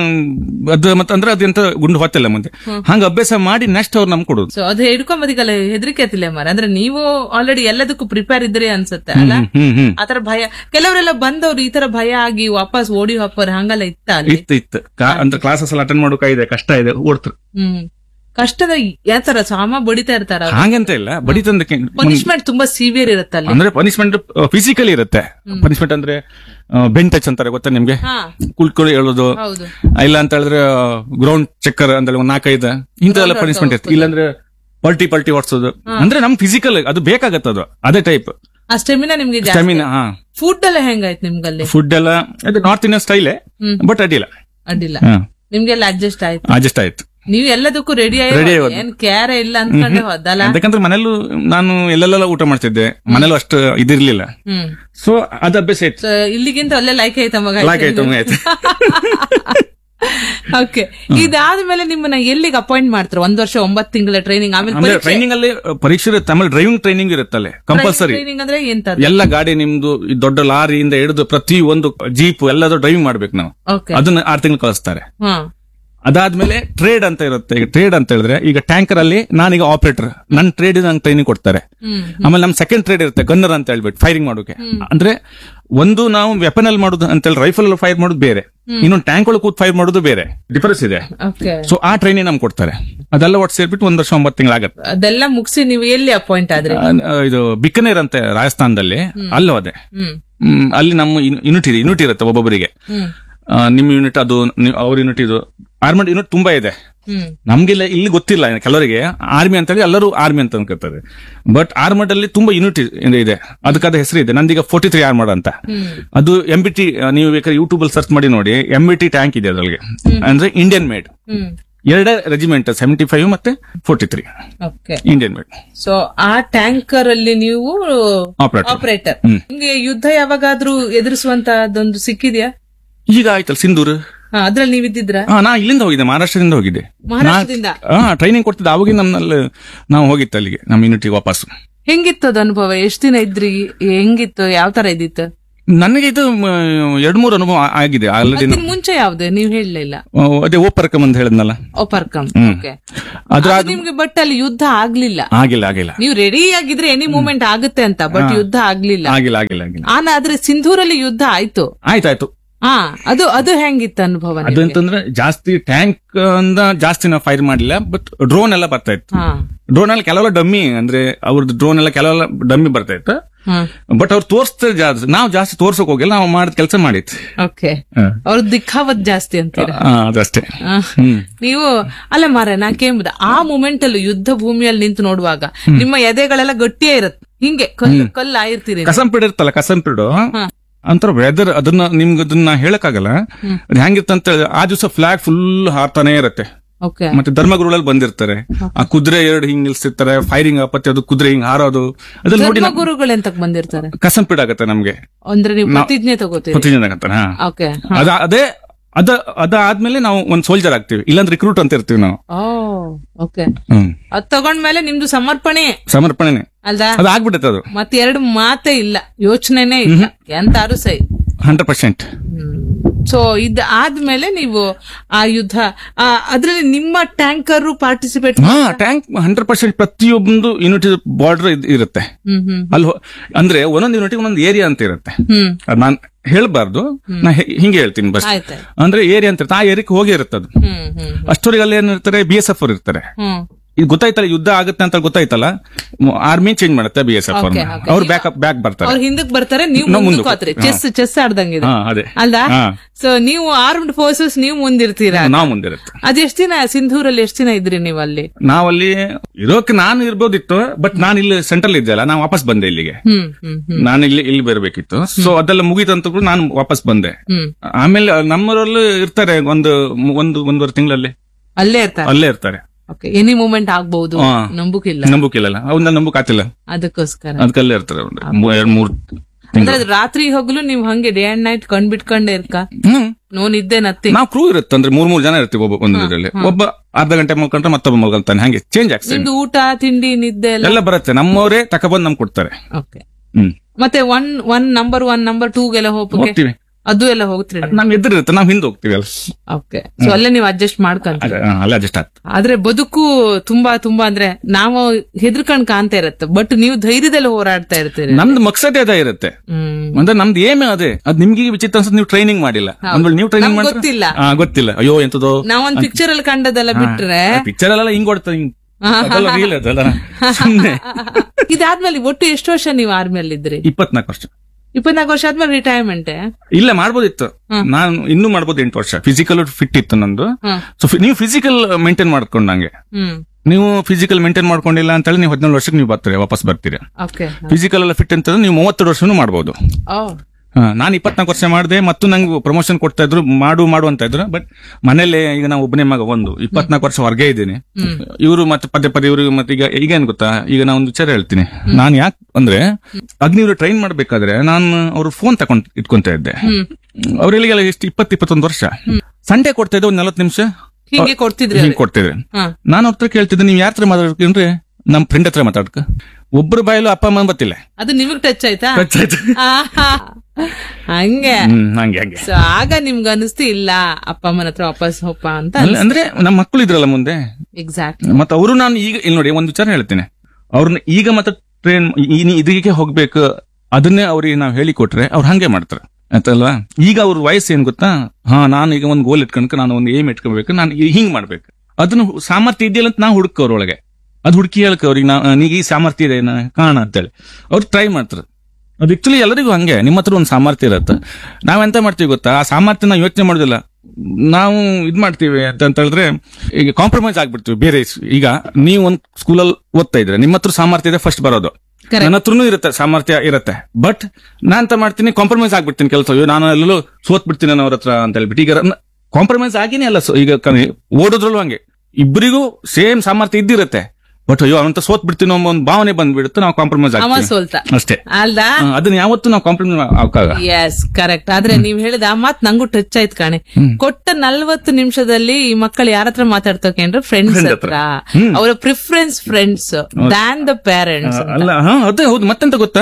ಅದು ಮತ್ತೆ ಅಂದ್ರೆ ಅದೆಂತ ಗುಂಡು ಹೊತ್ತಿಲ್ಲ ಮುಂದೆ ಹಂಗ ಅಭ್ಯಾಸ ಮಾಡಿ ನೆಕ್ಸ್ಟ್ ಅವ್ರು ನಮ್ಗೆ ಕೊಡೋದು ಸೊ ಅದು ಹಿಡ್ಕೊಂಬದಿಗಲ್ಲ ಹೆದರಿಕೆ ಆತಿಲ್ಲ ಮಾರ ಅಂದ್ರೆ ನೀವು ಆಲ್ರೆಡಿ ಎಲ್ಲದಕ್ಕೂ ಪ್ರಿಪೇರ್ ಇದ್ರಿ ಅನ್ಸುತ್ತೆ ಅಲ್ಲ ಹ್ಮ್ ಹ್ಮ್ ಆತರ ಭಯ ಕೆಲವರೆಲ್ಲ ಬಂದವ್ರು ಈ ತರ ಭಯ ಆಗಿ ವಾಪಸ್ ಓಡಿ ಹಾಕೋರ್ ಹಂಗಲ್ಲ ಇತ್ತ ಅಲ್ಲಿ ಇತ್ತು ಇತ್ತು ಕಾ- ಅಂದ್ರೆ ಕ್ಲಾಸಸ್ ಎಲ್ಲ ಅಟೆಂಡ್ ಮಾಡೋಕಾಗಿದೆ ಕಷ್ಟ ಇದೆ ಓಡ್ತಾರೆ ಹ್ಮ್ ಕಷ್ಟದ ಯಾವ ತರ ಸಾಮ ಬಡಿತಾ ಇರ್ತಾರ ಹಾಗಂತ ಇಲ್ಲ ಬಡಿತಂದಕ್ಕೆ ಪನಿಷ್ಮೆಂಟ್ ತುಂಬಾ ಸಿವಿಯರ್ ಇರುತ್ತಲ್ಲಿ ಅಂದ್ರೆ ಪನಿಷ್ಮೆಂಟ್ ಫಿಸಿಕಲಿ ಇರುತ್ತೆ ಪನಿಷ್ಮೆಂಟ್ ಅಂದ್ರೆ ಬೆನ್ ಟಚ್ ಅಂತಾರೆ ಗೊತ್ತಾ ನಿಮ್ಗೆ ಹಾ ಕುಳ್ಕೊಳ್ಳಿ ಹೇಳೋದು ಹೌದು ಇಲ್ಲ ಅಂತ ಹೇಳಿದ್ರೆ ಗ್ರೌಂಡ್ ಚೆಕ್ಕರ್ ಅಂತ ಹೇಳಿ ಒಂದ್ ನಾಲ್ಕೈದು ಇಂಥದೆಲ್ಲ ಪನಿಷ್ಮೆಂಟ್ ಇರುತ್ತೆ ಇಲ್ಲಾಂದ್ರೆ ಪಲ್ಟಿ ಪಲ್ಟಿ ಓಡಿಸೋದು ಅಂದ್ರೆ ನಮ್ ಫಿಸಿಕಲ್ ಅದು ಬೇಕಾಗತ್ತೆ ಅದು ಅದೇ ಟೈಪ್ ಆ ಸ್ಟೆಮಿನಾ ನಿಮ್ಗೆ ಜಾಸ್ತಿ ಸ್ಟೆಮಿನಾ ಹಾ ಫುಡ್ ಎಲ್ಲ ಹೆಂಗಾಯ್ತು ನಿಮ್ಗಲ್ಲಿ ಫುಡ್ ಎಲ್ಲ ಅದು ನಾರ್ತ್ ಇಂಡಿಯನ್ ಸ್ಟೈಲೇ ಹ್ಮ್. ಬಟ್ ಅಡ್ಡಿಲ್ಲ ಅಡ್ಡಿಲ್ಲ ಹಾ ನಿಮ್ಗೆಲ್ಲ ಅಡ್ಜಸ್ಟ್ ಆಯ್ತು ಅಡ್ಜಸ್ಟ್ ಆಯ್ತು ನೀವು ಎಲ್ಲದಕ್ಕೂ ರೆಡಿ Ready ಆಗಿ ಆಗೋದು. ಏನ್ ಕ್ಯಾರೆ ಇಲ್ಲ ಅಂದ್ಕೊಂಡೆ ಹೋದಲ್ಲ ಯಾಕಂದ್ರೆ ಮನೇಲೂ ನಾನು ಎಲ್ಲೆಲ್ಲ ಊಟ ಮಾಡ್ತಿದ್ದೆ ಮನೇಲೂ ಅಷ್ಟು ಇದಿರ್ಲಿಲ್ಲ ಹ್ಮ್ ಸೊ ಅದು ಅಭ್ಯಾಸ ಇತ್ತು So, ಇಲ್ಲಿಗಿಂತ ಅಲ್ಲೇ ಲೈಕ್ ಆಯ್ತಾ ಮಗ ಲಾಕ್ ಆಯ್ತು ಹಂಗೆ ಆಯ್ತು ಓಕೆ ಇದಾದ್ಮೇಲೆ ನಿಮ್ಮನ್ನ ಎಲ್ಲಿಗೆ ಅಪಾಯಿಂಟ್ ಮಾಡ್ತಾರೆ ಒಂದ್ ವರ್ಷ ಒಂಬತ್ತು ತಿಂಗಳ ಟ್ರೈನಿಂಗ್ ಆಮೇಲೆ ಆಮೇಲೆ ಟ್ರೈನಿಂಗ್ ಅಲ್ಲಿ ಪರೀಕ್ಷೆ ಇರುತ್ತೆ ಆಮೇಲೆ ಡ್ರೈವಿಂಗ್ ಟ್ರೈನಿಂಗ್ ಇರುತ್ತಲ್ಲಿ ಕಂಪಲ್ಸರಿ ಟ್ರೈನಿಂಗ್ ಅಂದ್ರೆ ಎಂತ ಎಲ್ಲ ಗಾಡಿ ನಿಮ್ದು ಈ ದೊಡ್ಡ ಲಾರಿಯಿಂದ ಹಿಡಿದು ಪ್ರತಿ ಒಂದು ಜೀಪ್ ಎಲ್ಲದೂ ಡ್ರೈವಿಂಗ್ ಮಾಡ್ಬೇಕು ನಾವು ಓಕೆ ಅದನ್ನ ಆರು ತಿಂಗಳು ಕಳಿಸ್ತಾರೆ ಹಾ ಅದಾದ್ಮೇಲೆ ಟ್ರೇಡ್ ಅಂತ ಇರುತ್ತೆ ಈಗ ಟ್ರೇಡ್ ಅಂತ ಹೇಳಿದ್ರೆ ಈಗ ಟ್ಯಾಂಕರ್ ಅಲ್ಲಿ ನಾನೀಗ ಆಪರೇಟರ್ ನನ್ನ ಟ್ರೇಡ್ ನಂಗೆ ಟ್ರೈನಿಂಗ್ ಕೊಡ್ತಾರೆ ಹ್ಮ್ ಆಮೇಲೆ ನಮ್ ಸೆಕೆಂಡ್ ಟ್ರೇಡ್ ಇರುತ್ತೆ ಗನ್ನರ್ ಅಂತ ಹೇಳ್ಬಿಟ್ಟು ಫೈರಿಂಗ್ ಮಾಡೋಕೆ ಅಂದ್ರೆ ಒಂದು ನಾವು ವೆಪನ್ ಅಲ್ಲಿ ಮಾಡೋದು ಅಂತ ಹೇಳಿ ರೈಫಲ್ ಫೈರ್ ಮಾಡೋದು ಬೇರೆ ಇನ್ನೊಂದು ಟ್ಯಾಂಕ್ ಒಳಗೆ ಕೂತ್ ಫೈರ್ ಮಾಡೋದು ಬೇರೆ ಡಿಫರೆನ್ಸ್ ಇದೆ ಓಕೆ ಸೊ ಆ ಟ್ರೈನಿಂಗ್ ನಮ್ಗೆ ಕೊಡ್ತಾರೆ ಅದೆಲ್ಲ ಒಟ್ಟು ಸೇರ್ಬಿಟ್ಟು ಒಂದ್ ವರ್ಷ ಒಂಬತ್ತು ತಿಂಗಳಾಗತ್ತೆ ಅದೆಲ್ಲ ಮುಗಿಸಿ ನೀವು ಎಲ್ಲಿ ಅಪಾಯಿಂಟ್ ಆದ್ರಿ ಆ, ಇದು ಬಿಕನೇರ್ ಅಂತ ರಾಜಸ್ಥಾನದಲ್ಲಿ ಅಲ್ಲೂ ಅದೇ ಹ್ಮ್ ಹ್ಮ್, ಅಲ್ಲಿ ನಮ್ಮ ಯೂನಿಟ್ ಇದೆ ಯೂನಿಟ್ ಇರುತ್ತೆ ಒಬ್ಬೊಬ್ಬರಿಗೆ ಹ್ಮ್ ಆ, ನಿಮ್ಮ ಯೂನಿಟ್ ಅದು ನಿ- ಅವ್ರ ಯೂನಿಟ್ ಇದು ಆರ್ಮಡ್ ಯೂನಿಟ್ ತುಂಬಾ ಇದೆ ಹ್ಮ್ ನಮ್ಗೆಲ್ಲ ಇಲ್ಲಿ ಗೊತ್ತಿಲ್ಲ ಕೆಲವರಿಗೆ ಆರ್ಮಿ ಅಂತ ಹೇಳಿ ಎಲ್ಲರೂ ಆರ್ಮಿ ಅಂತ ಅನ್ಕೋತಾರೆ ಬಟ್ ಆರ್ಮಡ್ ಅಲ್ಲಿ ತುಂಬಾ ಯೂನಿಟ್ ಇದೆ ಅದಕ್ಕಾದ ಹೆಸರು ಇದೆ ನಂದೀಗ ಫೋರ್ಟಿ ತ್ರೀ ಆರ್ಮಡ್ ಅಂತ ಹ್ಮ್ ಅದು ಎಂ ಬಿ ಟಿ ನೀವು ಬೇಕಾದ್ರೆ ಯೂಟ್ಯೂಬ್ ಅಲ್ಲಿ ಸರ್ಚ್ ಮಾಡಿ ನೋಡಿ ಎಂ ಬಿ ಟಿ ಟ್ಯಾಂಕ್ ಇದೆ ಅದ್ರೊಳಗೆ ಅಂದ್ರೆ ಇಂಡಿಯನ್ ಮೇಡ್ ಹ್ಮ್ ಎರಡೇ ರೆಜಿಮೆಂಟ್ ಸೆವೆಂಟಿ ಫೈವ್ ಮತ್ತೆ forty three okay Indian made so ಆ ಟ್ಯಾಂಕರ್ ಅಲ್ಲಿ ನೀವು ಆಪರೇಟರ್ ಆಪರೇಟರ್ ಹ್ಮ್. ನಿಮ್ಗೆ ಯುದ್ಧ ಯಾವಾಗಾದ್ರೂ ಎದುರಿಸುವಂತದೊಂದು ಸಿಕ್ಕಿದ್ಯಾ ಈಗ ಆಯ್ತಲ್ಲ ಸಿಂಧೂರ್ ಹಾ, ಅದ್ರಲ್ಲಿ ನೀವ್ ಇದ್ದಿದ್ರಾ ಹಾ ನಾ ಇಲ್ಲಿಂದ ಹೋಗಿದ್ದೆ ಮಹಾರಾಷ್ಟ್ರದಿಂದ ಹೋಗಿದ್ದೆ ಮಹಾರಾಷ್ಟ್ರದಿಂದ ಹಾ ಟ್ರೈನಿಂಗ್ ಕೊಡ್ತಿದ್ದೆ ಅವಾಗ ನಮ್ಮಲ್ಲಿ ನಾವು ಹೋಗಿತ್ತು ಅಲ್ಲಿಗೆ ನಮ್ಮ ಯೂನಿಟಿಗೆ ವಾಪಸ್ ಹೆಂಗಿತ್ತು ಅದು ಅನುಭವ ಎಷ್ಟ್ ದಿನ ಇದ್ರಿ ಹೆಂಗಿತ್ತು ಯಾವ ತರ ಇದ್ದಿತ್ತು ನನಗೆ ಇದು ಮ, ಎರಡ್ ಮೂರು ಅನುಭವ ಆ- ಆಗಿದೆ ಆಲ್ರೆಡಿ ಅದಕ್ಕಿಂತ ಮುಂಚೆ ಯಾವ್ದು ನೀವ್ ಹೇಳಲಿಲ್ಲ ಅದೇ ಓಪರ್ಕಮ್ ಅಂತ ಹೇಳಿದ್ನಲ್ಲ ಓಪರ್ಕಮ್ ಹ್ಮ್. ಓಕೆ ಅದ್ರ ಅದು ನಿಮ್ಗೆ ಬಟ್ ಅಲ್ಲಿ ಯುದ್ಧ ಆಗ್ಲಿಲ್ಲ ಆಗಿಲ್ಲ ಆಗಿಲ್ಲ ನೀವು ರೆಡಿ ಆಗಿದ್ರೆ ಎನಿ ಮೂಮೆಂಟ್ ಆಗುತ್ತೆ ಅಂತ ಬಟ್ ಯುದ್ಧ ಆಗ್ಲಿಲ್ಲ ಆಗಿಲ್ಲ ಆಗಿಲ್ಲ ಆಗಿಲ್ಲ ಆನ ಆದ್ರೆ ಸಿಂಧೂರಲ್ಲಿ ಯುದ್ಧ ಆಯ್ತು ಆಯ್ತಾಯ್ತು ಹಾ ಅದು ಅದು ಹೆಂಗಿತ್ತು ಅನುಭವ ಅದು ನಿಮ್ಗೆ? ಅಂತಂದ್ರೆ ಜಾಸ್ತಿ ಟ್ಯಾಂಕ್ ಅಂದ ಜಾಸ್ತಿ ನಾವು ಫೈರ್ ಮಾಡಿಲ್ಲ ಬಟ್ ಡ್ರೋನ್ ಎಲ್ಲ ಬರ್ತಾ ಇತ್ತು ಹಾ ಡ್ರೋನ್ ಅಲ್ಲಿ ಕೆಲವೆಲ್ಲ ಡಮ್ಮಿ ಅಂದ್ರೆ ಅವ್ರದ್ದು ಡ್ರೋನ್ ಎಲ್ಲ ಕೆಲವೆಲ್ಲ ಡಮ್ಮಿ ಬರ್ತಾ ಇತ್ತು ಹಾ ಬಟ್ ಅವ್ರು ತೋರಿಸ್ತಾರೆ ಜಾಸ್ತಿ ನಾವು ಜಾಸ್ತಿ ತೋರ್ಸಕ್ ಹೋಗಿಲ್ಲ ನಾವು ಮಾಡಿದ ಕೆಲಸ ಮಾಡಿತ್ತು ಓಕೆ ಅವ್ರ ದಿಖಾವತ್ ಜಾಸ್ತಿ ಅಂತೀರ ಆ, ಅದಷ್ಟೇ ಆ. ಹ್ಮ್ ನೀವು ಅಲ್ಲ ಮಾರ ನಾ ಕೇಂಬುದ ಆ ಮೂಮೆಂಟ್ ಅಲ್ಲಿ ಯುದ್ಧ ಭೂಮಿಯಲ್ಲಿ ನಿಂತು ನೋಡುವಾಗ ನಿಮ್ಮ ಎದೆಗಳೆಲ್ಲ ಗಟ್ಟಿಯೇ ಇರತ್ತೆ ಹಿಂಗೆ ಕಲ್ಲು ಕಲ್ಲು ಆಗಿರ್ತೀರಿ ಕಸಂಪಿಡ್ ಇರ್ತಲ್ಲ ಕಸಂಪಿಡು ಹಾ. ಅಂತರ ವೆದರ್ ಅದನ್ನ ನಿಮ್ಗೆ ಅದನ್ನ ಹೇಳಕ್ಕಾಗಲ್ಲ ಅದು ಹೆಂಗಿರುತ್ತೆ ಅಂತ ಹೇಳಿದ್ರೆ ಆ ದಿವಸ ಫ್ಲಾಗ್ ಫುಲ್ ಹಾರ್ತಾನೆ ಇರುತ್ತೆ ಓಕೆ ಮತ್ತೆ ಧರ್ಮಗುರುಳಲ್ಲಿ ಬಂದಿರ್ತಾರೆ ಆ ಕುದುರೆ ಎರಡು ಹಿಂಗ್ ನಿಲ್ಸಿರ್ತಾರೆ ಫೈರಿಂಗ್ ಆಪತ್ತೆ ಅದು ಕುದುರೆ ಹಿಂಗ್ ಹಾರೋದು ಅದನ್ನ ನೋಡಿ ಧರ್ಮ ಗುರುಗಳು ಎಂತಕ್ ಬಂದಿರ್ತಾರೆ ಕಸಂಪಿಡ್ ಆಗತ್ತೆ ನಮ್ಗೆ ಅಂದ್ರೆ ನೀವು ಪ್ರತಿಜ್ಞೆ ತಗೋತೀರಿ ಪ್ರತಿದಿನ ಆಗತ್ತೆ ಹಾ ಓಕೆ ಅದ ಅದೇ ಅದ ಅದಾದ್ಮೇಲೆ ನಾವು ಒಂದ್ ಸೋಲ್ಜರ್ ಆಗ್ತೀವಿ ಇಲ್ಲಾಂದ್ರೆ ರಿಕ್ರೂಟ್ ಅಂತ ಇರ್ತೀವಿ ನಾವು ಓ ಓಕೆ ಹ್ಮ್ ಅದ್ ತಗೊಂಡ್ಮೇಲೆ ನಿಮ್ದು ಸಮರ್ಪಣೆ ಸಮರ್ಪಣೆನೆ ಅಲ್ದಾ ಅದು ಆಗ್ಬಿಡುತ್ತೆ ಅದು ಮತ್ತೆ ಎರಡು ಮಾತೇ ಇಲ್ಲ ಯೋಚನೆನೇ ಇಲ್ಲ ಎಂತಾರು ಸೈ ಹಂಡ್ರೆಡ್ ಪರ್ಸೆಂಟ್ ಸೊ ಇದ್ ಆದ್ಮೇಲೆ ನೀವು ಆ ಯುದ್ಧ ಆ, ಅದ್ರಲ್ಲಿ ನಿಮ್ಮ ಟ್ಯಾಂಕರ್ ಪಾರ್ಟಿಸಿಪೇಟ್ ಹಾ ಟ್ಯಾಂಕ್ ಹಂಡ್ರೆಡ್ ಪರ್ಸೆಂಟ್ ಪ್ರತಿಯೊಂದು ಯೂನಿಟ್ ಬಾರ್ಡರ್ ಇರುತ್ತೆ ಹ್ಮ್ ಹ್ಮ್ ಅಲ್ಲಿ ಹೋ- ಅಂದ್ರೆ ಒಂದೊಂದು ಯೂನಿಟ್ ಒಂದೊಂದು ಏರಿಯಾ ಅಂತ ಇರುತ್ತೆ ಹ್ಮ್ ಅದ್ ನಾನ್ ಹೇಳ್ಬಾರ್ದು ನಾ ಹೆ- ಹಿಂಗೆ ಹೇಳ್ತೀನಿ ಬಸ್ ಆಯ್ತಾಯ್ತು ಅಂದ್ರೆ ಏರಿಯಾ ಅಂತ ಇರುತ್ತೆ ಆ ಏರಿಯಾಕ್ಕೆ ಹೋಗಿ ಇರುತ್ತೆ ಅದು ಹ್ಮ್ ಹ್ಮ್ ಅಷ್ಟೊರಿಗೆ ಅಲ್ಲಿ ಏನಿರ್ತಾರೆ ಬಿ ಎಸ್ ಎಫ್ ಅವ್ರು ಇರ್ತಾರೆ ಹ್ಮ್ ಇದು ಗೊತ್ತಾಯ್ತಲ್ಲ ಯುದ್ಧ ಆಗುತ್ತೆ ಅಂತ ಗೊತ್ತಾಯ್ತಲ್ಲ ಆರ್ಮಿ ಚೇಂಜ್ ಮಾಡುತ್ತೆ B S F Okay, okay. ಅವ್ರು ಬ್ಯಾಕ್ ಬ್ಯಾಕ್ ಬರ್ತಾರೆ ಅವ್ರ ಹಿಂದಕ್ ಬರ್ತಾರೆ ನೀವು ನಾವು ಮುಂದಕ್ಕೆ ಮುಂದಕ್ಕೆ. ಹೋತ್ರಿ ಚೆಸ್ ಚೆಸ್ ಆಡ್ದಂಗಿದೆ ಹಾ ಅದೇ ಅಲ್ದಾ ಹಾ. ಸೊ ನೀವು ಆರ್ಮ್ಡ್ ಫೋರ್ಸಸ್ ನೀವು ಮುಂದಿರ್ತೀರಾ ನಾವು ಮುಂದಿರುತ್ತೆ ಅದ್ ಎಷ್ಟ್ ದಿನ ಸಿಂಧೂರಲ್ಲಿ ಎಷ್ಟ್ ದಿನ ಇದ್ರಿ ನೀವು ಅಲ್ಲಿ ನಾವಲ್ಲಿ ಇರೋಕೆ ನಾನು ಇರ್ಬೋದಿತ್ತು ಬಟ್ ನಾನು ಇಲ್ಲಿ ಸೆಂಟ್ರಲ್ ಇದ್ದೆ ಅಲ್ಲ ನಾನು ವಾಪಸ್ ಬಂದೆ ಇಲ್ಲಿಗೆ ಹ್ಮ್ ಹ್ಮ್ ಹ್ಮ್ ನಾನು ಇಲ್ಲಿ ಇಲ್ಲಿ ಬರಬೇಕಿತ್ತು ಸೊ ಅದೆಲ್ಲ ಮುಗಿತಂತ ಕೂಡ ನಾನು ವಾಪಸ್ ಬಂದೆ ಹ್ಮ್ ಆಮೇಲೆ ನಮ್ಮೂರಲ್ಲೂ ಇರ್ತಾರೆ ಒಂದು ಒಂದು ಒಂದೂವರೆ ತಿಂಗಳಲ್ಲಿ ಅಲ್ಲೇ ಇರ್ತಾರೆ ಅಲ್ಲೇ ಇರ್ತಾರೆ ಓಕೆ ಎನಿ ಮೂಮೆಂಟ್ ಆಗ್ಬಹುದು ಹಾ. ನಂಬುಕಿಲ್ಲ ನಂಬುಕಿಲ್ಲ ಅವನ್ನ ನಂಬುಕಾತಿಲ್ಲ ಅದಕ್ಕೋಸ್ಕರ ಅದಕ್ಕಲ್ಲೇ ಇರ್ತಾರೆ ಒಂದು ಮೂ- ಎರಡ್ ಮೂರ್ ಅಂದ್ರೆ ತಿಂಗಳು ಅದು ರಾತ್ರಿ ಹೋಗ್ಲು ನೀವ್ ಹಂಗೆ ಡೇ ಅಂಡ್ ನೈಟ್ ಕಂಡ್ ಬಿಟ್ಕೊಂಡೆ ಇರ್ಕ ಹ್ಮ್ ನೋ ನಿದ್ದೆ ನತ್ತಿ ನಾವು ಕ್ರೂ ಇರುತ್ತೆ ಅಂದ್ರೆ ಮೂರ್ ಮೂರ್ ಜನ ಇರ್ತೀವಿ ಒಬ್ಬ ಒಂದು ಇದರಲ್ಲಿ ಒಬ್ಬ ಅರ್ಧ ಗಂಟೆ ಮಲ್ಕೊಂಡ್ರೆ ಮತ್ತೊಬ್ಬ ಮಲ್ಕೊಂತಾನೆ ಹಂಗೆ ಚೇಂಜ್ ಆಗ್ತದೆ ನಿಮ್ದು ಊಟ ತಿಂಡಿ ನಿದ್ದೆ ಎಲ್ಲ ಎಲ್ಲ ಬರುತ್ತೆ ನಮ್ಮವರೇ ತಕೊಬಂದ್ ನಮ್ಗೆ ಕೊಡ್ತಾರೆ ಓಕೆ ಹ್ಮ್ ಮತ್ತೆ one one number one number ಟೂಗೆಲ್ಲ ಹೋಗಕ್ಕೆ ಹೋಗ್ತೀವಿ ಅದು ಎಲ್ಲ ಹೋಗ್ತೀರಿ ನಮ್ ಎದುರು ಇರುತ್ತೆ ನಾವ್ ಹಿಂದೆ ಹೋಗ್ತೀವಿ ಅಲ್ಲ ಓಕೆ ಸೊ ಅಲ್ಲೇ ನೀವು ಅಡ್ಜಸ್ಟ್ ಮಾಡ್ಕೊಂತ ಅದೇ, ಹಾ, ಅಲ್ಲೇ ಅಡ್ಜಸ್ಟ್ ಆಗ್ತದೆ ಆದ್ರೆ ಬದುಕು ತುಂಬಾ ತುಂಬಾ ಅಂದ್ರೆ ನಾವು ಹೆದರ್ಕೊಂಡ್ ಕಾಣ್ತಾ ಇರತ್ತೆ ಬಟ್ ನೀವು ಧೈರ್ಯದಲ್ಲಿ ಹೋರಾಡ್ತಾ ಇರ್ತೀರಿ ನಮ್ದು ಮಕ್ಸದೇ ಅದೇ ಇರುತ್ತೆ ಹ್ಮ್ ಅಂದ್ರೆ ನಮ್ದು ಏಮೇ ಅದೇ ಅದ್ ನಿಮ್ಗೆ ವಿಚಿತ್ರ ಅನ್ಸುತ್ತೆ ನೀವು ಟ್ರೈನಿಂಗ್ ಮಾಡಿಲ್ಲ ಒಂದ್ ವೇಳೆ ನೀವು ಟ್ರೈನಿಂಗ್ ನಮ್ಗ್ ಮಾಡಿದ್ರೆ ಗೊತ್ತಿಲ್ಲ. ಹಾ ಗೊತ್ತಿಲ್ಲ ಅಯ್ಯೋ ಎಂತದೋ ನಾವೊಂದ್ ಪಿಕ್ಚರ್ ಅಲ್ಲಿ ಕಂಡದೆಲ್ಲ ಬಿಟ್ರೆ ಪಿಕ್ಚರ್ ಅಲ್ಲ ಹಿಂಗ್ ಕೊಡ್ತಾರೆ ಹಿಂಗ್ ಅದೆಲ್ಲ ರೀಲ್ ಅದಲ್ಲ ಸುಮ್ನೆ ಇದಾದ್ಮೇಲೆ ಒಟ್ಟು ಎಷ್ಟು ವರ್ಷ ನೀವು ಆರ್ಮಿಯಲ್ಲಿ ಇದ್ರಿ ಇಪ್ಪತ್ನಾಲ್ಕು ವರ್ಷ ಇಪ್ಪತ್ನಾಲ್ಕು ವರ್ಷ ಆದ್ಮೇಲೆ ರಿಟೈರ್ಮೆಂಟ್ ಇಲ್ಲ ಮಾಡ್ಬೋದಿತ್ತು ನಾನು ಇನ್ನೂ ಮಾಡ್ಬೋದು ಎಂಟು ವರ್ಷ ಫಿಸಿಕಲ್ ಫಿಟ್ ಇತ್ತು ನಂದು ಹ್ಮ್ ಸೊ ನೀವು ಫಿಸಿಕಲ್ ಮೇಂಟೈನ್ ಮಾಡ್ಕೊಂಡಂಗೆ ಹ್ಮ್ ನೀವು ಫಿಸಿಕಲ್ ಮೇಂಟೈನ್ ಮಾಡ್ಕೊಂಡಿಲ್ಲ ಅಂತ ಹೇಳಿ ನೀವು ಹದಿನೇಳು ವರ್ಷಕ್ಕೆ ನೀವು ಬರ್ತೀರಿ ವಾಪಸ್ ಬರ್ತೀರಿ ಓಕೆ ಫಿಸಿಕಲ್ ಎಲ್ಲ ಫಿಟ್ ಅಂತಂದ್ರೆ ನೀವು ಮೂವತ್ತೆರಡು ವರ್ಷನೂ ಮಾಡ್ಬೋದು ಓ ನಾನು ಇಪ್ಪತ್ನಾಲ್ಕು ವರ್ಷ ಮಾಡಿದೆ ಮತ್ತು ನಂಗೆ ಪ್ರಮೋಷನ್ ಕೊಡ್ತಾ ಇದ್ರು ಮಾಡು ಮಾಡು ಅಂತ ಇದ್ರು ಬಟ್ ಮನೇಲಿ ಈಗ ನಾವು ಒಬ್ಬನೇ ಮಗ ಒಂದು ಇಪ್ಪತ್ನಾಲ್ಕು ವರ್ಷ ಹೊರಗೆ ಇದ್ದೀನಿ ಇವರು ಮತ್ತೆ ಪದೇ ಪದೇ ಇವರು ಮತ್ತೆ ಈಗ ಈಗ ಏನ್ ಗೊತ್ತಾ ಈಗ ನಾ ಒಂದು ವಿಚಾರ ಹೇಳ್ತೀನಿ ನಾನು ಯಾಕೆ ಅಂದ್ರೆ ಅಗ್ನಿವರು ಟ್ರೈನ್ ಮಾಡ್ಬೇಕಾದ್ರೆ ನಾನು ಅವ್ರ ಫೋನ್ ತಕೊಂಡ್ ಇಟ್ಕೊಂತ ಇದ್ದೆ ಹ್ಮ್ ಅವ್ರಿಗೆಲ್ಲ ಎಷ್ಟು ಇಪ್ಪತ್ತು ಇಪ್ಪತ್ತೊಂದು ವರ್ಷ ಸಂಡೇ ಕೊಡ್ತಾ ಇದ್ದೆ ಒಂದ್ ನಲವತ್ತು ನಿಮಿಷ ಹಿಂಗೆ ಕೊಡ್ತಿದ್ರಿ ಹಿಂಗ್ ಕೊಡ್ತಿದ್ದೆ ಹಾ ನಾನು ಅವ್ರ ಹತ್ರ ಕೇಳ್ತಿದ್ದೆ ನೀವು ಯಾರ ಹತ್ರ ಮಾತಾಡ್ಕೊಂಡ್ರೆ ನಮ್ ಫ್ರೆಂಡ್ ಹತ್ರ ಮಾತಾಡ್ಕ ಒಬ್ರು ಬಾಯಲ್ಲೂ ಅಪ್ಪ ಅಮ್ಮ ಬತ್ತಿಲ್ಲ ಅದು ನಿಮಗ್ ಟಚ್ ಆಯ್ತಾ ಟಚ್ ಆಯ್ತು ಆಹಾ. ಹಂಗೆ ಹ್ಮ್ ಹಂಗೆ ಹಂಗೆ ಸೊ ಆಗ ನಿಮ್ಗೆ ಅನಿಸ್ತು ಇಲ್ಲ ಅಪ್ಪ ಅಮ್ಮನ ಹತ್ರ ವಾಪಸ್ ಹೋಪ ಅಂತ ಅಲ್ಲ, ಅಂದ್ರೆ ನಮ್ಮ ಮಕ್ಕಳು ಇದ್ರಲ್ಲ ಮುಂದೆ ಎಕ್ಸಾಕ್ಟ್ ಮತ್ತೆ ಅವರು ನಾನು ಈಗ ಇಲ್ಲಿ ನೋಡಿ ಒಂದು ವಿಚಾರ ಹೇಳ್ತೇನೆ ಅವ್ರನ್ನ ಈಗ ಮತ್ತೆ ಟ್ರೈನ್ ಇದಕ್ಕೆ ಹೋಗ್ಬೇಕು ಅದನ್ನೇ ಅವ್ರಿಗೆ ನಾವು ಹೇಳಿಕೊಟ್ರೆ ಅವ್ರು ಹಂಗೆ ಮಾಡ್ತಾರೆ ಆಯ್ತಲ್ವಾ ಈಗ ಅವ್ರ ವಯಸ್ಸು ಏನ್ ಗೊತ್ತಾ ಹಾ ನಾನು ಈಗ ಒಂದು ಗೋಲ್ ಇಟ್ಕೊಂಡ್ಕ ನಾನು ಒಂದು ಏಮ್ ಇಟ್ಕೊಬೇಕು ನಾನು ಈ- ಹಿಂಗ್ ಮಾಡ್ಬೇಕು ಅದನ್ನ ಹು- ಸಾಮರ್ಥ್ಯ ಇದೆಯಲ್ಲ ಅಂತ ನಾವು ಹುಡುಕ ಅವ್ರೊಳಗೆ ಅದು ಹುಡುಕಿ ಹೇಳಕ್ ಅವ್ರಿಗೆ ನಾ ನೀಗ ಈ ಸಾಮರ್ಥ್ಯ ಇದೆ ನಾ- ಕಾಣ ಅಂತೇಳಿ ಅವ್ರು ಟ್ರೈ ಮಾಡ್ತಾರೆ ಅದು ಆಕ್ಚುಲಿ ಎಲ್ಲರಿಗೂ ಹಂಗೆ ನಿಮ್ಮ ಹತ್ರ ಒಂದು ಸಾಮರ್ಥ್ಯ ಇರತ್ತೆ ನಾವೆಂತ ಮಾಡ್ತೀವಿ ಗೊತ್ತಾ ಆ ಸಾಮರ್ಥ್ಯ ನಾವು ಯೋಚನೆ ಮಾಡೋದಿಲ್ಲ ನಾವು ಇದ್ ಮಾಡ್ತೀವಿ ಅಂತ ಅಂತ ಹೇಳಿದ್ರೆ ಈಗ ಕಾಂಪ್ರಮೈಸ್ ಆಗ್ಬಿಡ್ತೀವಿ ಬೇರೆ ಸ್- ಈಗ ನೀವು ಒಂದ್ ಸ್ಕೂಲಲ್ಲಿ ಓದ್ತಾ ಇದ್ರೆ ನಿಮ್ಮ ಹತ್ರ ಸಾಮರ್ಥ್ಯ ಇದೆ ಫಸ್ಟ್ ಬರೋದು Correct. ನನ್ನ ಹತ್ರನೂ ಇರುತ್ತೆ ಸಾಮರ್ಥ್ಯ ಇರುತ್ತೆ ಬಟ್ ನಾನ್ ಅಂತ ಮಾಡ್ತೀನಿ ಕಾಂಪ್ರಮೈಸ್ ಆಗ್ಬಿಡ್ತೀನಿ ಕೆಲಸ ಅಯ್ಯೋ ನಾನು ಎಲ್ಲೂ ಸೋತ್ ಬಿಡ್ತೀನಿ ನಾನು ಅವ್ರ ಹತ್ರ ಅಂತ ಹೇಳ್ಬಿಟ್ಟು ಈಗ ಕಾಂಪ್ರಮೈಸ್ ಆಗಿನೇ ಅಲ್ಲ ಸೊ- ಈಗ ಕ- ಓಡೋದ್ರಲ್ಲೂ ಹಂಗೆ ಇಬ್ಬರಿಗೂ ಸೇಮ್ ಸಾಮರ್ಥ್ಯ ಇದ್ದಿರುತ್ತೆ ಬಟ್ ಅಯ್ಯೋ ಅವಂತ ಸೋತ್ ಬಿಡ್ತೀನೋ ಅನ್ನೋ ಒಂದು ಭಾವನೆ ಬಂದ್ಬಿಡುತ್ತೆ ನಾವು ಕಾಂಪ್ರಮೈಸ್ ಅವ ಆಗ್ತೀವಿ ಸೋಲ್ತಾ ಅಷ್ಟೇ ಅಲ್ದಾ ಹ, ಅದನ್ನ ಯಾವತ್ತೂ ನಾವು ಕಾಂಪ್ರಮೈಸ್ ಆಗ ಎಸ್ ಕರೆಕ್ಟ್ ಆದ್ರೆ ನೀವ್ ಹೇಳಿದ ಆ ಮಾತ್ ನಂಗೂ ಟಚ್ ಆಯ್ತು ಕಾಣೆ ಕೊಟ್ಟ ನಲ್ವತ್ತು ನಿಮಿಷದಲ್ಲಿ ಈ ಮಕ್ಕಳು ಯಾರ ಹತ್ರ ಮಾತಾಡ್ತೋಕೇನ್ರ ಫ್ರೆಂಡ್ಸ್ Friend ಹತ್ರ ಹತ್ರ. ಹ್ಮ್. ಅವರ preference friends than the parents ಅಲ್ಲ ಹಾ ಅದೇ ಹೌದು ಮತ್ತೆಂತ ಗೊತ್ತಾ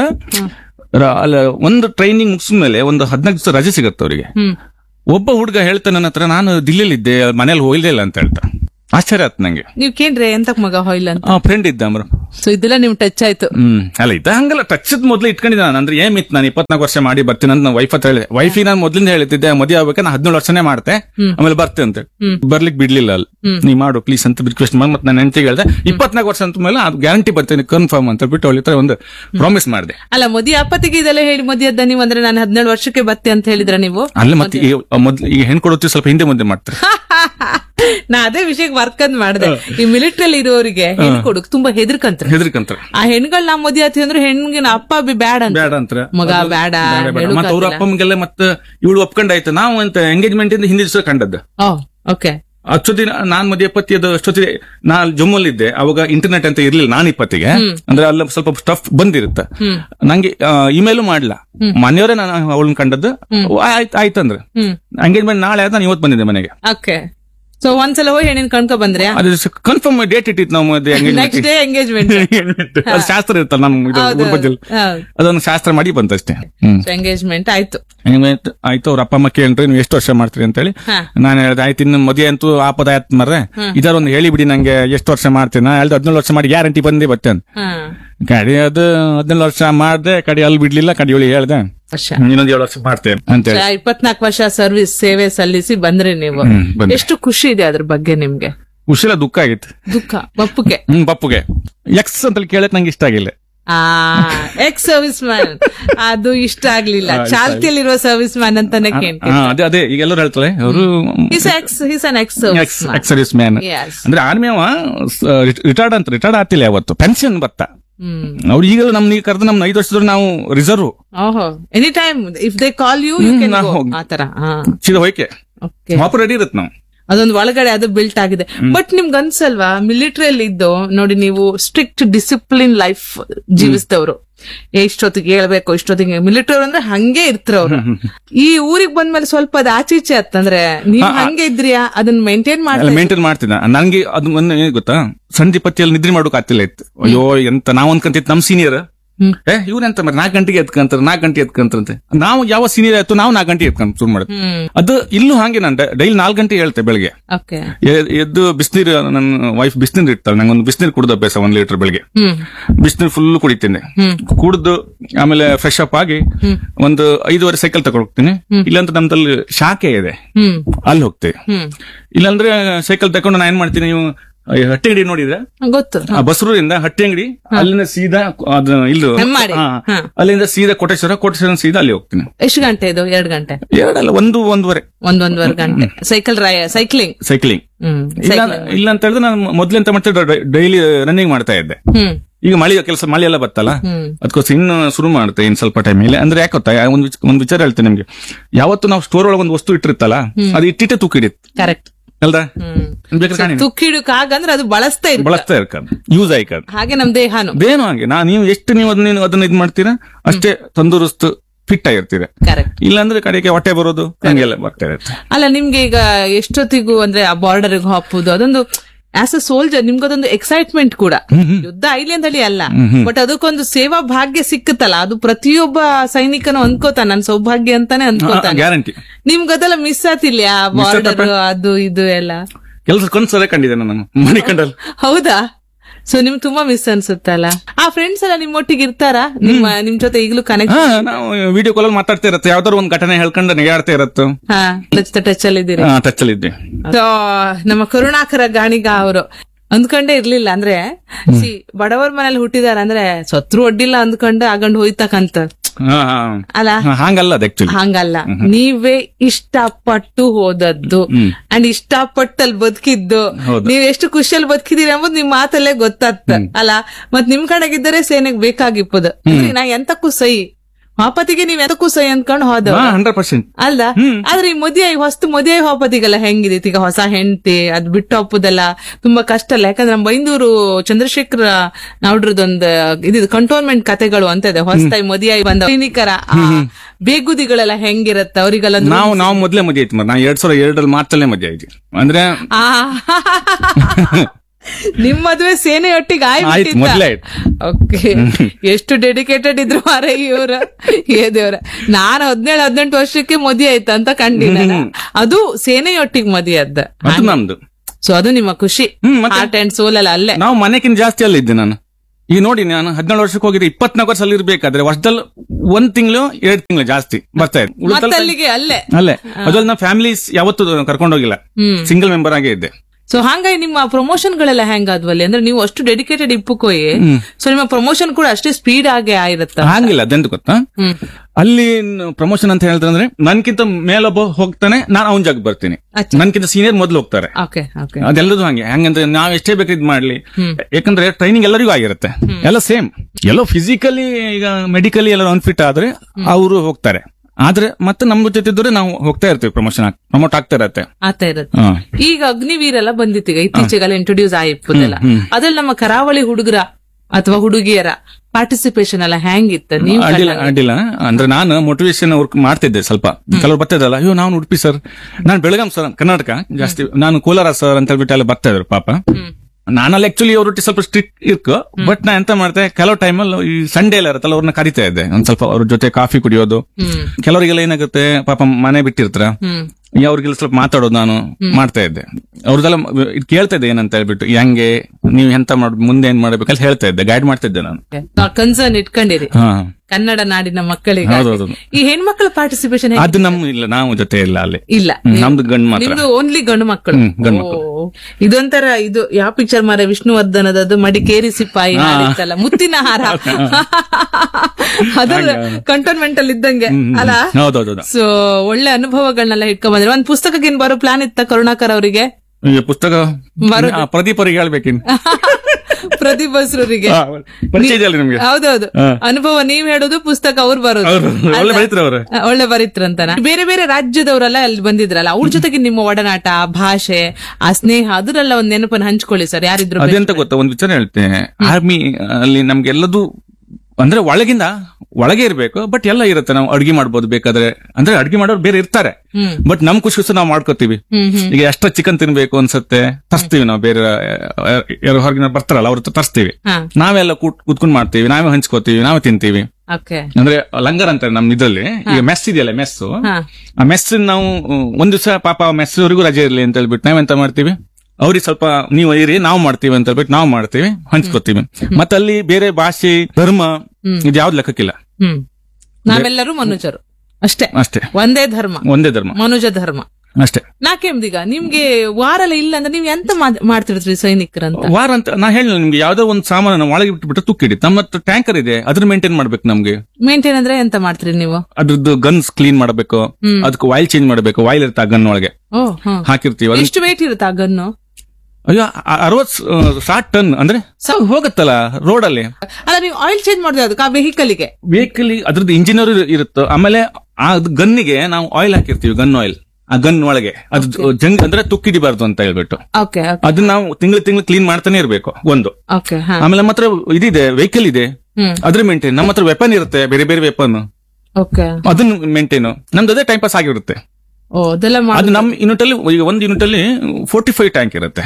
ರ- ಅಲ್ಲ ಒಂದು ಟ್ರೈನಿಂಗ್ ಮುಗಿಸಿದ ಮೇಲೆ ಒಂದು ಹದಿನಾಲ್ಕು ದಿವಸ ರಜೆ ಸಿಗತ್ತೆ ಅವರಿಗೆ ಹ್ಮ್ ಒಬ್ಬ ಹುಡುಗ ಹೇಳ್ತಾನೆ ನನ್ನ ಹತ್ರ ನಾನು ದಿಲ್ಲಿಲಿದ್ದೆ ಮನೇಲಿ ಹೋಗ್ಲೇ ಇಲ್ಲ ಅಂತ ಹೇಳ್ತಾ ಆಶ್ಚರ್ಯ ಆಯ್ತು ನಂಗೆ ನೀವ್ ಕೇಳ್ರಿ ಎಂತಕ್ ಮಗ ಹೊಯ್ಲ್ ಅಂತ ಆ ಫ್ರೆಂಡ್ ಇದ್ದ ಅಮ್ರ ಸೊ ಇದೆಲ್ಲ ನಿಮ್ ಟಚ್ ಆಯ್ತು ಹ್ಮ್ ಅಲ್ಲ ಇದ್ದ ಹಂಗಲ್ಲ ಟಚ್ ಮೊದ್ಲು ಇಟ್ಕೊಂಡಿದ್ದ ನಾನು ಅಂದ್ರೆ ಏನ್ ಇತ್ತು ನಾನು ಇಪ್ಪತ್ನಾಲ್ಕು ವರ್ಷ ಮಾಡಿ ಬರ್ತೀನಿ ಅಂತ ವೈಫ್ ಹತ್ರ ಹೇಳಿದೆ ವೈಫಿ ನಾನು ಮೊದ್ಲಿಂದ ಹೇಳ್ತಿದ್ದೆ ಮದುವೆ ಆಗ್ಬೇಕು ನಾನು ಹದಿನೇಳು ವರ್ಷನೇ ಮಾಡ್ತೆ ಆಮೇಲೆ ಬರ್ತೆ ಅಂತ ಬರ್ಲಿಕ್ಕೆ ಬಿಡ್ಲಿಲ್ಲ ಅಲ್ಲಿ ನೀ ಮಾಡು ಪ್ಲೀಸ್ ಅಂತ ರಿಕ್ವೆಸ್ಟ್ ಮಾಡಿ ಮತ್ತೆ ನಾನು ಹೆಂಡತಿಗೆ ಹೇಳ್ದೆ ಇಪ್ಪತ್ನಾಲ್ಕು ವರ್ಷ ಅಂತ ಮೇಲೆ ಅದು ಗ್ಯಾರಂಟಿ ಬರ್ತೀನಿ ಕನ್ಫರ್ಮ್ ಅಂತ ಬಿಟ್ಟು ಅವಳ ಹತ್ರ ಒಂದು ಪ್ರಾಮಿಸ್ ಮಾಡಿದೆ ಅಲ್ಲ ಮದಿ ಅಪ್ಪತ್ತಿಗೆ ಇದೆಲ್ಲ ಹೇಳಿ ಮದಿ ಅದ್ದ ನೀವು ಅಂದ್ರೆ ನಾನು ಹದಿನೇಳು ವರ್ಷಕ್ಕೆ ಬತ್ತೆ ಅಂತ ಹೇಳಿದ್ರ ನೀವು ಅಲ್ಲ ಮತ್ತೆ ಈ ಮೊದ್ಲು ಈಗ ಹೆಣ್ ಕೊಡೋತಿ ಸ್ವಲ್ಪ ಹಿಂದೆ ಮುಂದೆ ಮಾಡ್ತಾರೆ ನಾ ಅದೇ ವಿಷಯಕ್ಕೆ ವರ್ಕ್ ಅಂದ್ ಮಾಡಿದೆ ಈ ಮಿಲಿಟರಿ ಇರೋರಿಗೆ ಹೆಣ್ಣು ಕೊಡಕ್ ತುಂಬಾ ಹೆದರ್ಕಂತ್ರ ಹೆದರ್ಕಂತಾರೆ ಆ ಹೆಣ್ಗಳ್ ನಾ ಮದಿ ಆತಿ ಅಂದ್ರೆ ಹೆಣ್ಣಿಗೆ ನಾ ಅಪ್ಪ ಬಿ ಬ್ಯಾಡ ಅಂತ ಬೇಡ ಅಂತಾರೆ ಮಗ ಬೇಡ ಮತ್ತೆ ಅವ್ರ ಅಪ್ಪ ಅಮ್ಮಗೆಲ್ಲ ಮತ್ತೆ ಇವಳು ಒಪ್ಕೊಂಡಾಯ್ತು ನಾವು ಅಂತ ಎಂಗೇಜ್ಮೆಂಟ್ ಇಂದ ಹಿಂದಿನ ದಿವಸ ಕಂಡದ್ದು ಓಕೆ ಅಷ್ಟೊತ್ತಿ ನಾನ್ ಮದುವೆ ಇಪ್ಪತ್ತಿ ಅದು ಅಷ್ಟೊತ್ತಿ ನಾ ಜಮ್ಮಲ್ಲಿ ಇದ್ದೆ ಅವಾಗ ಇಂಟರ್ನೆಟ್ ಅಂತ ಇರ್ಲಿಲ್ಲ ನಾನು ಇಪ್ಪತ್ತಿಗೆ ಅಂದ್ರೆ ಅಲ್ಲ ಸ್ವಲ್ಪ ಸ್ಟಫ್ ಬಂದಿರುತ್ತೆ ನಂಗೆ ಇಮೇಲು ಮಾಡ್ಲಾ ಮನೆಯವರೇ ನಾನು ಅವಳನ್ನ ಕಂಡದ್ದು ಆಯ್ತು ಆಯ್ತಂದ್ರೆ ಹ್ಮ್ ಎಂಗೇಜ್ಮೆಂಟ್ ನಾಳೆ ಆಯ್ತು ನಾನು ಇವತ್ತು ಬಂದಿದ್ದೆ ಮನೆಗೆ ಓಕೆ ಸೊ ಒಂದ್ಸಲ ಹೋಗಿ ಹೆಣ್ಣಿನ ಕಣ್ಕೊ ಬಂದ್ರೆ ಅದು ಕನ್ಫರ್ಮ್ ಡೇಟ್ ಇಟ್ಟಿತ್ತು ನಾವು ಮದುವೆ ನೆಕ್ಸ್ಟ್ ಡೇ ಎಂಗೇಜ್ಮೆಂಟ್ ಎಂಗೇಜ್ಮೆಂಟ್ ಅದು ಶಾಸ್ತ್ರ ಇರ್ತಲ್ಲ ನಮ್ಮ ಇದು ಗುರುಪಂಚಲ್ ಅದೊಂದು ಶಾಸ್ತ್ರ ಮಾಡಿ ಬಂತಷ್ಟೇ ಹ್ಮ್ ಎಂಗೇಜ್ಮೆಂಟ್ ಆಯ್ತು ಎಂಗೇಜ್ಮೆಂಟ್ ಆಯ್ತು ಅವ್ರ ಅಪ್ಪ ಅಮ್ಮ ಕೇಳ್ರಿ ನೀವು ಎಷ್ಟು ವರ್ಷ ಮಾಡ್ತೀರಿ ಅಂತ ಹೇಳಿ ಹಾ. ನಾನು ಹೇಳ್ದೆ ಆಯ್ತು ಇನ್ನು ಮದುವೆ ಅಂತೂ ಆಪದ ಆಯ್ತು ಮರ್ರೆ ಇದರ ಒಂದು ಹೇಳಿಬಿಡಿ ನಂಗೆ ಎಷ್ಟು ವರ್ಷ ಮಾಡ್ತೀನಿ ನಾ ಹೇಳ್ದೆ ಹದಿನೇಳು ವರ್ಷ ಮಾಡಿ ಗ್ಯಾರಂಟಿ ಬಂದೇ ಬತ್ತೆ ಅಂತ ಹಾ ಕಡಿ ಅದು ಹದಿನೇಳು ವರ್ಷ ಮಾಡ್ದೆ ಕಡಿ ಅಲ್ಲಿ ಬಿಡ್ಲಿಲ್ಲ ಕಡಿ ಹೇಳಿ ಹೇಳ್ದೆ ವರ್ಷ ಇನ್ನೊಂದು ಏಳು ವರ್ಷ ಮಾಡ್ತೇನೆ ಅಂತ ಹೇಳಿ ಇಪ್ಪತ್ನಾಲ್ಕು ವರ್ಷ ಸರ್ವಿಸ್ ಸೇವೆ ಸಲ್ಲಿಸಿ ಬಂದ್ರಿ ನೀವು ಹ್ಮ್, ಬಂದೆ. ಎಷ್ಟು ಖುಷಿ ಇದೆ ಅದ್ರ ಬಗ್ಗೆ ನಿಮ್ಗೆ ಹುಷಿಲ ದುಃಖ ಆಗಿತ್ತು ದುಃಖ ಬಪ್ಪುಗೆ ಹ್ಮ್ ಪಪ್ಪುಗೆ ಎಕ್ಸ್ ಅಂತ ಕೇಳಕ್ ನಂಗೆ ಇಷ್ಟ ಆಗಿಲ್ಲ ಆ ಎಕ್ಸ್ ಸರ್ವಿಸ್ ಮ್ಯಾನ್ ಅದು ಇಷ್ಟ ಆಗ್ಲಿಲ್ಲ ಚಾಲ್ತಿಯಲ್ಲಿರುವ ಸರ್ವಿಸ್ ಮ್ಯಾನ್ ಅಂತಾನೆ ಕೇಳ್ತೀನಿ ಹಾ ಅದೇ ಅದೇ ಈಗ ಎಲ್ಲರೂ ಹೇಳ್ತಾರೆ ಅವರು his ex his an ex ex serviceman Yes. ಅಂದ್ರೆ ಆರ್ಮಿ ಅವ ರಿಟೈರ್ಡ್ ಅಂತ ರಿಟೈರ್ಡ್ ಆಗ್ತಿಲ್ಲ ಯಾವತ್ತು ಪೆನ್ಷನ್ ಬತ್ತ ಹ್ಮ್ ಅವ್ರು ಈಗಲೂ ನಮ್ನ ಈಗ ಕರೆದು ನಮ್ ಐದು ವರ್ಷದವ್ರು ನಾವು ರಿಸರ್ವ್ ಓಹೋ any time if they call you you ಹ್ಮ್, ಕ್ಯಾನ್ ನಾ ಗೋ ಹೋಗ್- ಆತರ ಹಾ ಸೀದಾ ಹೋಯ್ಕೆ ಓಕೆ ವಾಪಸ್ ರೆಡಿ ಇರುತ್ತೆ ನಾವು ಅದೊಂದು ಒಳಗಡೆ ಅದು ಬಿಲ್ಟ್ ಆಗಿದೆ ಬಟ್ ನಿಮ್ಗೆ ಅನ್ಸಲ್ವಾ ಮಿಲಿಟರಿಯಲ್ಲಿ ಇದ್ದು ನೋಡಿ ನೀವು ಸ್ಟ್ರಿಕ್ಟ್ ಡಿಸಿಪ್ಲಿನ್ ಲೈಫ್ ಜೀವಿಸಿದವರು ಇಷ್ಟೊತ್ತಿಗೆ ಹೇಳ್ಬೇಕು ಇಷ್ಟೊತ್ತಿಗೆ ಮಿಲಿಟರಿ ಅಂದ್ರೆ ಹಂಗೆ ಇರ್ತಾರ ಅವ್ರು ಈ ಊರಿಗೆ ಬಂದ್ಮೇಲೆ ಸ್ವಲ್ಪ ಅದು ಆಚೆ ಈಚೆ ಆತಂದ್ರೆ ನೀವ್ ಹಂಗೆ ಇದ್ರಿಯಾ ಅದನ್ನ ಮೇಂಟೈನ್ ಮಾಡ್ತಾ ಮೇಂಟೈನ್ ಮಾಡ್ತಿದ್ದ ನಂಗೆ ಅದು ಒಂದು ಏನ್ ಗೊತ್ತಾ ಸಂಜೆ ಪತ್ತಿಯಲ್ಲಿ ನಿದ್ರೆ ಮಾಡೋಕ್ ಆಗ್ತಿಲ್ಲ ಇತ್ತು ಅಯ್ಯೋ ಎಂತ ನಾವ್ ಅನ್ಕಂತಿತ್ತು ನಮ್ ಸೀನಿಯರ್ ಹ್ಮ್. ಏ ಇವ್ರೆಂತ ಮರ ನಾಲ್ಕು ಗಂಟೆಗೆ ಎತ್ಕಂತಾರ ನಾಲ್ಕು ಗಂಟೆ ಎತ್ಕಂತಾರಂತೆ ನಾವು ಯಾವ ಸೀನಿಯರ್ ಆಯ್ತು ನಾವು ನಾಲ್ಕು ಗಂಟೆ ಎತ್ಕೊಂಡ್ ಶುರು ಮಾಡುದು ಹ್ಮ್ ಅದು ಇಲ್ಲೂ ಹಾಗೆ ನಾನು ಡೈಲಿ ನಾಲ್ಕು ಗಂಟೆ ಹೇಳ್ತೆ ಬೆಳಗ್ಗೆ ಓಕೆ ಎ- ಎದ್ದು ಬಿಸಿನೀರು ನನ್ನ ವೈಫ್ ಬಿಸಿನೀರು ಇರ್ತಾಳೆ ನಂಗೊಂದು ಬಿಸಿನೀರು ಕುಡಿದ ಅಭ್ಯಾಸ ಒಂದ್ ಲೀಟರ್ ಬೆಳಗ್ಗೆ ಹ್ಮ್ ಬಿಸಿನೀರು ಫುಲ್ ಕುಡಿತೀನಿ ಕುಡಿದು ಆಮೇಲೆ ಫ್ರೆಶ್ ಅಪ್ ಆಗಿ ಒಂದು ಐದುವರೆ ಸೈಕಲ್ ತಗೊಂಡೋಗ್ತೀನಿ ಇಲ್ಲಾಂದ್ರೆ ನಮ್ದಲ್ಲಿ ಶಾಖೆ ಇದೆ ಹ್ಮ್ ಅಲ್ಲಿ ಹೋಗ್ತೇವೆ ಹ್ಮ್ ಇಲ್ಲಾಂದ್ರೆ ಸೈಕಲ್ ತಕೊಂಡು ನಾನು ಏನ್ ಮಾಡ್ತೀನಿ ನೀವು ಈ ಹಟ್ಟಿ ಅಂಗಡಿ ನೋಡಿದ್ರೆ ಗೊತ್ತು ಆ ಬಸರೂರಿಂದ ಹಟ್ಟಿ ಅಂಗಡಿ ಅಲ್ಲಿಂದ ಸೀದಾ ಅದು ಇಲ್ಲು ಹೆಮ್ಮಾಡಿ. ಹಾ. ಹಾ. ಅಲ್ಲಿಂದ ಸೀದಾ ಕೋಟೇಶ್ವರ ಕೋಟೇಶ್ವರ ಸೀದಾ ಅಲ್ಲಿ ಹೋಗ್ತೀನಿ ಎಷ್ಟು ಗಂಟೆ ಇದು ಎರಡ್ ಗಂಟೆ ಎರಡಲ್ಲ ಒಂದು ಒಂದೂವರೆ ಒಂದ್ ಒಂದ್ವರೆ ಗಂಟೆ ಸೈಕಲ್ ರಾಯ ಸೈಕ್ಲಿಂಗ್ ಸೈಕ್ಲಿಂಗ್ ಹ್ಮ್ ಇಲ್ಲ ಇಲ್ಲ ಅಂತ ಹೇಳಿದ್ರೆ ನಾನು ಮೊದ್ಲು ಎಂತ ಮಾಡ್ತಿದ್ದೆ ಡೈಲಿ ರನ್ನಿಂಗ್ ಮಾಡ್ತಾ ಇದ್ದೆ ಹ್ಮ್ ಈಗ ಮಳೆ ಕೆಲಸ ಮಳೆ ಎಲ್ಲ ಬತ್ತಲ್ಲ ಹ್ಮ್ ಅದಕ್ಕೋಸ್ಕರ ಇನ್ನು ಶುರು ಮಾಡುತ್ತೆ ಇನ್ ಸ್ವಲ್ಪ ಟೈಮ್ ಮೇಲೆ ಅಂದ್ರೆ ಯಾಕೆ ಗೊತ್ತಾ ಒಂದು ವಿಚ- ಒಂದು ವಿಚಾರ ಹೇಳ್ತೇನೆ ನಿಮ್ಗೆ ಯಾವತ್ತು ನಾವು ಸ್ಟೋರ್ ಒಳಗೆ ಒಂದು ವಸ್ತು ಇಟ್ಟಿರುತ್ತಲ್ಲ ಅದು ಇಟ್ಟಿಟ್ಟೆ ತೂಕ ಹಿಡಿಯುತ್ತೆ ಕರೆಕ್ಟ್ ಅಲ್ದ ಹ್ಮ್ ಬೇಕಾದ್ರೆ ಕಾಣಿ ತುಕ್ಕಿಡಕ್ಕಾಗಂದ್ರೆ ಅದು ಬಳಸ್ತಾ ಇರ್ತಾರೆ ಬಳಸ್ತಾ ಇರ್ಕದು ಯೂಸ್ ಆಯ್ಕದು ಹಾಗೆ ನಮ್ ದೇಹನು ಅದೇನು ಹಾಗೆ ನಾ ನೀವು ಎಷ್ಟು ನೀವು ಅದನ್ನ ನೀವು ಅದನ್ನ ಇದ್ ಮಾಡ್ತೀರಾ ಅಷ್ಟೇ ತಂದೂರಸ್ತು ಫಿಟ್ ಆಗಿರ್ತೀರ ಕರೆಕ್ಟ್ ಇಲ್ಲಾಂದ್ರೆ ಕಡೆಗೆ ಹೊಟ್ಟೆ ಬರೋದು ಹಂಗೆಲ್ಲ ಬರ್ತಾ ಇರುತ್ತೆ ಅಲ್ಲ ನಿಮ್ಗೆ ಈಗ ಎಷ್ಟೊತ್ತಿಗೂ ಅಂದ್ರೆ ಆ ಬಾರ್ಡರ್ ಹಾಪುದು ಅದೊಂದು ಆಸ್ ಅ ಸೋಲ್ಜರ್ ನಿಮ್ಗದೊಂದು ಎಕ್ಸೈಟ್ಮೆಂಟ್ ಕೂಡ ಯುದ್ಧ ಐಲಿ ಅಂತ ಹೇಳಿ ಅಲ್ಲ ಬಟ್ ಅದಕ್ಕೊಂದು ಸೇವಾ ಭಾಗ್ಯ ಸಿಕ್ಕುತ್ತಲ್ಲ ಅದು ಪ್ರತಿಯೊಬ್ಬ ಸೈನಿಕನು ಅನ್ಕೋತಾನ ನನ್ ಸೌಭಾಗ್ಯ ಅಂತಾನೆ ಅನ್ಕೋತಾನೆ ಗ್ಯಾರಂಟಿ ನಿಮ್ಗದೆಲ್ಲ ಮಿಸ್ ಆತಿಲ್ಲ ಬಾರ್ಡರ್ ಅದು ಇದು ಎಲ್ಲ ಕೆಲಸ ಕನ್ಸರೇ ಕಂಡಿದೆ ನಾನು ಮಣಿಕಂಡಲ್ ಹೌದಾ ಸೊ ನಿಮ್ ತುಂಬಾ ಮಿಸ್ ಅನ್ಸುತ್ತಲ್ಲ ಆ ಫ್ರೆಂಡ್ಸ್ ಎಲ್ಲ ನಿಮ್ಮೊಟ್ಟಿಗೆ ಇರ್ತಾರ ನಿಮ್ಮ ನಿಮ್ ಜೊತೆ ಈಗಲೂ ಕನೆಕ್ಟ್ ಹಾ ನಾವು ವಿಡಿಯೋ ಕಾಲ್ ಮಾತಾಡ್ತಾ ಇರತ್ತೆ ಯಾವ್ದಾದ್ರು ಒಂದ್ ಘಟನೆ ಹೇಳ್ಕೊಂಡು ನೆಗಾಡ್ತಾ ಇರತ್ತೆ ಹಾ ಟಚ್ ಅಲ್ಲಿ ಇದ್ದೀರಿ ಟಚ್ ಅಲ್ಲಿ ಇದ್ದೆ So, ನಮ್ಮ ಕರುಣಾಕರ ಗಾಣಿಗ ಅವರು ಅಂದ್ಕೊಂಡೇ ಇರ್ಲಿಲ್ಲ ಅಂದ್ರೆ ಸಿ ಬಡವರ ಮನೇಲಿ ಹುಟ್ಟಿದಾರ ಅಂದ್ರೆ ಸತ್ರು ಒಡ್ಡಿಲ್ಲ ಅಂದ್ಕೊಂಡೆ ಆಗಂಡ್ ಹೋಯ್ತಕ್ಕಂತ ಹಾ, ಹಾ. ಅಲ್ಲ ಹಾ, ಹಂಗಲ್ಲ ಅದು ಆಕ್ಚುಲಿ ಹಂಗಲ್ಲ ನೀವೇ ಇಷ್ಟಪಟ್ಟು ಹೋದದ್ದು ಅಂಡ್ ಇಷ್ಟಪಟ್ಟಲ್ಲಿ ಬದುಕಿದ್ದು ಹೌದು. ನೀವ್ ಎಷ್ಟು ಖುಷಿಯಲ್ಲಿ ಬದುಕಿದೀರಿ ಎಂಬುದು ನಿಮ್ ಮಾತಲ್ಲೇ ಗೊತ್ತಾಗ್ತ ಅಲ್ಲ ಮತ್ ನಿಮ್ ಕಡೆಗಿದ್ದರೆ ಸೇನೆಗ್ ಬೇಕಾಗಿಪ್ಪದು ಅಂದ್ರೆ ನಾ ಎಂತಕ್ಕೂ ಸೈ ವಾಪತಿಗೆ ನೀವ್ ಎಂತಕ್ಕೂ ಸೈ ಅಂದ್ಕೊಂಡು ಹೋದ ಹಂಡ್ರೆಡ್ ಪರ್ಸೆಂಟ್ ಅಲ್ದ ಆದ್ರೆ ಈ ಮದುವೆ ಹೊಸ್ತು ಮದುವೆ ಹೋಪತಿಗೆಲ್ಲ ಹೆಂಗಿದೈತಿ ಈಗ ಹೊಸ ಹೆಂಡತಿ ಅದ್ ಬಿಟ್ಟು ಹೋಪದೆಲ್ಲ ತುಂಬಾ ಕಷ್ಟ ಅಲ್ಲ ಯಾಕಂದ್ರೆ ನಮ್ಮ ಬೈಂದೂರು ಚಂದ್ರಶೇಖರ ನಾವ್ರದೊಂದು ಇದು ಕಂಟೋನ್ಮೆಂಟ್ ಕತೆಗಳು ಅಂತ ಇದೆ ಹೊಸದಾಗಿ ಮದುವೆ ಬಂದ ಸೈನಿಕರ ಆ ಬೇಗುದಿಗಳೆಲ್ಲ ಹೆಂಗಿರತ್ತ ಅವರಿಗೆಲ್ಲ ನಾವು ನಾವು ಮೊದ್ಲೇ ಮದುವೆ ಐತಿ ಮರ ನಾ ಎರಡ್ ಸಾವಿರದ ಎರಡರಲ್ಲಿ ಮಾರ್ಚಲ್ಲೇ ಮದುವೆ ಆಯ್ತು ಅಂದ್ರೆ ಆ ನಿಮ್ ಮದುವೆ ಸೇನೆಯೊಟ್ಟಿಗೆ ಆಯ್ತು, ಮೊದ್ಲೇ ಆಯ್ತು. ಓಕೆ ಎಷ್ಟು ಡೆಡಿಕೇಟೆಡ್ ಇದ್ರು ಮಾರ ಇವ್ರ ಏ ದೇವ್ರ ನಾನು ಹದಿನೇಳು ಹದಿನೆಂಟು ವರ್ಷಕ್ಕೆ ಮದುವೆ ಆಯ್ತು ಅಂತ ಕಂಡಿನ ಅದು ಸೇನೆಯೊಟ್ಟಿಗೆ ಮದುವೆ ಅದ್ದ ಅದು ನಮ್ದು ಸೊ ಅದು ನಿಮ್ಮ ಖುಷಿ ಹ್ಮ್, ಮತ್ತೆ? ಹಾರ್ಟ್ ಅಂಡ್ ಸೋಲ್ ಅಲ್ಲ ಅಲ್ಲೇ ನಾವು ಮನೆಗಿಂತ ಜಾಸ್ತಿ ಅಲ್ಲ ಇದ್ದೆ ನಾನು ಈಗ ನೋಡಿ ನಾನು ಹದಿನೇಳು ವರ್ಷಕ್ಕೆ ಹೋಗಿದ್ದೆ ಇಪ್ಪತ್ನಾಲ್ಕು ವರ್ಷ ಅಲ್ಲಿ ಇರ್ಬೇಕಾದ್ರೆ ವರ್ಷದಲ್ಲಿ ಒಂದ್ ತಿಂಗಳು ಎರಡ್ ತಿಂಗಳು ಜಾಸ್ತಿ ಬರ್ತಾ ಇತ್ತು ಉಳ್ದಲ್ಲ ಮತ್ತಲ್ಲಿಗೆ ಅಲ್ಲೇ ಅಲ್ಲೇ ಅದ್ರಲ್ಲಿ ನಾವು ಫ್ಯಾಮಿಲೀಸ್ ಯಾವತ್ತೂ ಕರ್ಕೊಂಡು ಹೋಗಿಲ್ಲ ಹ್ಮ್ ಸಿಂಗಲ್ ಮೆಂಬರ್ ಆಗೇ ಇದ್ದೆ ಸೊ ಹಂಗಾಗಿ ನಿಮ್ಮ ಪ್ರಮೋಷನ್ ಗಳೆಲ್ಲ ಹೆಂಗಾದ್ವಲ್ಲಿ ಅಂದ್ರೆ ನೀವು ಅಷ್ಟು ಡೆಡಿಕೇಟೆಡ್ ಇಪ್ಪುಕೋಯಿ ಸೊ ನಿಮ್ಮ ಪ್ರಮೋಷನ್ ಕೂಡ ಅಷ್ಟೇ ಸ್ಪೀಡ್ ಆಗೇ ಆಗಿರತ್ತ ಹಂಗಿಲ್ಲ ಅದೆಂತ ಗೊತ್ತಾ ಹ್ಮ್ ಅಲ್ಲಿ ಪ್ರಮೋಷನ್ ಅಂತ ಹೇಳ್ತಾರೆ ಅಂದ್ರೆ ನನ್ಕಿಂತ ಮೇಲೊಬ್ಬ ಹೋಗ್ತಾನೆ ನಾನು ಅವನ ಜಾಗ ಬರ್ತೀನಿ ಅಚ್ಚ. ನನ್ಕಿಂತ ಸೀನಿಯರ್ ಮೊದ್ಲು ಹೋಗ್ತಾರೆ ಓಕೆ ಓಕೆ ಅದೆಲ್ಲದು ಹಂಗೆ ಹಂಗಂದ್ರೆ ನಾವ್ ಎಷ್ಟೇ ಬೇಕಾದ್ ಮಾಡ್ಲಿ ಯಾಕಂದ್ರೆ ಟ್ರೈನಿಂಗ್ ಎಲ್ಲರಿಗೂ ಆಗಿರುತ್ತೆ ಎಲ್ಲ ಸೇಮ್ ಎಲ್ಲೋ ಫಿಸಿಕಲಿ ಈಗ ಮೆಡಿಕಲಿ ಎಲ್ಲ ಅನ್ಫಿಟ್ ಆದ್ರೆ ಅವರು ಹೋಗ್ತಾರೆ ಆದ್ರೆ ಮತ್ತೆ ನಮ್ ಜೊತೆ ಇದ್ರೆ ನಾವು ಹೋಗ್ತಾ ಇರ್ತೀವಿ ಪ್ರಮೋಷನ್ ಪ್ರಮೋಟ್ ಆಗ್ತಾ ಇರತ್ತೆ ಆತ ಇರತ್ತೆ ಹಾ. ಈಗ ಅಗ್ನಿವೀರೆಲ್ಲ ಬಂದಿತ್ತು ಈಗ ಇತ್ತೀಚೆಗೆಲ್ಲ ಇಂಟ್ರೊಡ್ಯೂಸ್ ಆಗಿಪ್ಪದೆಲ್ಲ ಅದ್ರಲ್ಲಿ ನಮ್ಮ ಕರಾವಳಿ ಹುಡುಗರ ಅಥವಾ ಹುಡುಗಿಯರ ಪಾರ್ಟಿಸಿಪೇಷನ್ ಎಲ್ಲ ಹೆಂಗಿತ್ತ ನೀವು ಅಡ್ಡಿಲ್ಲ ಅಡ್ಡಿಲ್ಲ ಅಂದ್ರೆ ನಾನು ಮೋಟಿವೇಶನ್ ವರ್ಕ್ ಮಾಡ್ತಿದ್ದೆ ಸ್ವಲ್ಪ ಕೆಲವರು ಬರ್ತಿದ್ರಲ್ಲ ಅಯ್ಯೋ ನಾನು ಉಡುಪಿ ಸರ್ ನಾನು ಬೆಳಗಾಂ ಸರ್ ಕರ್ನಾಟಕ ಜಾಸ್ತಿ ನಾನು ಕೋಲಾರ ಸರ್ ಅಂತ ಹೇಳ್ಬಿಟ್ಟು ಎಲ್ಲ ಬರ್ತಾ ಇದ್ರು ಪಾಪ ನಾನಲ್ಲಿ ಆಕ್ಚುಲಿ ಅವ್ರೊಟ್ಟಿ ಸ್ವಲ್ಪ ಸ್ಟ್ರಿಕ್ಟ್ ಇರ್ಕು ಬಟ್ ನಾ ಎಂತ ಮಾಡ್ತೆ ಕೆಲವು ಟೈಮಲ್ಲಿ ಈ ಸಂಡೇ ಎಲ್ಲ ಇರತ್ತಲ್ಲ ಅವ್ರನ್ನ ಕರಿತಾ ಇದ್ದೆ ಒಂದ್ ಸ್ವಲ್ಪ ಅವ್ರ ಜೊತೆ ಕಾಫಿ ಕುಡಿಯೋದು ಹ್ಮ್ ಕೆಲವರಿಗೆಲ್ಲ ಏನಾಗುತ್ತೆ ಪಾಪ ಮನೆ ಬಿಟ್ಟಿರ್ತಾರ ಹ್ಮ್ ಅವ್ರಿಗೆಲ್ಲ ಸ್ವಲ್ಪ ಮಾತಾಡೋದು ನಾನು ಮಾಡ್ತಾ ಇದ್ದೆ ಅವ್ರದೆಲ್ಲ ಇದು ಕೇಳ್ತಾ ಇದ್ದೆ ಏನಂತ ಹೇಳ್ಬಿಟ್ಟು ಹೆಂಗೆ ನೀವು ಎಂತ ಮಾಡ್ ಮುಂದೆ ಏನ್ ಮಾಡ್ಬೇಕಂತ ಹೇಳ್ತಾ ಇದ್ದೆ ಗೈಡ್ ಮಾಡ್ತಿದ್ದೆ ನಾನು ಕನ್ಸರ್ನ್ ಇಟ್ಕೊಂಡಿರಿ ಹಾ ಕನ್ನಡ ನಾಡಿನ ಮಕ್ಕಳಿಗೆ ಹೌದೌದು. ಈ ಹೆಣ್ಮಕ್ಳ ಪಾರ್ಟಿಸಿಪೇಷನ್ ಅದು ನಮ್ ಇಲ್ಲ ನಾವು ಜೊತೆ ಇಲ್ಲ ಅಲ್ಲಿ ಇಲ್ಲ ಹ್ಮ್, ನಮ್ದು ಗಂಡು ಮಾತ್ರ ನಿಮ್ದು ಓನ್ಲಿ ಗಂಡು ಮಕ್ಕಳು ಹ್ಮ್, ಗಂಡು ಮಕ್ಕಳು. ಓ, ಇದೊಂಥರ ಇದು ಯಾವ ಪಿಕ್ಚರ್ ಮಾರ ವಿಷ್ಣುವರ್ಧನದದು ಮಡಿಕೇರಿ ಸಿಪಾಯಿ ಹಾಡಿತ್ತಲ್ಲ ಮುತ್ತಿನ ಹಾರ ಅದ್ರ ಕಂಟೋನ್ಮೆಂಟ್ ಅಲ್ಲಿ ಇದ್ದಂಗೆ ಅಲ್ಲ ಹೌದೌದು ಸೊ ಒಳ್ಳೆ ಅನುಭವಗಳನ್ನೆಲ್ಲ ಇಟ್ಕೊಂಡ್ ಬಂದ್ರೆ ಒಂದ್ ಪುಸ್ತಕಕ್ಕೆ ಬರೋ ಪ್ಲಾನ್ ಇತ್ತ ಕರುಣಾಕರ್ ಅವರಿಗೆ ಈ ಪುಸ್ತಕ ಆ, ಪ್ರದೀಪ್ ಅವ್ರಿಗೆ ಹೇಳ್ಬೇಕಿನ್ ಪ್ರದೀಪ್ ಬಸ್ರೂರಿಗೆ ಆ, ಪರಿಚಯ ಇದೆಯಲ್ಲ ನಿಮ್ಗೆ ಹೌದೌದು ಹಾ. ಅನುಭವ ನೀವ್ ಹೇಳೋದು ಪುಸ್ತಕ ಅವ್ರು ಬರೋದು ಅವ್ರು ಒಳ್ಳೆ ಅಲ್ಲ? ಬರೀತಾರೆ ಅವ್ರು ಆ, ಒಳ್ಳೆ ಬರೀತ್ರಂತಾನ ಬೇರೆ ಬೇರೆ ರಾಜ್ಯದವರೆಲ್ಲ ಅಲ್ಲಿ ಬಂದಿದ್ರಲ್ಲ ಅವ್ರ ಜೊತೆಗೆ ನಿಮ್ಮ ಒಡನಾಟ ಆ ಭಾಷೆ ಆ ಸ್ನೇಹ ಅದರೆಲ್ಲ ಒಂದ್ ನೆನಪನ್ನ ಹಂಚ್ಕೊಳ್ಳಿ ಸರ್ ಯಾರಿದ್ರು ಅದೆಂತ ಗೊತ್ತಾ ಒಂದ್ ವಿಚಾರ ಹೇಳ್ತೇನೆ ಆರ್ಮಿ ಅಲ್ಲಿ ನಮ್ಗೆ ಎಲ್ಲದೂ ಅಂದ್ರೆ ಒಳಗಿಂದ ಒಳಗೆ ಇರ್ಬೇಕು ಬಟ್ ಎಲ್ಲ ಇರುತ್ತೆ ನಾವು ಅಡ್ಗೆ ಮಾಡ್ಬೋದು ಬೇಕಾದ್ರೆ ಅಂದ್ರೆ ಅಡ್ಗೆ ಮಾಡೋರು ಬೇರೆ ಇರ್ತಾರೆ ಹ್ಮ್ ಬಟ್ ನಮ್ ಖುಷಿಗೋಸ್ಕರ ನಾವು ಮಾಡ್ಕೋತೀವಿ ಹ್ಮ್ ಹ್ಮ್ ಈಗ ಎಷ್ಟ ಚಿಕನ್ ತಿನ್ಬೇಕು ಅನ್ಸತ್ತೆ ತರ್ಸ್ತೀವಿ ನಾವು ಬೇರೆ ಯಾರು ಹೊರಗಿನ ಬರ್ತಾರಲ್ಲ ಅವ್ರ ಹತ್ರ ತರ್ಸ್ತೀವಿ ಹಾ ನಾವೆಲ್ಲ ಕೂತ್ ಕೂತ್ಕೊಂಡ್ ಮಾಡ್ತೀವಿ ನಾವೇ ಹಂಚ್ಕೋತೀವಿ ನಾವೇ ತಿಂತೀವಿ ಓಕೆ ಅಂದ್ರೆ ಲಂಗರ್ ಅಂತಾರೆ ನಮ್ ಇದ್ರಲ್ಲಿ ಈಗ ಮೆಸ್ ಇದೆಯಲ್ಲ ಮೆಸ್ ಹಾ ಆ ಮೆಸ್ ನಾವು ಅಹ್, ಒಂದ್ ದಿವಸ ಪಾಪ ಮೆಸ್ ಅವರಿಗೂ ರಜೆ ಇರ್ಲಿ ಅಂತ ಹೇಳ್ಬಿಟ್ಟು ನಾವೆಂತ ಮಾಡ್ತೀವಿ ಅವ್ರಿಗೆ ಸ್ವಲ್ಪ ನೀವು ಇರಿ ನಾವು ಮಾಡ್ತೀವಿ ಅಂತ ಹೇಳ್ಬಿಟ್ಟು ನಾವು ಮಾಡ್ತೀವಿ ಹಂಚ್ಕೋತೀವಿ ಮತ್ತೆ ಅಲ್ಲಿ ಬೇರೆ ಭಾಷೆ ಧರ್ಮ ಇದು ಯಾವ್ದು ಲೆಕ್ಕಕ್ಕಿಲ್ಲ ಹ್ಮ್ ನಾವೆಲ್ಲರೂ ಮನುಜರು ಅಷ್ಟೇ ಅಷ್ಟೇ ಒಂದೇ ಧರ್ಮ ಒಂದೇ ಧರ್ಮ ಮನುಜ ಧರ್ಮ ಅಷ್ಟೇ ನಾಕೆಂದೀಗ ನಿಮ್ಗೆ ವಾರಲ್ಲ ಇಲ್ಲ ಅಂದ್ರೆ ನೀವ್ ಎಂತ ಮಾಡ್- ಮಾಡ್ತಿರ್ತೀರಿ ಸೈನಿಕರಂತ ವಾರ ಅಂತ ನಾ ಹೇಳಿ ನಿಮ್ಗೆ ಯಾವ್ದೋ ಒಂದು ಸಾಮಾನು ನಾವು ಒಳಗೆ ಬಿಟ್ಬಿಟ್ಟು ತುಕ್ಕಿಡಿ ನಮ್ಮ ಹತ್ರ ಟ್ಯಾಂಕರ್ ಇದೆ ಅದ್ರ ಮೇಂಟೈನ್ ಮಾಡ್ಬೇಕು ನಮ್ಗೆ ಮೇಂಟೈನ್ ಅಂದ್ರೆ ಎಂತ ಮಾಡ್ತೀರಿ ನೀವು ಅದ್ರದ್ದು ಗನ್ಸ್ ಕ್ಲೀನ್ ಮಾಡ್ಬೇಕು ಅದಕ್ಕೆ ವಾಯಿಲ್ ಚೇಂಜ್ ಮಾಡ್ಬೇಕು ವಾಯಿಲ್ ಇರುತ್ತೆ ಆ ಗನ್ ಒಳಗೆ ಓ ಹಾ ಹಾಕಿರ್ತೀವಿ ಅದನ್ನ- ಎಷ್ಟು ವೇಟ್ ಇರುತ್ತೆ ಆ ಗನ್ನು ಅಯ್ಯೋ ಅ- ಅರವತ್ ಸಾಟ್ ಟನ್ ಅಂದ್ರೆ ಸಾವ್ ಹೋಗತ್ತಲ್ಲ ರೋಡ್ ಅಲ್ಲಿ ಅಲ್ಲ ನೀವು ಆಯಿಲ್ ಚೇಂಜ್ ಮಾಡಿದ್ರೆ ಅದಕ್ಕೆ ಆ ವೆಹಿಕಲ್ಗೆ ವೆಹಿಕಲ್ ಅದ್ರದ್ದು ಇಂಜಿನಿಯರ್ ಇರುತ್ತೆ ಆಮೇಲೆ ಆ ಗನ್ನಿಗೆ ನಾವು ಆಯಿಲ್ ಹಾಕಿರ್ತೀವಿ ಗನ್ ಆಯಿಲ್ ಆ ಗನ್ ಒಳಗೆ ಅದು ಜಂಗ್ ಅಂದ್ರೆ ತುಕ್ಕಿಡಿಬಾರ್ದು ಅಂತ ಹೇಳ್ಬಿಟ್ಟು ಓಕೆ ಅದನ್ನ ನಾವು ತಿಂಗಳು ತಿಂಗಳು ಕ್ಲೀನ್ ಮಾಡ್ತಾನೆ ಇರ್ಬೇಕು ಒಂದು ಓಕೆ ಹಾ ಆಮೇಲೆ ನಮ್ಮ ಹತ್ರ ಇದಿದೆ ವೆಹಿಕಲ್ ಇದೆ ಹ್ಮ್ ಅದ್ರ ಮೇಂಟೈನ್ ನಮ್ಮ ಹತ್ರ ವೆಪನ್ ಇರುತ್ತೆ ಬೇರೆ ಬೇರೆ ವೆಪನ್ ಓಕೆ ಅದನ್ನ ಮೇಂಟೈನ್ ನಮ್ದು ಅದೇ ಟೈಮ್ ಪಾಸ್ ಆಗಿರುತ್ತೆ ಓ ಅದೆಲ್ಲ ಅದು ಮಾಡಿ ನಮ್ ಯೂನಿಟ್ ಅಲ್ಲಿ ಈಗ ಒಂದು ಯೂನಿಟ್ ಅಲ್ಲಿ ಫೋರ್ಟಿ ಫೈವ್ ಟ್ಯಾಂಕ್ ಇರುತ್ತೆ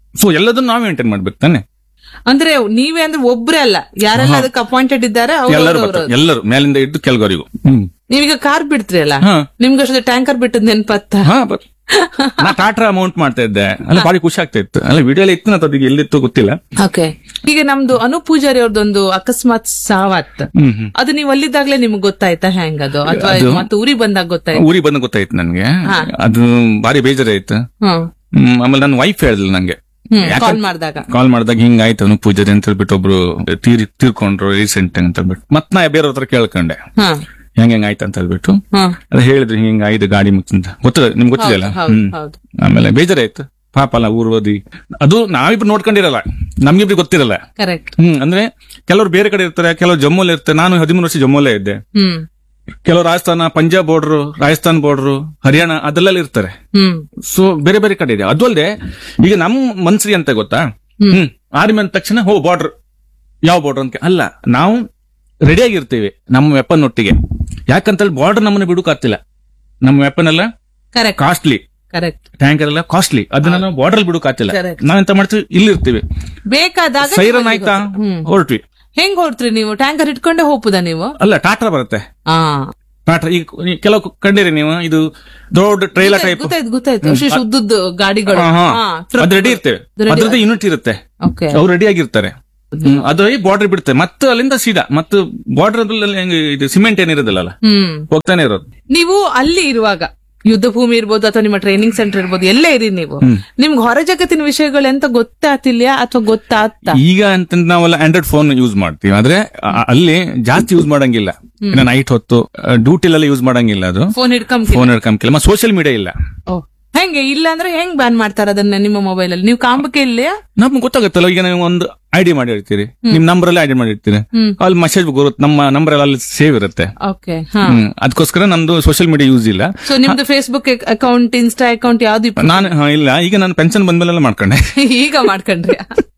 ಸೊ ಎಲ್ಲದನ್ನು ನಾವು ಮೇಂಟೈನ್ ಮಾಡ್ಬೇಕು ತಾನೆ ಅಂದ್ರೆ ನೀವೇ ಅಂದ್ರೆ ಒಬ್ರೇ ಅಲ್ಲ ಯಾರೆಲ್ಲ ಅದಕ್ಕೆ ಅಪಾಯಿಂಟೆಡ್ ಇದ್ದಾರೆ ಅವ್ರು ಎಲ್ಲರೂ ಅವ್ರು- ಬರ್ತಾರೆ ಎಲ್ಲರೂ ಮೇಲಿಂದ ಇದ್ದು ಕೆಳಗವರೆಗೂ ಹ್ಮ್ ನೀವೀಗ ಕಾರ್ ಬಿಡ್ತೀರಿ ಅಲ್ಲ ಹಾ. ನಿಮ್ಗೆ ಅಷ್ಟೊಂದು ಟ್ಯಾಂಕರ್ ಬಿಟ್ಟದ್ ನೆನ್ಪತ್ತ ಹಾ ಬರ್- ನಾ ಟಾಟ್ರಾ ಅಮೌಂಟ್ ಮಾಡ್ತಾ ಇದ್ದೆ ಅಲ್ಲ ಭಾರಿ ಖುಷಿ ಆಗ್ತಾ ಇತ್ತು ಅಲ್ಲ ವಿಡಿಯೋ ಎಲ್ಲ ಇತ್ತು ಅದಕ್ಕೆ ಎಲ್ಲಿತ್ತು ಗೊತ್ತಿಲ್ಲ ಓಕೆ ಈಗ ನಮ್ದು ಅನು ಪೂಜಾರಿ ಅವ್ರದ್ದೊಂದು ಅಕಸ್ಮಾತ್ ಸಾವತ್ ಹ್ಮ್ ಹ್ಮ್ ಅದು ನೀವು ಅಲ್ಲಿದ್ದಾಗ್ಲೇ ನಿಮ್ಗೆ ಗೊತ್ತಾಯ್ತಾ ಹೆಂಗ್ ಅದು ಅಥವಾ ಮತ್ತೆ ಊರಿಗೆ ಬಂದಾಗ ಗೊತ್ತಾಯ್ತು ಊರಿಗೆ ಬಂದು ಗೊತ್ತಾಯ್ತು ನನ್ಗೆ ಅದು ಭಾರಿ ಬೇಜಾರಾಯ್ತು ಹ್ಮ್ ಹ್ಮ್, ಆಮೇಲೆ ನನ್ನ ವೈಫ್ ಹೇಳಿದ್ಲು ನಂಗೆ ಹ್ಮ್ ಕಾಲ್ ಮಾಡಿದಾಗ ಕಾಲ್ ಮಾಡಿದಾಗ ಹಿಂಗ್ ಆಯ್ತು ಅವನು ಪೂಜಾರಿ ಅಂತ ಹೇಳ್ಬಿಟ್ಟು ಒಬ್ರು ತೀರ್ ತೀರ್ಕೊಂಡ್ರು ರೀಸೆಂಟ್ ಅಂತ ಹೇಳ್ಬಿಟ್ಟು ಮತ್ ನಾ ಬೇರೆ ಹತ್ರ ಕೇಳ್ಕೊಂಡೆ ಹಾ ಹೆಂಗ್ ಹೆಂಗ್ ಆಯ್ತು ಅಂತ ಹೇಳ್ಬಿಟ್ಟು ಹಾ ಅದು ಹೇಳಿದ್ರು ಹಿಂಗ್ ಆಯ್ತು ಗಾಡಿ ಮುಚ್ಚಿಂತ ಗೊತ್ತದ ನಿಮ್ಗೆ ಗೊತ್ತಿದೆಯಲ್ಲ ಹೌದು ಹ್ಮ್ ಹೌದು ಆಮೇಲೆ ಬೇಜಾರಾಯ್ತು ಪಾಪ ಅಲ್ಲ ಊರ್ ಓದಿ ಅದು ನಾವಿಬ್ರು ನೋಡ್ಕೊಂಡಿರಲ್ಲ ನಮ್ಗಿಬ್ರು ಗೊತ್ತಿರಲ್ಲ ಕರೆಕ್ಟ್ ಹ್ಮ್ ಅಂದ್ರೆ ಕೆಲವರು ಬೇರೆ ಕಡೆ ಇರ್ತಾರೆ ಕೆಲವರು ಜಮ್ಮುಲ್ ಇರ್ತಾರೆ ನಾನು ಹದಿಮೂರು ವರ್ಷ ಜಮ್ಮುಲೇ ಇದ್ದೆ ಹ್ಮ್ ಕೆಲವರು ರಾಜಸ್ಥಾನ ಪಂಜಾಬ್ ಬಾರ್ಡ್ರು ರಾಜಸ್ಥಾನ್ ಬಾರ್ಡ್ರು ಹರಿಯಾಣ ಅದೆಲ್ಲ ಇರ್ತಾರೆ ಹ್ಮ್ ಸೊ ಬೇರೆ ಬೇರೆ ಕಡೆ ಇದೆ ಅದು ಅಲ್ಲದೆ ಈಗ ನಮ್ ಮನ್ಸ್ರಿ ಅಂತ ಗೊತ್ತಾ ಹ್ಮ್ ಆರ್ಮಿ ಅಂದ ತಕ್ಷಣ ಹೋ ಬಾರ್ಡರ್ ಯಾವ ಬಾರ್ಡರ್ ಅಂತ ಅಲ್ಲ ನಾವು ರೆಡಿ ಆಗಿರ್ತೀವಿ ನಮ್ಮ ವೆಪನ್ ಒಟ್ಟಿಗೆ ಯಾಕಂತೇಳಿ ಬಾರ್ಡರ್ ನಮ್ಮನ್ನ ಬಿಡುಕಾಗ್ತಿಲ್ಲ ನಮ್ಮ ವೆಪನ್ ಎಲ್ಲ ಕರೆಕ್ಟ್ ಕಾಸ್ಟ್ಲಿ ಕರೆಕ್ಟ್ ಟ್ಯಾಂಕರ್ ಎಲ್ಲ ಕಾಸ್ಟ್ಲಿ ಅದನ್ನ ನಾವು ಬಾರ್ಡರ್ ಬಿಡುಕಾಗ್ತಿಲ್ಲ Correct. ನಾವೆಂತ ಮಾಡ್ತೀವಿ ಇಲ್ಲಿ ಇರ್ತೀವಿ ಬೇಕಾದಾಗ ಸೈರನ್ ಆಯ್ತಾ ಹೊರಟ್ವಿ ಹೆಂಗ್ ಹೊರಟ್ರಿ ನೀವು ಟ್ಯಾಂಕರ್ ಇಟ್ಕೊಂಡೆ ಹೋಗುದ ನೀವು ಅಲ್ಲ ಟಾಟಾ ಬರುತ್ತೆ ಹಾ ಟಾಟಾ ಈಗ ಈ ಕೆಲವು ಕಂಡಿರಿ ನೀವು ಇದು ದೊಡ್ಡ ಟ್ರೈಲರ್ ಟೈಪ್ ಗೊತ್ತಾಯ್ತು ಗೊತ್ತಾಯ್ತು ಅಷ್ಟು ಉದ್ದುದ್ದು ಗಾಡಿಗಳು ಹಾ, truck. ಅದು ರೆಡಿ ಇರ್ತೇವೆ Ready. ಅದ್ರದ್ದು ಯೂನಿಟ್ ಇರುತ್ತೆ ಓಕೆ ಅವ್ರು ರೆಡಿ ಆಗಿರ್ತಾರೆ ಹ್ಮ್, ಅದು ಬಾರ್ಡರ್ ಬಿಡುತ್ತೆ ಮತ್ತೆ ಅಲ್ಲಿಂದ ಸೀದಾ ಮತ್ತು ಬಾರ್ಡರ್ ಇದು ಸಿಮೆಂಟ್ ಏನಿರೋದಿಲ್ಲ ಹ್ಮ್ ಹೋಗ್ತಾನೆ ಇರೋದು ನೀವು ಅಲ್ಲಿ ಇರುವಾಗ ಯುದ್ಧ ಭೂಮಿ ಇರ್ಬೋದು ಅಥವಾ ನಿಮ್ಮ ಟ್ರೈನಿಂಗ್ ಸೆಂಟರ್ ಇರ್ಬೋದು ಎಲ್ಲೇ ಇರಿ ನೀವು ನಿಮ್ಗೆ ಹೊರ ಜಗತ್ತಿನ ವಿಷಯಗಳು ಎಂತ ಗೊತ್ತಾತಿಲ್ಯ ಅಥವಾ ಗೊತ್ತಾಗ್ತಾ ಈಗ ಅಂತ ನಾವೆಲ್ಲ ಆಂಡ್ರಾಯ್ಡ್ ಫೋನ್ ಯೂಸ್ ಮಾಡ್ತೀವಿ ಆದ್ರೆ ಅ- ಅಲ್ಲಿ ಜಾಸ್ತಿ ಯೂಸ್ ಮಾಡಂಗಿಲ್ಲ ನೈಟ್ ಹೊತ್ತು ಡ್ಯೂಟಿಲೆಲ್ಲ ಯೂಸ್ ಮಾಡಂಗಿಲ್ಲ ಅದು ಫೋನ್ ಹಿಡ್ಕೊಂಡ್ ಫೋನ್ ಹಿಡ್ಕೊಂಬಿಲ್ಲ ಮತ್ತೆ ಸೋಷಿಯಲ್ ಮೀಡಿಯಾ ಇಲ್ಲ ಹೆಂಗೆ ಇಲ್ಲ ಅಂದ್ರೆ ಹೆಂಗ್ ಬ್ಯಾನ್ ಮಾಡ್ತಾರ ಅದನ್ನ ನಿಮ್ಮ ಮೊಬೈಲ್ ಅಲ್ಲಿ ನೀವು ಕಾಂಬಕ್ಕೆ ಇಲ್ಲೇ ನಮ್ಗೆ ಗೊತ್ತಾಗುತ್ತಲ್ಲ ಈಗ ನೀವು ಒಂದು ಐಡಿ ಮಾಡಿರ್ತೀರಿ ನಿಮ್ ನಂಬರ್ ಅಲ್ಲಿ ಐಡಿ ಮಾಡಿರ್ತೀರಿ ಅಲ್ಲಿ ಮೆಸೇಜ್ ಬರುತ್ತೆ ನಮ್ಮ ನಂಬರ್ ಎಲ್ಲ ಅಲ್ಲಿ ಸೇವ್ ಇರುತ್ತೆ ಓಕೆ ಹಾ ಹ್ಮ್ ಅದಕ್ಕೋಸ್ಕರ ನಮ್ದು ಸೋಷಿಯಲ್ ಮೀಡಿಯಾ ಯೂಸ್ ಇಲ್ಲ ಸೊ ನಿಮ್ದು ಫೇಸ್ಬುಕ್ ಅಕೌಂಟ್ ಇನ್ಸ್ಟಾ ಅಕೌಂಟ್ ಯಾವ್ದು ಇಪ್ಪ- ನಾನು ಹಾ, ಇಲ್ಲ ಈಗ ನಾನು ಪೆನ್ಷನ್ ಬಂದ್ಮೇಲೆಲ್ಲ ಮಾಡ್ಕೊಂಡೆ ಈಗ ಮಾಡ್ಕೊಂಡ್ರಿ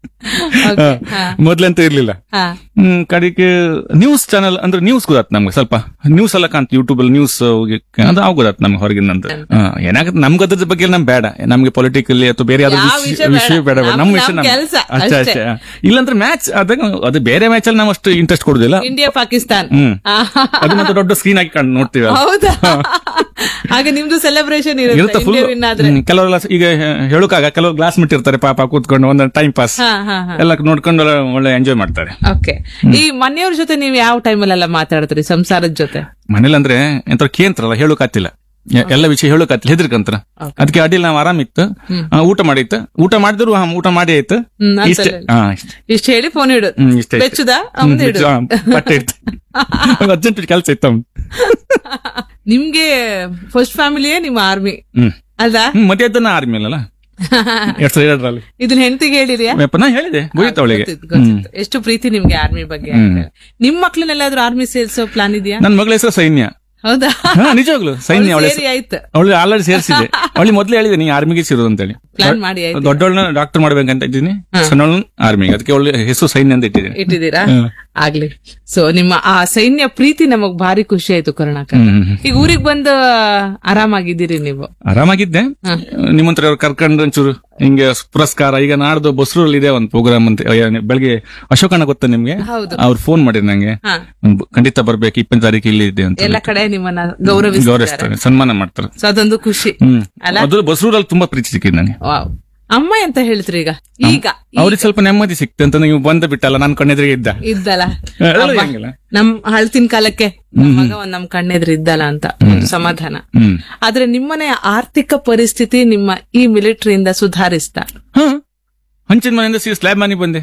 Okay, ಹಾ ಮೊದ್ಲಂತ ಇರ್ಲಿಲ್ಲ ಹಾ ಹ್ಮ್ ಕಡೆಗೆ ನ್ಯೂಸ್ ಚಾನಲ್ ಅಂದ್ರೆ ನ್ಯೂಸ್ ಗೊತ್ತಾತ್ ನಮ್ಗೆ ಸ್ವಲ್ಪ ನ್ಯೂಸ್ ಎಲ್ಲ ಕಾಣ್ತು ಯೂಟ್ಯೂಬ್ ಅಲ್ಲಿ ನ್ಯೂಸ್ ಅದು ಅವ್ ಗೊತ್ತಾತ್ ನಮ್ಗೆ ಹೊರಗಿನಂತ ಏನಾಗತ್ತೆ ನಮ್ಗೆ ಅದ್ರ ಬಗ್ಗೆ ನಮ್ ಬೇಡ ನಮ್ಗೆ ಪೊಲಿಟಿಕಲಿ ಅಥವಾ ಬೇರೆ ಯಾವ್ದು ಯಾವ ವಿಷಯ ವಿಷಯ ವಿಷಯ ಬೇಡ ಬೇಡ. ಬೇಡ. ನಮ್- ನಮ್ಮ ವಿಷಯ ನಮ್ ನಮ್- ಕೆಲ್ಸ ಅಷ್ಟೇ ಅಷ್ಟೇ. ಅಷ್ಟೇ ಇಲ್ಲಾಂದ್ರೆ ಮ್ಯಾಚ್ ಅದಾಗ ಅದು ಬೇರೆ ಮ್ಯಾಚ್ ಅಲ್ಲಿ ನಾವು ಅಷ್ಟು ಇಂಟ್ರೆಸ್ಟ್ ಕೊಡುದಿಲ್ಲ ಇಂಡಿಯಾ ಪಾಕಿಸ್ತಾನ್ ಹ್ಮ್ ಆ, ಅದು ಮತ್ತೆ ದೊಡ್ಡ ಸ್ಕ್ರೀನ್ ಹಾಕಿ ಕಂಡು ನೋಡ್ತೀವಿ ಅಲ್ಲ. ಹೌದಾ ಹಾಗೆ ನಿಮ್ದು ಸೆಲೆಬ್ರೇಷನ್ ಇರುತ್ತೆ ಇರುತ್ತೆ ಫುಲ್ ಇಂಡಿಯಾ ವಿನ್ ಆದ್ರೆ ಕೆಲವರೆಲ್ಲ ಈಗ ಹೇಳೋಕಾಗ ಕೆಲವರು ಗ್ಲಾಸ್ ಇರ್ತಾರೆ ಪಾಪ ಕೂತ್ಕೊಂಡು ಒಂದೊಂದು ಟೈಮ್ ಪಾಸ್ ಹಾ ಹಾ ಹಾ ಎಲ್ಲ ನೋಡ್ಕೊಂಡು ಒಳ್ಳೆ- ಒಳ್ಳೆ ಎಂಜಾಯ್ ಮಾಡ್ತಾರೆ ಓಕೆ ಈ ಮನೆಯವ್ರ ಜೊತೆ ನೀವು ಯಾವ ಟೈಮಲ್ಲೆಲ್ಲ ಮಾತಾಡ್ತೀರಿ ಸಂಸಾರದ ಜೊತೆ ಮನೇಲಿ ಅಂದ್ರೆ ಎಂತ ಕೇಂತ್ರಲ್ಲ ಹೇಳೋಕಾತಿಲ್ಲ ಎ- ಎಲ್ಲ ವಿಷಯ ಹೇಳೋಕಾತಿಲ್ಲ ಹೆದರ್ಕಂತ್ರ ಅದಕ್ಕೆ ಅಡಿಯಲ್ಲಿ ನಾವು ಆರಾಮಿತ್ತು ಆ, ಊಟ ಮಾಡಿತ್ತು ಊಟ ಮಾಡಿದ್ರು ಹಾ, ಊಟ ಮಾಡಿ ಆಯ್ತು ಹ್ಮ್, ಇಷ್ಟೇ ಅಂತಲ್ಲ. ಹಾ ಇಷ್ಟೇ. ಇಷ್ಟ ಹೇಳಿ ಫೋನ್ ಇಡು ಹ್ಮ್ ಇಷ್ಟೇ ಇಷ್ಟೇ. ಬೆಚ್ಚುದ ಹ್ಮ್, ಅವ್ನ್ದು ಇಡು ಹಾ, ಬಟ್ಟೆ ಇಡ್ತು ಅರ್ಜೆಂಟ್ ಕೆಲಸ ಇತ್ತು ಅವ್ನ್ದು. ನಿಮ್ಗೆ ಫಸ್ಟ್ ಫ್ಯಾಮಿಲಿಯೇ ನಿಮ್ಮ ಆರ್ಮಿ ಹ್ಮ್ ಅಲ್ವಾ ಹ್ಮ್ ಮತ್ತೆ ಅದನ್ನ ಆರ್ಮಿ ಅಲ್ಲ ಎರಡ್ ಸಾವಿರದ ಎರಡರಲ್ಲಿ ಇದನ್ನ ಹೆಂಡತಿಗೆ ಹೇಳಿರಿಯಾ ಯಪ್ಪ, ನಾ ಹೇಳಿದೆ ಹೋಯ್ತು ಅವಳಿಗೆ ಗೊತ್ತಿತ್ತು, ಗೊತ್ತಿತ್ತು. ಎಷ್ಟು ಪ್ರೀತಿ ನಿಮ್ಗೆ ಆರ್ಮಿ ಬಗ್ಗೆ ಅಂತ. ನಿಮ್ ಮಕ್ಳನ್ನೆಲ್ಲಾದ್ರೂ ಆರ್ಮಿ ಸೇರ್ಸೋ ಪ್ಲಾನ್ ಇದೆಯಾ ನನ್ನ ಮಗಳ ಹೆಸರು ಸೈನ್ಯ ಹೌದಾ ಹಾ ನಿಜವಾಗ್ಲು ಸೈನ್ಯ ಅವಳ ಸೇರಿ ಆಯ್ತು ಅವಳು ಆಲ್ರೆಡಿ ಸೇರಿಸಿದೆ ಅವಳಿಗೆ ಮೊದ್ಲು ಹೇಳಿದೆ ನೀ ಆರ್ಮಿಗೆ ಸೇರೋದು ಅಂತೇಳಿ ಪ್ಲಾನ್ ಮಾಡಿ ಆಯ್ತು ದೊಡ್ಡವಳನ್ನ ಡಾಕ್ಟರ್ ಮಾಡ್ಬೇಕಂತ ಇದ್ದೀನಿ ಸಣ್ಣವಳನ್ನ ಆರ್ಮಿಗೆ ಅದಕ್ಕೆ ಅವಳು ಹೆಸರು ಸೈನ್ಯ ಅಂತ ಇಟ್ಟಿದ್ದೀನಿ ಇಟ್ಟಿದ್ದೀರಾ ಹ್ಮ್. ಆಗ್ಲಿ ಸೊ ನಿಮ್ಮ ಆ ಸೈನ್ಯ ಪ್ರೀತಿ ನಮಗ್ ಭಾರಿ ಖುಷಿ ಆಯ್ತು ಕರುಣಾಕರ್ ಹ್ಮ್, ಹ್ಮ್, ಹ್ಮ್. ಈಗ ಊರಿಗೆ ಬಂದು ಆರಾಮಾಗಿದ್ದೀರಿ ನೀವು ಆರಾಮಾಗಿದ್ದೆ ನಿಮ್ಮಂತರ ಅವ್ರು ಕರ್ಕೊಂಡು ಒಂಚೂರು ಹಿಂಗೆ ಪುರಸ್ಕಾರ ಈಗ ನಾಡ್ದು ಬಸ್ರೂರಲ್ಲಿ ಇದೆ ಒಂದು ಪ್ರೋಗ್ರಾಮ್ ಅಂತ ಅಯ್ಯ, ಬೆಳಗ್ಗೆ ಅಶೋಕಣ್ಣ ಗೊತ್ತಾ ನಿಮ್ಗೆ ಹೌದು ಅವ್ರು ಫೋನ್ ಮಾಡಿದ್ರು ನಂಗೆ ಹಾ ಒಂದ್ ಖಂಡಿತ ಬರ್ಬೇಕು ಇಪ್ಪತ್ತು ತಾರೀಕು ಇಲ್ಲಿ ಇದೆ ಅಂತ ಎಲ್ಲ ಕಡೆ ನಿಮ್ಮನ್ನ ಗೌರವಿಸ್ತಾರೆ ಗೌರವಿಸ್ತಾರೆ ಸನ್ಮಾನ ಮಾಡ್ತಾರೆ ಸೊ ಅದೊಂದು ಖುಷಿ ಹ್ಮ್ ಅಲ್ಲ? ಅದು ಬಸ್ರೂರಲ್ಲಿ ತುಂಬಾ ಪ್ರೀತಿ ಸಿಕ್ಕಿದ್ ನಂಗೆ ವಾವ್ ಅಮ್ಮ ಎಂತ ಹೇಳ್ತೀರಿ ಈಗ ಈಗ ಅವ್ರಿಗೆ ಸ್ವಲ್ಪ ನೆಮ್ಮದಿ ಸಿಕ್ತು ಅಂತ ನೀವು ಬಂದ ಬಿಟ್ಟಲ್ಲ ನನ್ ಕಣ್ಣೆದ್ರಿಗೆ ಇದ್ದ ಇದ್ದಲ್ಲ ಹೇಳು ಅಮ್ಮ, ಹೆಂಗಿಲ್ಲ? ನಮ್ ಹಳ್ತಿನ ಕಾಲಕ್ಕೆ ನಮ್ ಮಗ ಒಂದ್ ನಮ್ ಕಣ್ಣೆದ್ರು ಇದ್ದಲ್ಲ ಅಂತ ಒಂದು ಸಮಾಧಾನ ಹ್ಮ್ ಆದ್ರೆ ನಿಮ್ಮನೆ ಆರ್ಥಿಕ ಪರಿಸ್ಥಿತಿ ನಿಮ್ಮ ಈ ಮಿಲಿಟರಿಯಿಂದ ಸುಧಾರಿಸ್ತಾ ಹಾ ಹಂಚಿನ ಮನೆಯಿಂದ ಸೀದಾ ಸ್ಲ್ಯಾಬ್ ಮನೆಗೆ ಬಂದೆ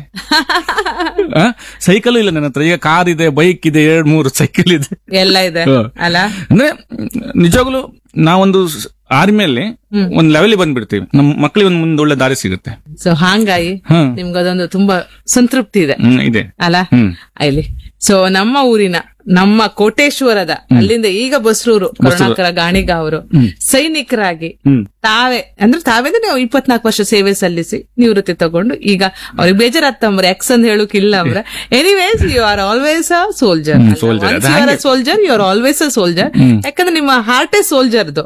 ಸೈಕಲ್ ಇಲ್ಲ ನನ್ನ ಹತ್ರ ಈಗ ಕಾರ್ ಇದೆ ಬೈಕ್ ಇದೆ ಎರಡ್ ಮೂರು ಸೈಕಲ್ ಇದೆ ಎಲ್ಲ ಇದೆ ಹಾ. ಅಲ್ಲ ಅಂದ್ರೆ ನಿಜವಾಗ್ಲು ನಾವೊಂದು ಆರ್ಮಿಯಲ್ಲಿ ಒಂದ್ ಲೆವೆಲ್ ಬಂದ್ಬಿಡ್ತೀವಿ ನಮ್ಮ ಮಕ್ಕಳಿಗೆ ಒಂದ್ ಮುಂದೆ ಒಳ್ಳೆ ದಾರಿ ಸಿಗುತ್ತೆ ಸೊ ಹಾಂಗಾಗಿ ಹಾ ನಿಮ್ಗದೊಂದು ತುಂಬಾ ಸಂತೃಪ್ತಿ ಇದೆ ಹ್ಮ್ ಇದೆ ಅಲ್ಲ ಹ್ಮ್ ಅಲ್ಲಿ ಸೊ ನಮ್ಮ ಊರಿನ ನಮ್ಮ ಕೋಟೇಶ್ವರದ ಅಲ್ಲಿಂದ ಈಗ ಬಸ್ರೂರು ಕರುಣಾಕರ ಗಾಣಿಗ ಅವರು ಸೈನಿಕರಾಗಿ ಹ್ಮ್ ತಾವೇ ಅಂದ್ರೆ ತಾವೇ ಅಂದ್ರೆ ನೀವು ಇಪ್ಪತ್ನಾಲ್ಕು ವರ್ಷ ಸೇವೆ ಸಲ್ಲಿಸಿ ನಿವೃತ್ತಿ ತಗೊಂಡು ಈಗ ಅವ್ರಿಗೆ ಬೇಜಾರತ್ತಂಬ್ರೆ ಎಕ್ಸ್ ಅಂತ ಹೇಳೋಕಿಲ್ಲ ಅವ್ರ anyways you are always a soldier soldier. ಅದು soldier you are always a soldier ಯಾಕಂದ್ರೆ ನಿಮ್ಮ ಹಾರ್ಟೇ ಸೋಲ್ಜರ್ದು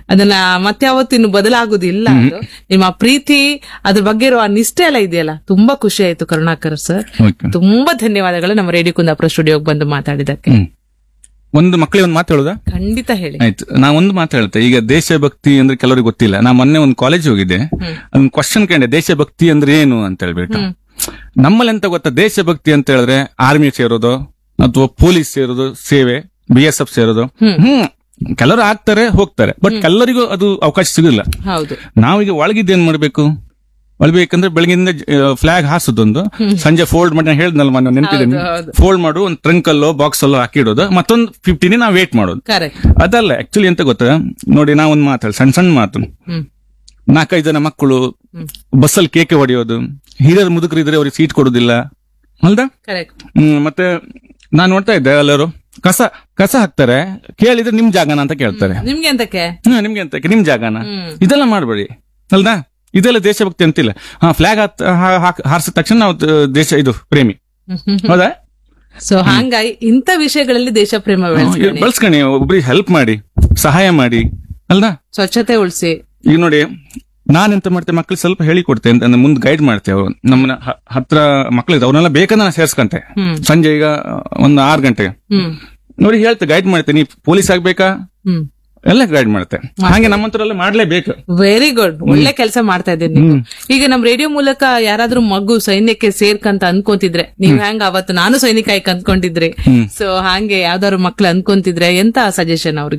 ಅದನ್ನ ಮತ್ತೆ ಯಾವತ್ತಿನ್ನು ಬದಲಾಗುದಿಲ್ಲ ಅದು ನಿಮ್ಮ ಪ್ರೀತಿ ಅದ್ರ ಬಗ್ಗೆ ಇರೋ ಆ ನಿಷ್ಠೆ ಎಲ್ಲ ಇದೆಯಲ್ಲ ತುಂಬಾ ಖುಷಿ ಆಯ್ತು ಕರುಣಾಕರ್ ಸರ್ Okay. ತುಂಬಾ ಧನ್ಯವಾದಗಳು ನಮ್ಮ ರೇಡಿಯೋ ಕುಂದಾಪುರ ಸ್ಟುಡಿಯೋಗೆ ಬಂದು ಮಾತಾಡಿದಕ್ಕೆ ಹ್ಮ್ ಒಂದು ಮಕ್ಕಳಿಗೆ ಒಂದು ಮಾತು ಹೇಳುದಾ ಖಂಡಿತ ಹೇಳಿ ಆಯ್ತು ನಾ ಒಂದು ಮಾತು ಹೇಳ್ತೆ ಈಗ ದೇಶಭಕ್ತಿ ಅಂದ್ರೆ ಕೆಲವರಿಗೆ ಗೊತ್ತಿಲ್ಲ ನಾ ಮೊನ್ನೆ ಒಂದು ಕಾಲೇಜ್ ಹೋಗಿದ್ದೆ ಅದೊಂದು ಕ್ವಶನ್ ಕೇಳಿದೆ ದೇಶಭಕ್ತಿ ಅಂದ್ರೆ ಏನು ಅಂತ ಹೇಳ್ಬಿಟ್ಟು ನಮ್ಮಲ್ಲಿ ಎಂತ ಗೊತ್ತಾ ದೇಶಭಕ್ತಿ ಅಂತ ಹೇಳಿದ್ರೆ ಆರ್ಮಿ ಸೇರೋದು ಅಥವಾ ಪೊಲೀಸ್ ಸೇರೋದು ಸೇವೆ ಬಿ ಎಸ್ ಎಫ್ ಸೇರೋದು ಹ್ಮ್ ಕೆಲವರು ಆಗ್ತಾರೆ ಹೋಗ್ತಾರೆ ಬಟ್ ಎಲ್ಲರಿಗೂ ಅದು ಅವಕಾಶ ಸಿಗಲ್ಲ ಹೌದು ನಾವೀಗ ಒಳಗಿದ್ದು ಏನ್ ಮಾಡ್ಬೇಕು ಒಳಬೇಕಂದ್ರೆ ಬೆಳಗಿಂದ ಫ್ಲಾಗ್ ಹಾಸೋದೊಂದು ಸಂಜೆ ಫೋಲ್ಡ್ ಮಾಡಿ ನಾನು ಹೇಳ್ದಲ್ಲ ಮೊನ್ನೆ ನೆನಪಿದ್ದೀನಿ ಹೌದು, ಹೌದು. ಫೋಲ್ಡ್ ಮಾಡು ಒಂದು ಟ್ರಂಕ್ ಅಲ್ಲೋ ಬಾಕ್ಸ್ ಅಲ್ಲೋ ಹಾಕಿಡೋದು ಮತ್ತೊಂದು ಫಿಫ್ಟೀನ್ ನಾವು ವೇಟ್ ಮಾಡೋದು ಕರೆಕ್ಟ್ ಅದಲ್ಲ ಆಕ್ಚುಲಿ ಎಂತ ಗೊತ್ತಾ ನೋಡಿ ನಾ ಒಂದು ಮಾತಾಡ ಸಣ್ಣ ಸಣ್ಣ ಮಾತು ಹ್ಮ್ ನಾಲ್ಕೈದು ಜನ ಮಕ್ಕಳು ಬಸ್ಸಲ್ಲಿ ಕೇಕೆ ಹೊಡೆಯೋದು ಹಿರಿಯರು ಮುದುಕರು ಇದ್ರೆ ಅವ್ರಿಗೆ ಸೀಟ್ ಕೊಡೋದಿಲ್ಲ ಅಲ್ದಾ ಕರೆಕ್ಟ್ ಹ್ಮ್ ಮತ್ತೆ ನಾನ್ ನೋಡ್ತಾ ಇದ್ದೆ ಎಲ್ಲರೂ ಕಸ ಕಸ ಹಾಕ್ತಾರೆ ಕೇಳಿದ್ರೆ ನಿಮ್ ಜಾಗನ ಅಂತ ಕೇಳ್ತಾರೆ ನಿಮ್ಗೆ ಎಂತಕ್ಕೆ ಹ್ಮ್ ನಿಮ್ಗೆ ಅಂತ ನಿಮ್ ಜಾಗನ ಹ್ಮ್. ಇದೆಲ್ಲ ಮಾಡ್ಬೇಡಿ ಅಲ್ದಾ ಇದೆಲ್ಲ ದೇಶಭಕ್ತಿ ಅಂತಿಲ್ಲ ಹಾ ಫ್ಲಾಗ್ ಹಾರಿಸಿದ ತಕ್ಷಣ ನಾವು ದ- ದೇಶ ಇದು ಪ್ರೇಮಿ ಹೌದಾ ಸೊ ಹಂಗಾಗಿ ಇಂಥ ವಿಷಯಗಳಲ್ಲಿ ದೇಶ ಪ್ರೇಮ ಬೆಳೆಸ್ಕೊಳ್ಳಿ ಬಳಸ್ಕಣಿ ಒಬ್ರಿಗೆ ಹೆಲ್ಪ್ ಮಾಡಿ ಸಹಾಯ ಮಾಡಿ ಅಲ್ದಾ ಸ್ವಚ್ಛತೆ ಉಳಿಸಿ ಈಗ ನೋಡಿ ನಾನೆಂತ ಮಾಡ್ತೇವೆ ಮಕ್ಳಿಗೆ ಸ್ವಲ್ಪ ಹೇಳಿ ಕೊಡ್ತೇನೆ ಅಂತ ಮುಂದೆ ಗೈಡ್ ಮಾಡ್ತೇವೆ ನಮ್ಮನ್ನ ಹ- ಹತ್ರ ಮಕ್ಳಿಗೆ ಅವ್ರನ್ನೆಲ್ಲ ಬೇಕಂದ್ರೆ ನಾನು ಸೇರ್ಸ್ಕಂತೆ ಹ್ಮ್. ಸಂಜೆ ಈಗ ಒಂದು ಆರು ಗಂಟೆಗೆ ಹ್ಮ್ ನೋಡಿ ಹೇಳ್ತೆ ಗೈಡ್ ಮಾಡ್ತೇನೆ ನೀ ಪೊಲೀಸ್ ಆಗ್ಬೇಕಾ ಹ್ಮ್ ಎಲ್ಲ ಗೈಡ್ ಮಾಡ್ತೆ ಹಾಗೆ ನಮ್ಮಂತರೆಲ್ಲ ಮಾಡ್ಲೇಬೇಕು ವೆರಿ ಗುಡ್ ಒಳ್ಳೆ ಕೆಲಸ ಮಾಡ್ತಾ ಇದ್ದೀರಿ ನೀವು ಈಗ ನಮ್ ರೇಡಿಯೋ ಮೂಲಕ ಯಾರಾದ್ರೂ ಮಗು ಸೈನ್ಯಕ್ಕೆ ಸೇರ್ಕಂತ ಅನ್ಕೊಂತಿದ್ರೆ ನೀವ್ ಹೆಂಗ ಅವತ್ತು ನಾನು ಸೈನಿಕ ಆಯ್ಕೆ ಅನ್ಕೊಂಡಿದ್ರಿ ಸೊ ಹಂಗೆ ಯಾವ್ದಾದ್ರು ಮಕ್ಳು ಅನ್ಕೊಂತಿದ್ರೆ ಎಂತ ಸಜೆಷನ್ ಅವ್ರಿಗೆ